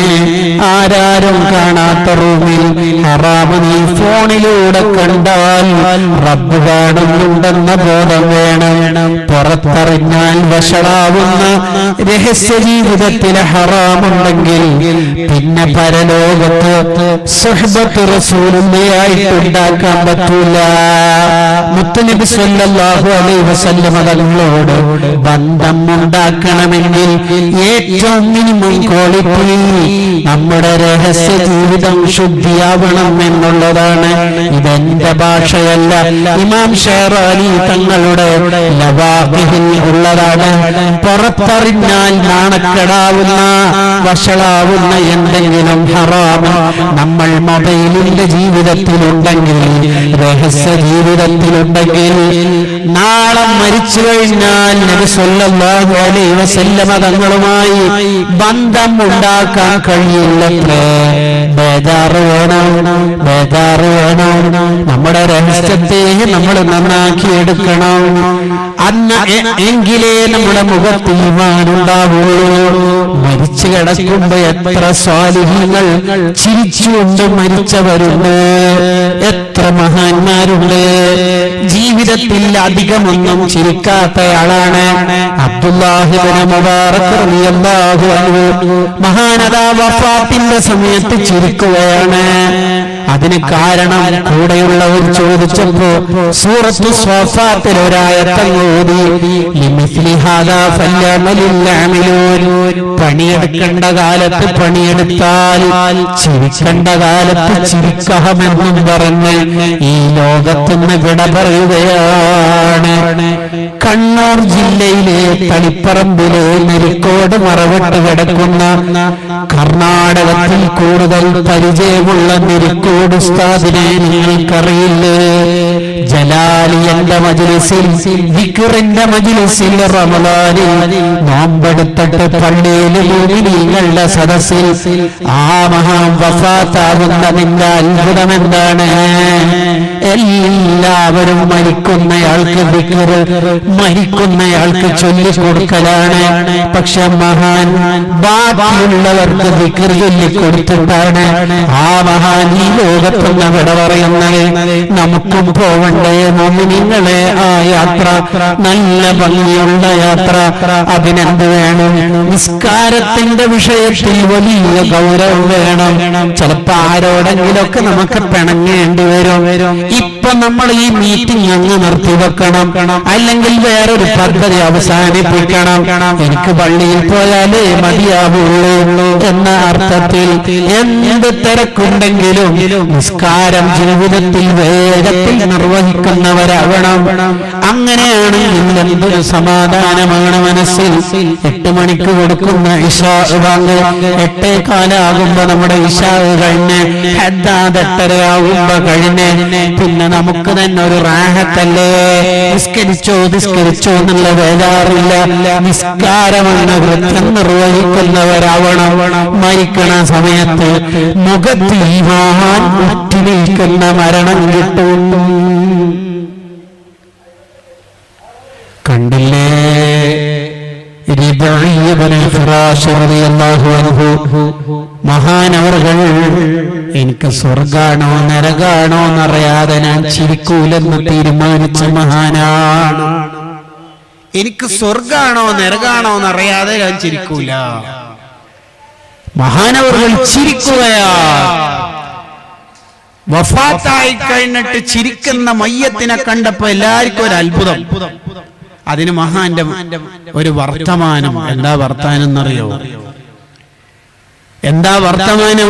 ആരാരും കാണാത്ത റൂമിൽ ഹറാമ് നീ ഫോണിലൂടെ കണ്ടാൽ റബ്ബ് കാണുന്നുണ്ടെന്ന ബോധം വേണം പുറത്തറിഞ്ഞാൽ വഷളാവുന്ന രഹസ്യ ജീവിതത്തിലെ ഹറാമുണ്ടെങ്കിൽ പിന്നെ പരലോകത്ത് സുഹബത്ത് റസൂലുള്ളയായിട്ടുണ്ടാക്കാൻ പറ്റൂല മുത്തുനബി സല്ലല്ലാഹു അലൈഹി വസല്ലമ തങ്ങളോട് ബന്ധം ഉണ്ടാക്കണമെങ്കിൽ ഏറ്റവും മിനിമം ക്വാളിറ്റി നമ്മുടെ രഹസ്യ ജീവിതം ശുദ്ധിയാവണം എന്നുള്ളതാണ് ഇതെന്റെ ഭാഷയല്ല ഇമാം ഷെറാലി തങ്ങളുടെ ലവാഹിൽ ഉള്ളതാണ് പുറത്തറിഞ്ഞാൽ നാണക്കെടാവുന്ന വഷളാവുന്ന എന്തെങ്കിലും ഹറാമ് നമ്മൾ മൊബൈലിന്റെ ജീവിതത്തിലുണ്ടെങ്കിൽ രഹസ്യ ജീവിതത്തിലുണ്ടെങ്കിൽ നാളെ മരിച്ചു കഴിഞ്ഞാൽ നബി സല്ലല്ലാഹു അലൈഹി വസല്ലമ തങ്ങളുമായി ബന്ധം ഉണ്ടാക്കാൻ കഴിയില്ലത്രേ ബേജാറ് വേണം ബേജാറ് വേണം നമ്മുടെ രഹസ്യത്തെ നമ്മൾ നന്നാക്കി എടുക്കണം അന്ന് എ- എങ്കിലേ നമ്മുടെ മുഖത്ത് ഈമാനുണ്ടാവുള്ളൂ മരിച്ചു കിടക്കുമ്പോ എത്ര സ്വാലിഹ്യങ്ങൾ ചിരിച്ചുകൊണ്ട് മരിച്ചവരുണ്ട് എത്ര മഹാന്മാരുണ്ട് ജീവിതത്തിൽ അധികമൊന്നും ചിരിക്കാത്തയാളാണ് അബ്ദുല്ലാഹിബിന് മുബാറക് റളിയല്ലാഹു അൻഹു മഹാനത വഫാത്തിന്റെ സമയത്ത് ചിരിക്കുകയാണ് അതിന് കാരണം കൂടെയുള്ളവർ ചോദിച്ചപ്പോ സൂറത്തു സ്വാഫാത്തിൽ ഒരായത്തങ്ങ് ഓതി ലിമിസ്ലി ഹാദാ ഫല്യഅമലിൽ അമിലൂൻ. പണിയെടുക്കേണ്ട കാലത്ത് പണിയെടുത്താൽ ചിരിക്കേണ്ട കാലത്ത് ചിരിക്കഹമെന്നും പറഞ്ഞ് ഈ ലോകത്തുനിന്ന് വിട പറയുകയാണ് കണ്ണൂർ ജില്ലയിലെ തളിപ്പറമ്പിലെ നെരിക്കോട് മറവിട്ട് കിടക്കുന്ന കർണാടകത്തിൽ കൂടുതൽ പരിചയമുള്ള നെരിക്കോട് ഉസ്താദിനെ നിങ്ങൾക്കറിയില്ലേ ജലാലിയന്റെ മജിലിസിൽ വിക്റിന്റെ മജിലിസിൽ റമലാനിൽ നോമ്പെടുത്തിട്ട് പള്ളിയിൽ മോമിനീങ്ങളുടെ സദസ്സിൽ ആ മഹാൻ വഫാത്താകുന്ന നിന്റെ അത്ഭുതം എന്താണ് എല്ലാവരും മരിക്കുന്നയാൾക്ക് വിക്റ് മരിക്കുന്നയാൾക്ക് ചൊല്ലിക്കൊടുക്കലാണ് പക്ഷെ മഹാൻ ബാക്കിയുള്ളവർക്ക് വിക്റ് ചൊല്ലിക്കൊടുത്തിട്ടാണ് ആ മഹാൻ ഈ ലോകത്തുനിന്ന് വിട പറയുന്നത് നമുക്കും പോവണ്ടേ മോമിനിങ്ങളെ ആ യാത്ര നല്ല ഭംഗിയുള്ള യാത്ര അതിനെന്ത് വേണം നിസ്കാരത്തിന്റെ വിഷയത്തിൽ വലിയ ഗൗരവം വേണം ചിലപ്പോ ആരോടെങ്കിലൊക്കെ നമുക്ക് പിണങ്ങേണ്ടി വരും ഇപ്പൊ നമ്മൾ ഈ മീറ്റിംഗ് അങ്ങ് നിർത്തി വെക്കണം അല്ലെങ്കിൽ വേറൊരു പദ്ധതി അവസാനിപ്പിക്കണം എനിക്ക് പള്ളിയിൽ പോയാലേ മതിയാവുള്ളൂ എന്ന അർത്ഥത്തിൽ എന്ത് തിരക്കുണ്ടെങ്കിലും നിസ്കാരം ജീവിതത്തിൽ വേഗത്തിൽ നിർവഹിക്കുന്നവരാവണം അങ്ങനെയാണെങ്കിൽ എന്തൊരു സമാധാനമാണ് മനസ്സിൽ എട്ട് മണിക്ക് കൊടുക്കുന്ന ഇഷാ ബാങ്ക് എട്ടേ കാലാകുമ്പോ നമ്മുടെ ഇഷാ കഴിഞ്ഞ് ഹദ്ദാതെട്ടരയാകുമ്പോ കഴിഞ്ഞ് പിന്നെ നമുക്ക് തന്നെ ഒരു റാഹത്തല്ലേ നിസ്കരിച്ചോ നിസ്കരിച്ചോ എന്നുള്ള വേദാറില്ല നിസ്കാരമെന്ന വൃത്തം നിർവഹിക്കുന്നവരാവണം മരിക്കണ സമയത്ത് മുഖത്ത് ഈമാൻ ഉറ്റി നിൽക്കുന്ന മരണം കിട്ടും കണ്ടില്ലേ റിബഈബ്നു ഫിറാശ് റളിയല്ലാഹു അൻഹു മഹാനവറുകൾ എനിക്ക് സ്വർഗാണോ നരകാണോ എന്നറിയാതെ ഞാൻ ചിരിക്കൂലെന്ന് തീരുമാനിച്ച മഹാനാണ് എനിക്ക് സ്വർഗാണോ നരകാണോ എന്നറിയാതെ ഞാൻ ചിരിക്കൂല മഹാനവറുകൾ ചിരിക്കുകയാ വഫാത്തായി കഴിഞ്ഞിട്ട് ചിരിക്കുന്ന മയ്യത്തിനെ കണ്ടപ്പോ എല്ലാവർക്കും ഒരു അത്ഭുതം അതിന് മഹാന്റെ ഒരു വർത്തമാനം എന്താ വർത്താനം എന്നറിയോ എന്താ വർത്തമാനം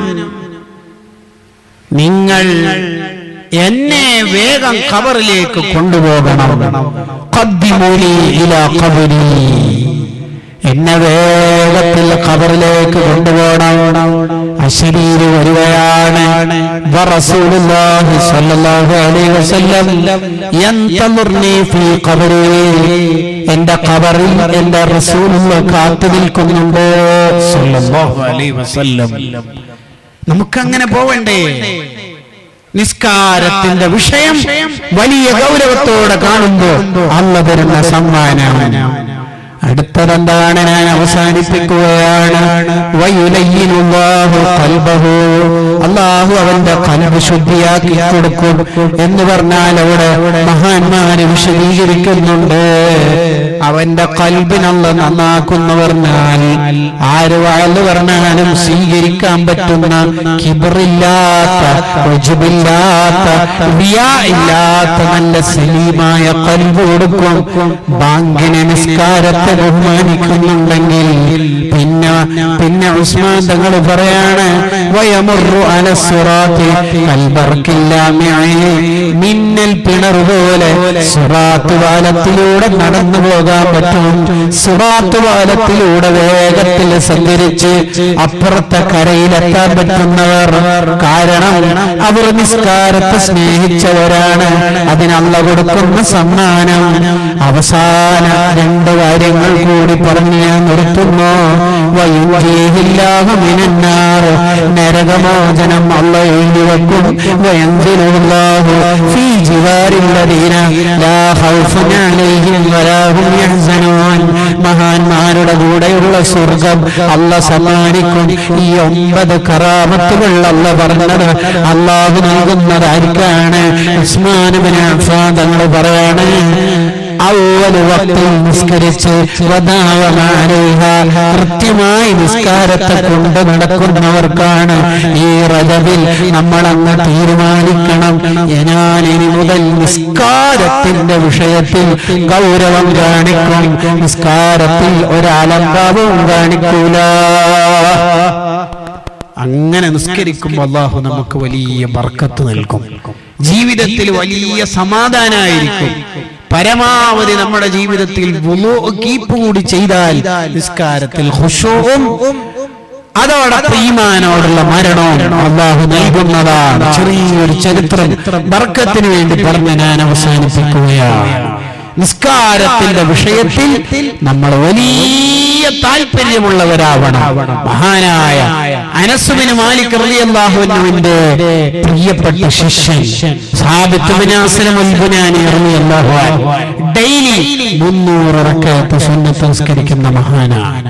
നിങ്ങൾ എന്നെ വേഗം ഖബറിലേക്ക് കൊണ്ടുപോകണം ഖദ്ദിമൂനി ഇലാ ഖബരി എന്നെ വേഗത്തിൽ ഖബറിലേക്ക് കൊണ്ടുപോകണം അശരീര് വരികയാണ് വറസൂലുള്ളാഹി സ്വല്ലല്ലാഹു അലൈഹി വസല്ലം യന്തമുർനി ഫീ ഖബറി എന്റെ ഖബറിൽ എന്റെ റസൂലുള്ള കാത്തു നിൽക്കുന്നുണ്ട് സ്വല്ലല്ലാഹു അലൈഹി വസല്ലം നമുക്കങ്ങനെ പോവണ്ടേ നിസ്കാരത്തിന്റെ വിഷയം വലിയ ഗൗരവത്തോടെ കാണുമ്പോ അല്ല തരുന്ന സമ്മാനമാണ് അടുത്തതെന്താണ് ഞാൻ അവസാനിപ്പിക്കുകയാണ് വയുലയ്യിനുള്ളാഹു ഖൽബഹു അള്ളാഹു അവന്റെ കൽബ് ശുദ്ധിയാക്കി കൊടുക്കും എന്ന് പറഞ്ഞാൽ അവിടെ മഹാന്മാര് വിശദീകരിക്കുന്നുണ്ട് അവന്റെ കൽബിനുള്ള നന്നാക്കുന്ന പറഞ്ഞാൽ ആര് വാഴ്ന്നു പറഞ്ഞാലും സ്വീകരിക്കാൻ പറ്റുന്ന കിബറില്ലാത്ത റുജുബില്ലാത്ത റിയാ ഇല്ലാത്ത നല്ല സലീമായ കൽബ് കൊടുക്കും ബാങ്കിനെ നിസ്കാരത്തെ ബഹുമാനിക്കുന്നുണ്ടെങ്കിൽ പിന്നെ പിന്നെ ഉസ്മാൻ തങ്ങൾ പറയാണ് വയമുറു അലസുറാത്തി കൽബർക്കില്ലാമേ മിന്നൽ പിണർ പോലെ സുറാത്ത് പാലത്തിലൂടെ നടന്നു പോകാൻ പറ്റും സുറാത്ത് പാലത്തിലൂടെ വേഗത്തിൽ സഞ്ചരിച്ച് അപ്പുറത്തെ കരയിലെത്താൻ പറ്റുന്നവർ കാരണം അവർ നിസ്കാരത്തെ സ്നേഹിച്ചവരാണ് അതിനുള്ള കൊടുക്കുന്ന സമ്മാനം അവസാന രണ്ട് കാര്യങ്ങൾ കൂടി പറഞ്ഞ് ഞാൻ നിർത്തുന്നു വയുജീഹില്ലാഹുമിനാർ നരകമോചനം അല്ല എഴുതി വെക്കും വയന്തിനുള്ളാഹു ഫീ ജിവാരില്ലദീന ലാ ഖൗഫുൻ അലൈഹിം വലാ ഹും യഹ്സനൂൻ മഹാന്മാരുടെ കൂടെയുള്ള സ്വർഗം അല്ല സമ്മാനിക്കും ഈ ഒമ്പത് കറാമത്തുകൾ അല്ല പറഞ്ഞത് അള്ളാഹു നൽകുന്നത് ആർക്കാണ് ഉസ്മാനുബിന് അഫ്ഫാൻ തങ്ങൾ പറയാണ് അവല് വക്തിൽ നിസ്കരിച്ച് വദാവമാലൈഹ കൃത്യമായി നിസ്കാരത്തെ കൊണ്ട് നടക്കുന്നവർക്കാണ് ഈ റജബിൽ നമ്മളങ്ങ് തീരുമാനിക്കണം ഞാൻ ഇനി മുതൽ നിസ്കാരത്തിന്റെ വിഷയത്തിൽ ഗൗരവം കാണിക്കും നിസ്കാരത്തിൽ ഒരലംഭാവവും കാണിക്കൂല അങ്ങനെ നിസ്കരിക്കുമ്പോൾ അള്ളാഹു നമുക്ക് വലിയ ബർക്കത്ത് നൽകും ജീവിതത്തിൽ വലിയ സമാധാനമായിരിക്കും പരമാവധി നമ്മുടെ ജീവിതത്തിൽ വുളൂ കീപ്പ് കൂടി ചെയ്താൽ നിസ്കാരത്തിൽ ഖുശൂഉം അതോടൊപ്പം ഈമാനോടുള്ള മരണവും അള്ളാഹു നൽകുന്നതാണ് ചെറിയൊരു ചരിത്രം ബർക്കത്തിന് വേണ്ടി പറഞ്ഞ് ഞാൻ അവസാനിപ്പിക്കുകയാണ് നിസ്കാരത്തിന്റെ വിഷയത്തിൽ നമ്മൾ വലിയ താല്പര്യമുള്ളവരാവണം മഹാനായ അനസുബിന് മാലിക് റളിയല്ലാഹുവിന്റെ പ്രിയപ്പെട്ട ശിഷ്യൻ Thabit bin Aslam al Bunani റളിയല്ലാഹു അൻഹു ഡെയിലി 300 റക്അത്ത് സുന്നത്ത് നിസ്കരിക്കുന്ന മഹാനാണ്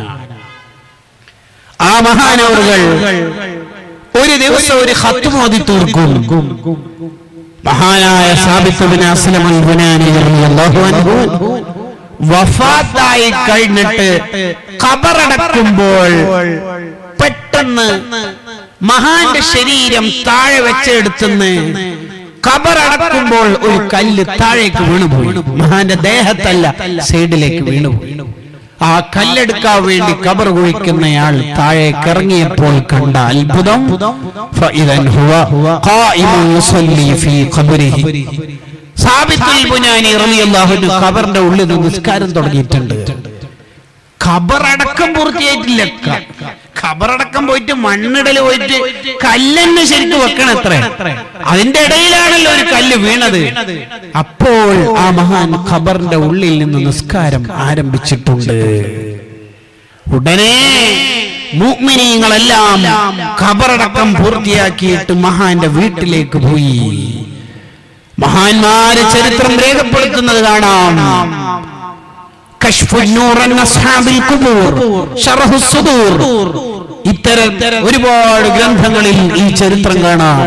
ആ മഹാനവറുകൾ ഒരു ദിവസം ഒരു ഖത്ത് മോദി തീർക്കും മഹാനായ Thabit bin Aslam al Bunani റളിയല്ലാഹു അൻഹു വഫാത്തായി കഴിഞ്ഞിട്ട് ഖബറടക്കുമ്പോൾ പെട്ടെന്ന് മഹാന്റെ ശരീരം താഴെ വെച്ചെടുത്തുന്ന് ഖബറടക്കുമ്പോൾ ഒരു കല്ല് താഴേക്ക് വീണുപോയി മഹാന്റെ ദേഹത്തല്ല സൈഡിലേക്ക് വീണുപോയി ആ കല്ലെടുക്കാൻ വേണ്ടി കബർ കുഴിക്കുന്നയാൾ താഴേക്ക് ഇറങ്ങിയപ്പോൾ കണ്ട അത്ഭുതം ഫഇദൻ ഹുവ ഖായിമുൻ യുസല്ലി ഫീ ഖബരിഹി സാബിത്തുൽ ബുനാനി റളിയല്ലാഹു അൻഹു ഖബറിന്റെ ഉള്ളിൽ നിന്ന് നിസ്കാരം തുടങ്ങിയിട്ടുണ്ട് ഖബറടക്കം പൂർത്തിയായിട്ടില്ല ക- ഖബറടക്കം പോയിട്ട് മണ്ണിടൽ പോയിട്ട് കല്ലെന്നെ ശരിക്കും വെക്കണം എത്ര അതിന്റെ ഇടയിലാണല്ലോ ഒരു കല്ല് വീണത് അപ്പോൾ ആ മഹാൻ ഖബറിന്റെ ഉള്ളിൽ നിന്ന് നിസ്കാരം ആരംഭിച്ചിട്ടുണ്ട് ഉടനെ മുഅ്മിനീങ്ങളെല്ലാം ഖബറടക്കം പൂർത്തിയാക്കിയിട്ട് മഹാന്റെ വീട്ടിലേക്ക് പോയി മഹാന്മാര് ചരിത്രം രേഖപ്പെടുത്തുന്നത് കാണാം കശ്ഫുൻ നൂർ അൻ അസ്ഹാബിൽ ഖുബൂർ ശറഹു സുദൂർ ഇത്തരം ഒരുപാട് ഗ്രന്ഥങ്ങളിൽ ഈ ചരിത്രം കാണാം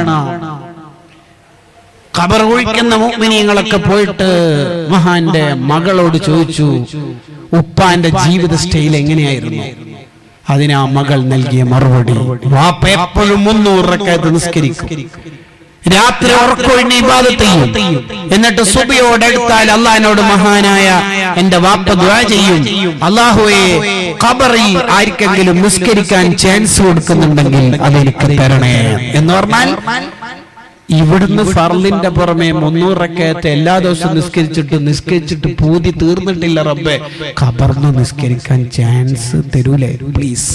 ഖബർ ഒഴിക്കുന്ന മുഅ്മിനീങ്ങളൊക്കെ പോയിട്ട് മഹാന്റെ മകളോട് ചോദിച്ചു ഉപ്പാന്റെ ജീവിത സ്റ്റൈൽ എങ്ങനെയായിരുന്നു അതിന് ആ മകൾ നൽകിയ മറുപടി വാപ്പ എപ്പോഴും മുന്നൂറൊക്കെ നിസ്കരിക്കും രാത്രി ഉറക്കൊഴിഞ്ഞ ഇബാദത്ത് ചെയ്യും എന്നിട്ട് സുബിയോട് എടുത്താൽ അള്ളഹാനോട് മഹാനായ എന്റെ വാപ്പ ദ്വാ ചെയ്യും അള്ളാഹുവെ ഖബറിൽ ആർക്കെങ്കിലും നിസ്കരിക്കാൻ ചാൻസ് കൊടുക്കുന്നുണ്ടെങ്കിൽ അതെനിക്ക് തരണേ എന്ന് പറഞ്ഞാൽ ഇവിടുന്ന് ഫർലിന്റെ പുറമെ മുന്നൂറക്കയത്ത് എല്ലാ ദിവസവും നിസ്കരിച്ചിട്ട് നിസ്കരിച്ചിട്ട് പൂതി തീർന്നിട്ടില്ല റബ്ബെ ഖബർന്ന് നിസ്കരിക്കാൻ ചാൻസ് തരൂലേ പ്ലീസ്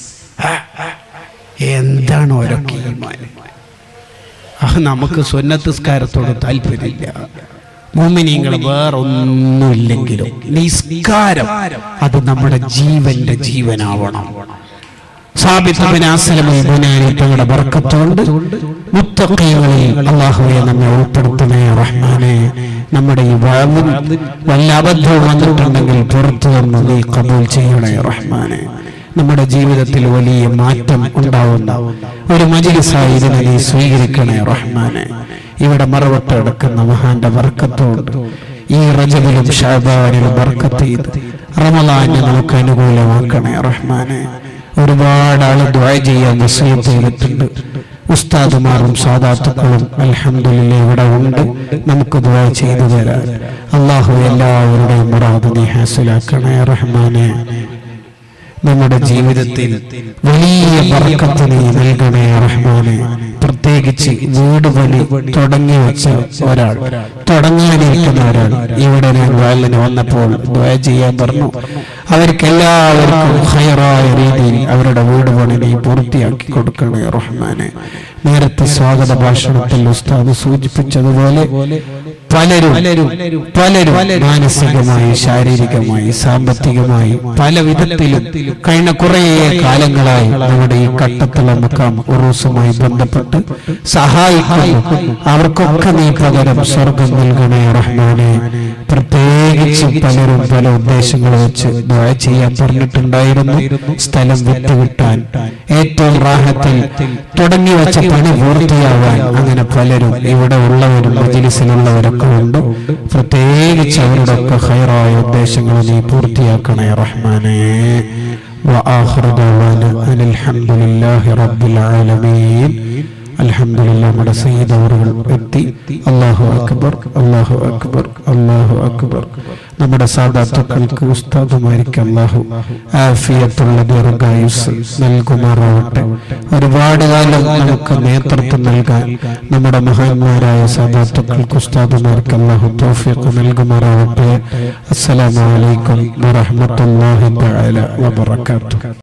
എന്താണ് ഓരോ ഈമാൻ ആ നമുക്ക് സ്വന്നത്തിസ്കാരത്തോട് താല്പര്യമില്ല മോമിനിങ്ങൾ വേറൊന്നുമില്ലെങ്കിലും നിസ്കാരം അത് നമ്മുടെ ജീവന്റെ ജീവനാവണം തങ്ങളുടെ ബർക്കത്തോണ്ട് മുത്തക്കൈകളിൽ അള്ളാഹുവെ നമ്മെ ഉൾപ്പെടുത്തണേ റഹ്മാനെ നമ്മുടെ ഈ വാവിൽ വല്ല അബദ്ധവും വന്നിട്ടുണ്ടെങ്കിൽ പുറത്തു നിന്ന് നീ കബൂൽ ചെയ്യണേ റഹ്മാനെ നമ്മുടെ ജീവിതത്തിൽ വലിയ മാറ്റം ഉണ്ടാവുന്ന ഒരു മജിലിസായി ഇതിനെ നീ സ്വീകരിക്കണേ റഹ്മാനെ ഇവിടെ മറവട്ട് കിടക്കുന്ന മഹാന്റെ വർക്കത്തോട് ഈ റജബിലും ഷാബാനിലും ബർക്കത്ത് ചെയ്ത് റമലാനെ നമുക്ക് അനുകൂലമാക്കണേ റഹ്മാനെ ഒരുപാട് ആള് ദ്വായ ചെയ്യാൻ വസീയത്ത് ചെയ്തിട്ടുണ്ട് ഉസ്താദുമാറും സാദാത്തുക്കളും അൽഹംദുലില്ലാ ഇവിടെ ഉണ്ട് നമുക്ക് ദ്വായ ചെയ്തു തരാൻ അള്ളാഹു എല്ലാവരുടെയും മുറാദ് നീ ഹാസിലാക്കണേ റഹ്മാനെ നമ്മുടെ ജീവിതത്തിൽ വലിയ ബർക്കത്ത് നീ നൽകണേ റഹ്മാനെ പ്രത്യേകിച്ച് വീട് പണി തുടങ്ങി വെച്ച ഒരാൾ തുടങ്ങാനിരിക്കുന്ന ഒരാൾ ഇവിടെ ഞാൻ വയലിന് വന്നപ്പോൾ ദ്വയ ചെയ്യാൻ പറഞ്ഞു അവർക്ക് എല്ലാവർക്കും ഹയറായ രീതിയിൽ അവരുടെ വീട് പണി നീ പൂർത്തിയാക്കി കൊടുക്കണേ റഹ്മാനെ നേരത്തെ സ്വാഗത ഭാഷണത്തിൽ ഉസ്താദ് സൂചിപ്പിച്ചതുപോലെ പലരും പലരും മാനസികമായി ശാരീരികമായി സാമ്പത്തികമായി പല വിധത്തിലും കഴിഞ്ഞ കുറേ കാലങ്ങളായി നമ്മുടെ ഈ കട്ടത്തല മുക്കാം ഉറൂസുമായി ബന്ധപ്പെട്ട് സഹായിക്കുന്നു അവർക്കൊക്കെ നീ പകരം സ്വർഗം നൽകണേ റഹ്മാനെ പ്രത്യേകിച്ച് പലരും പല ഉദ്ദേശങ്ങൾ വെച്ച് ദ്വാ ചെയ്യാൻ പറഞ്ഞിട്ടുണ്ടായിരുന്നു സ്ഥലം വിട്ടുകിട്ടാൻ ഏറ്റവും റാഹത്തിൽ തുടങ്ങി വെച്ച പണി പൂർത്തിയാവാൻ അങ്ങനെ പലരും ഇവിടെ ഉള്ളവരും മജിലിസിലുള്ളവരൊക്കെ ഉണ്ട് പ്രത്യേകിച്ച് അവരുടെ ഒക്കെ ഹൈറായ ഉദ്ദേശങ്ങൾ നീ പൂർത്തിയാക്കണേ റഹ്മാനെ وآخر دعوانا أن الحمد لله رب العالمين അൽഹംദുലില്ലാ നമ്മുടെ സയ്യിദ് അവറുകൾ എത്തി അല്ലാഹു അക്ബർ അല്ലാഹു അക്ബർ അല്ലാഹു അക്ബർ നമ്മുടെ സാദാത്തുക്കൾക്ക് ഉസ്താദുമാർക്ക് അല്ലാഹു ആഫിയത്തുള്ള ദീർഘായുസ് നൽകുമാറാവട്ടെ ഒരുപാട് കാലം നമുക്ക് നേതൃത്വം നൽകാൻ നമ്മുടെ മഹാന്മാരായ സാദാത്തുക്കൾക്ക് ഉസ്താദുമാർക്ക് അല്ലാഹു തൗഫീഖ് നൽകുമാറാവട്ടെ അസ്സലാമു അലൈക്കും വറഹ്മത്തുള്ളാഹി തആല വബറകാതുഹു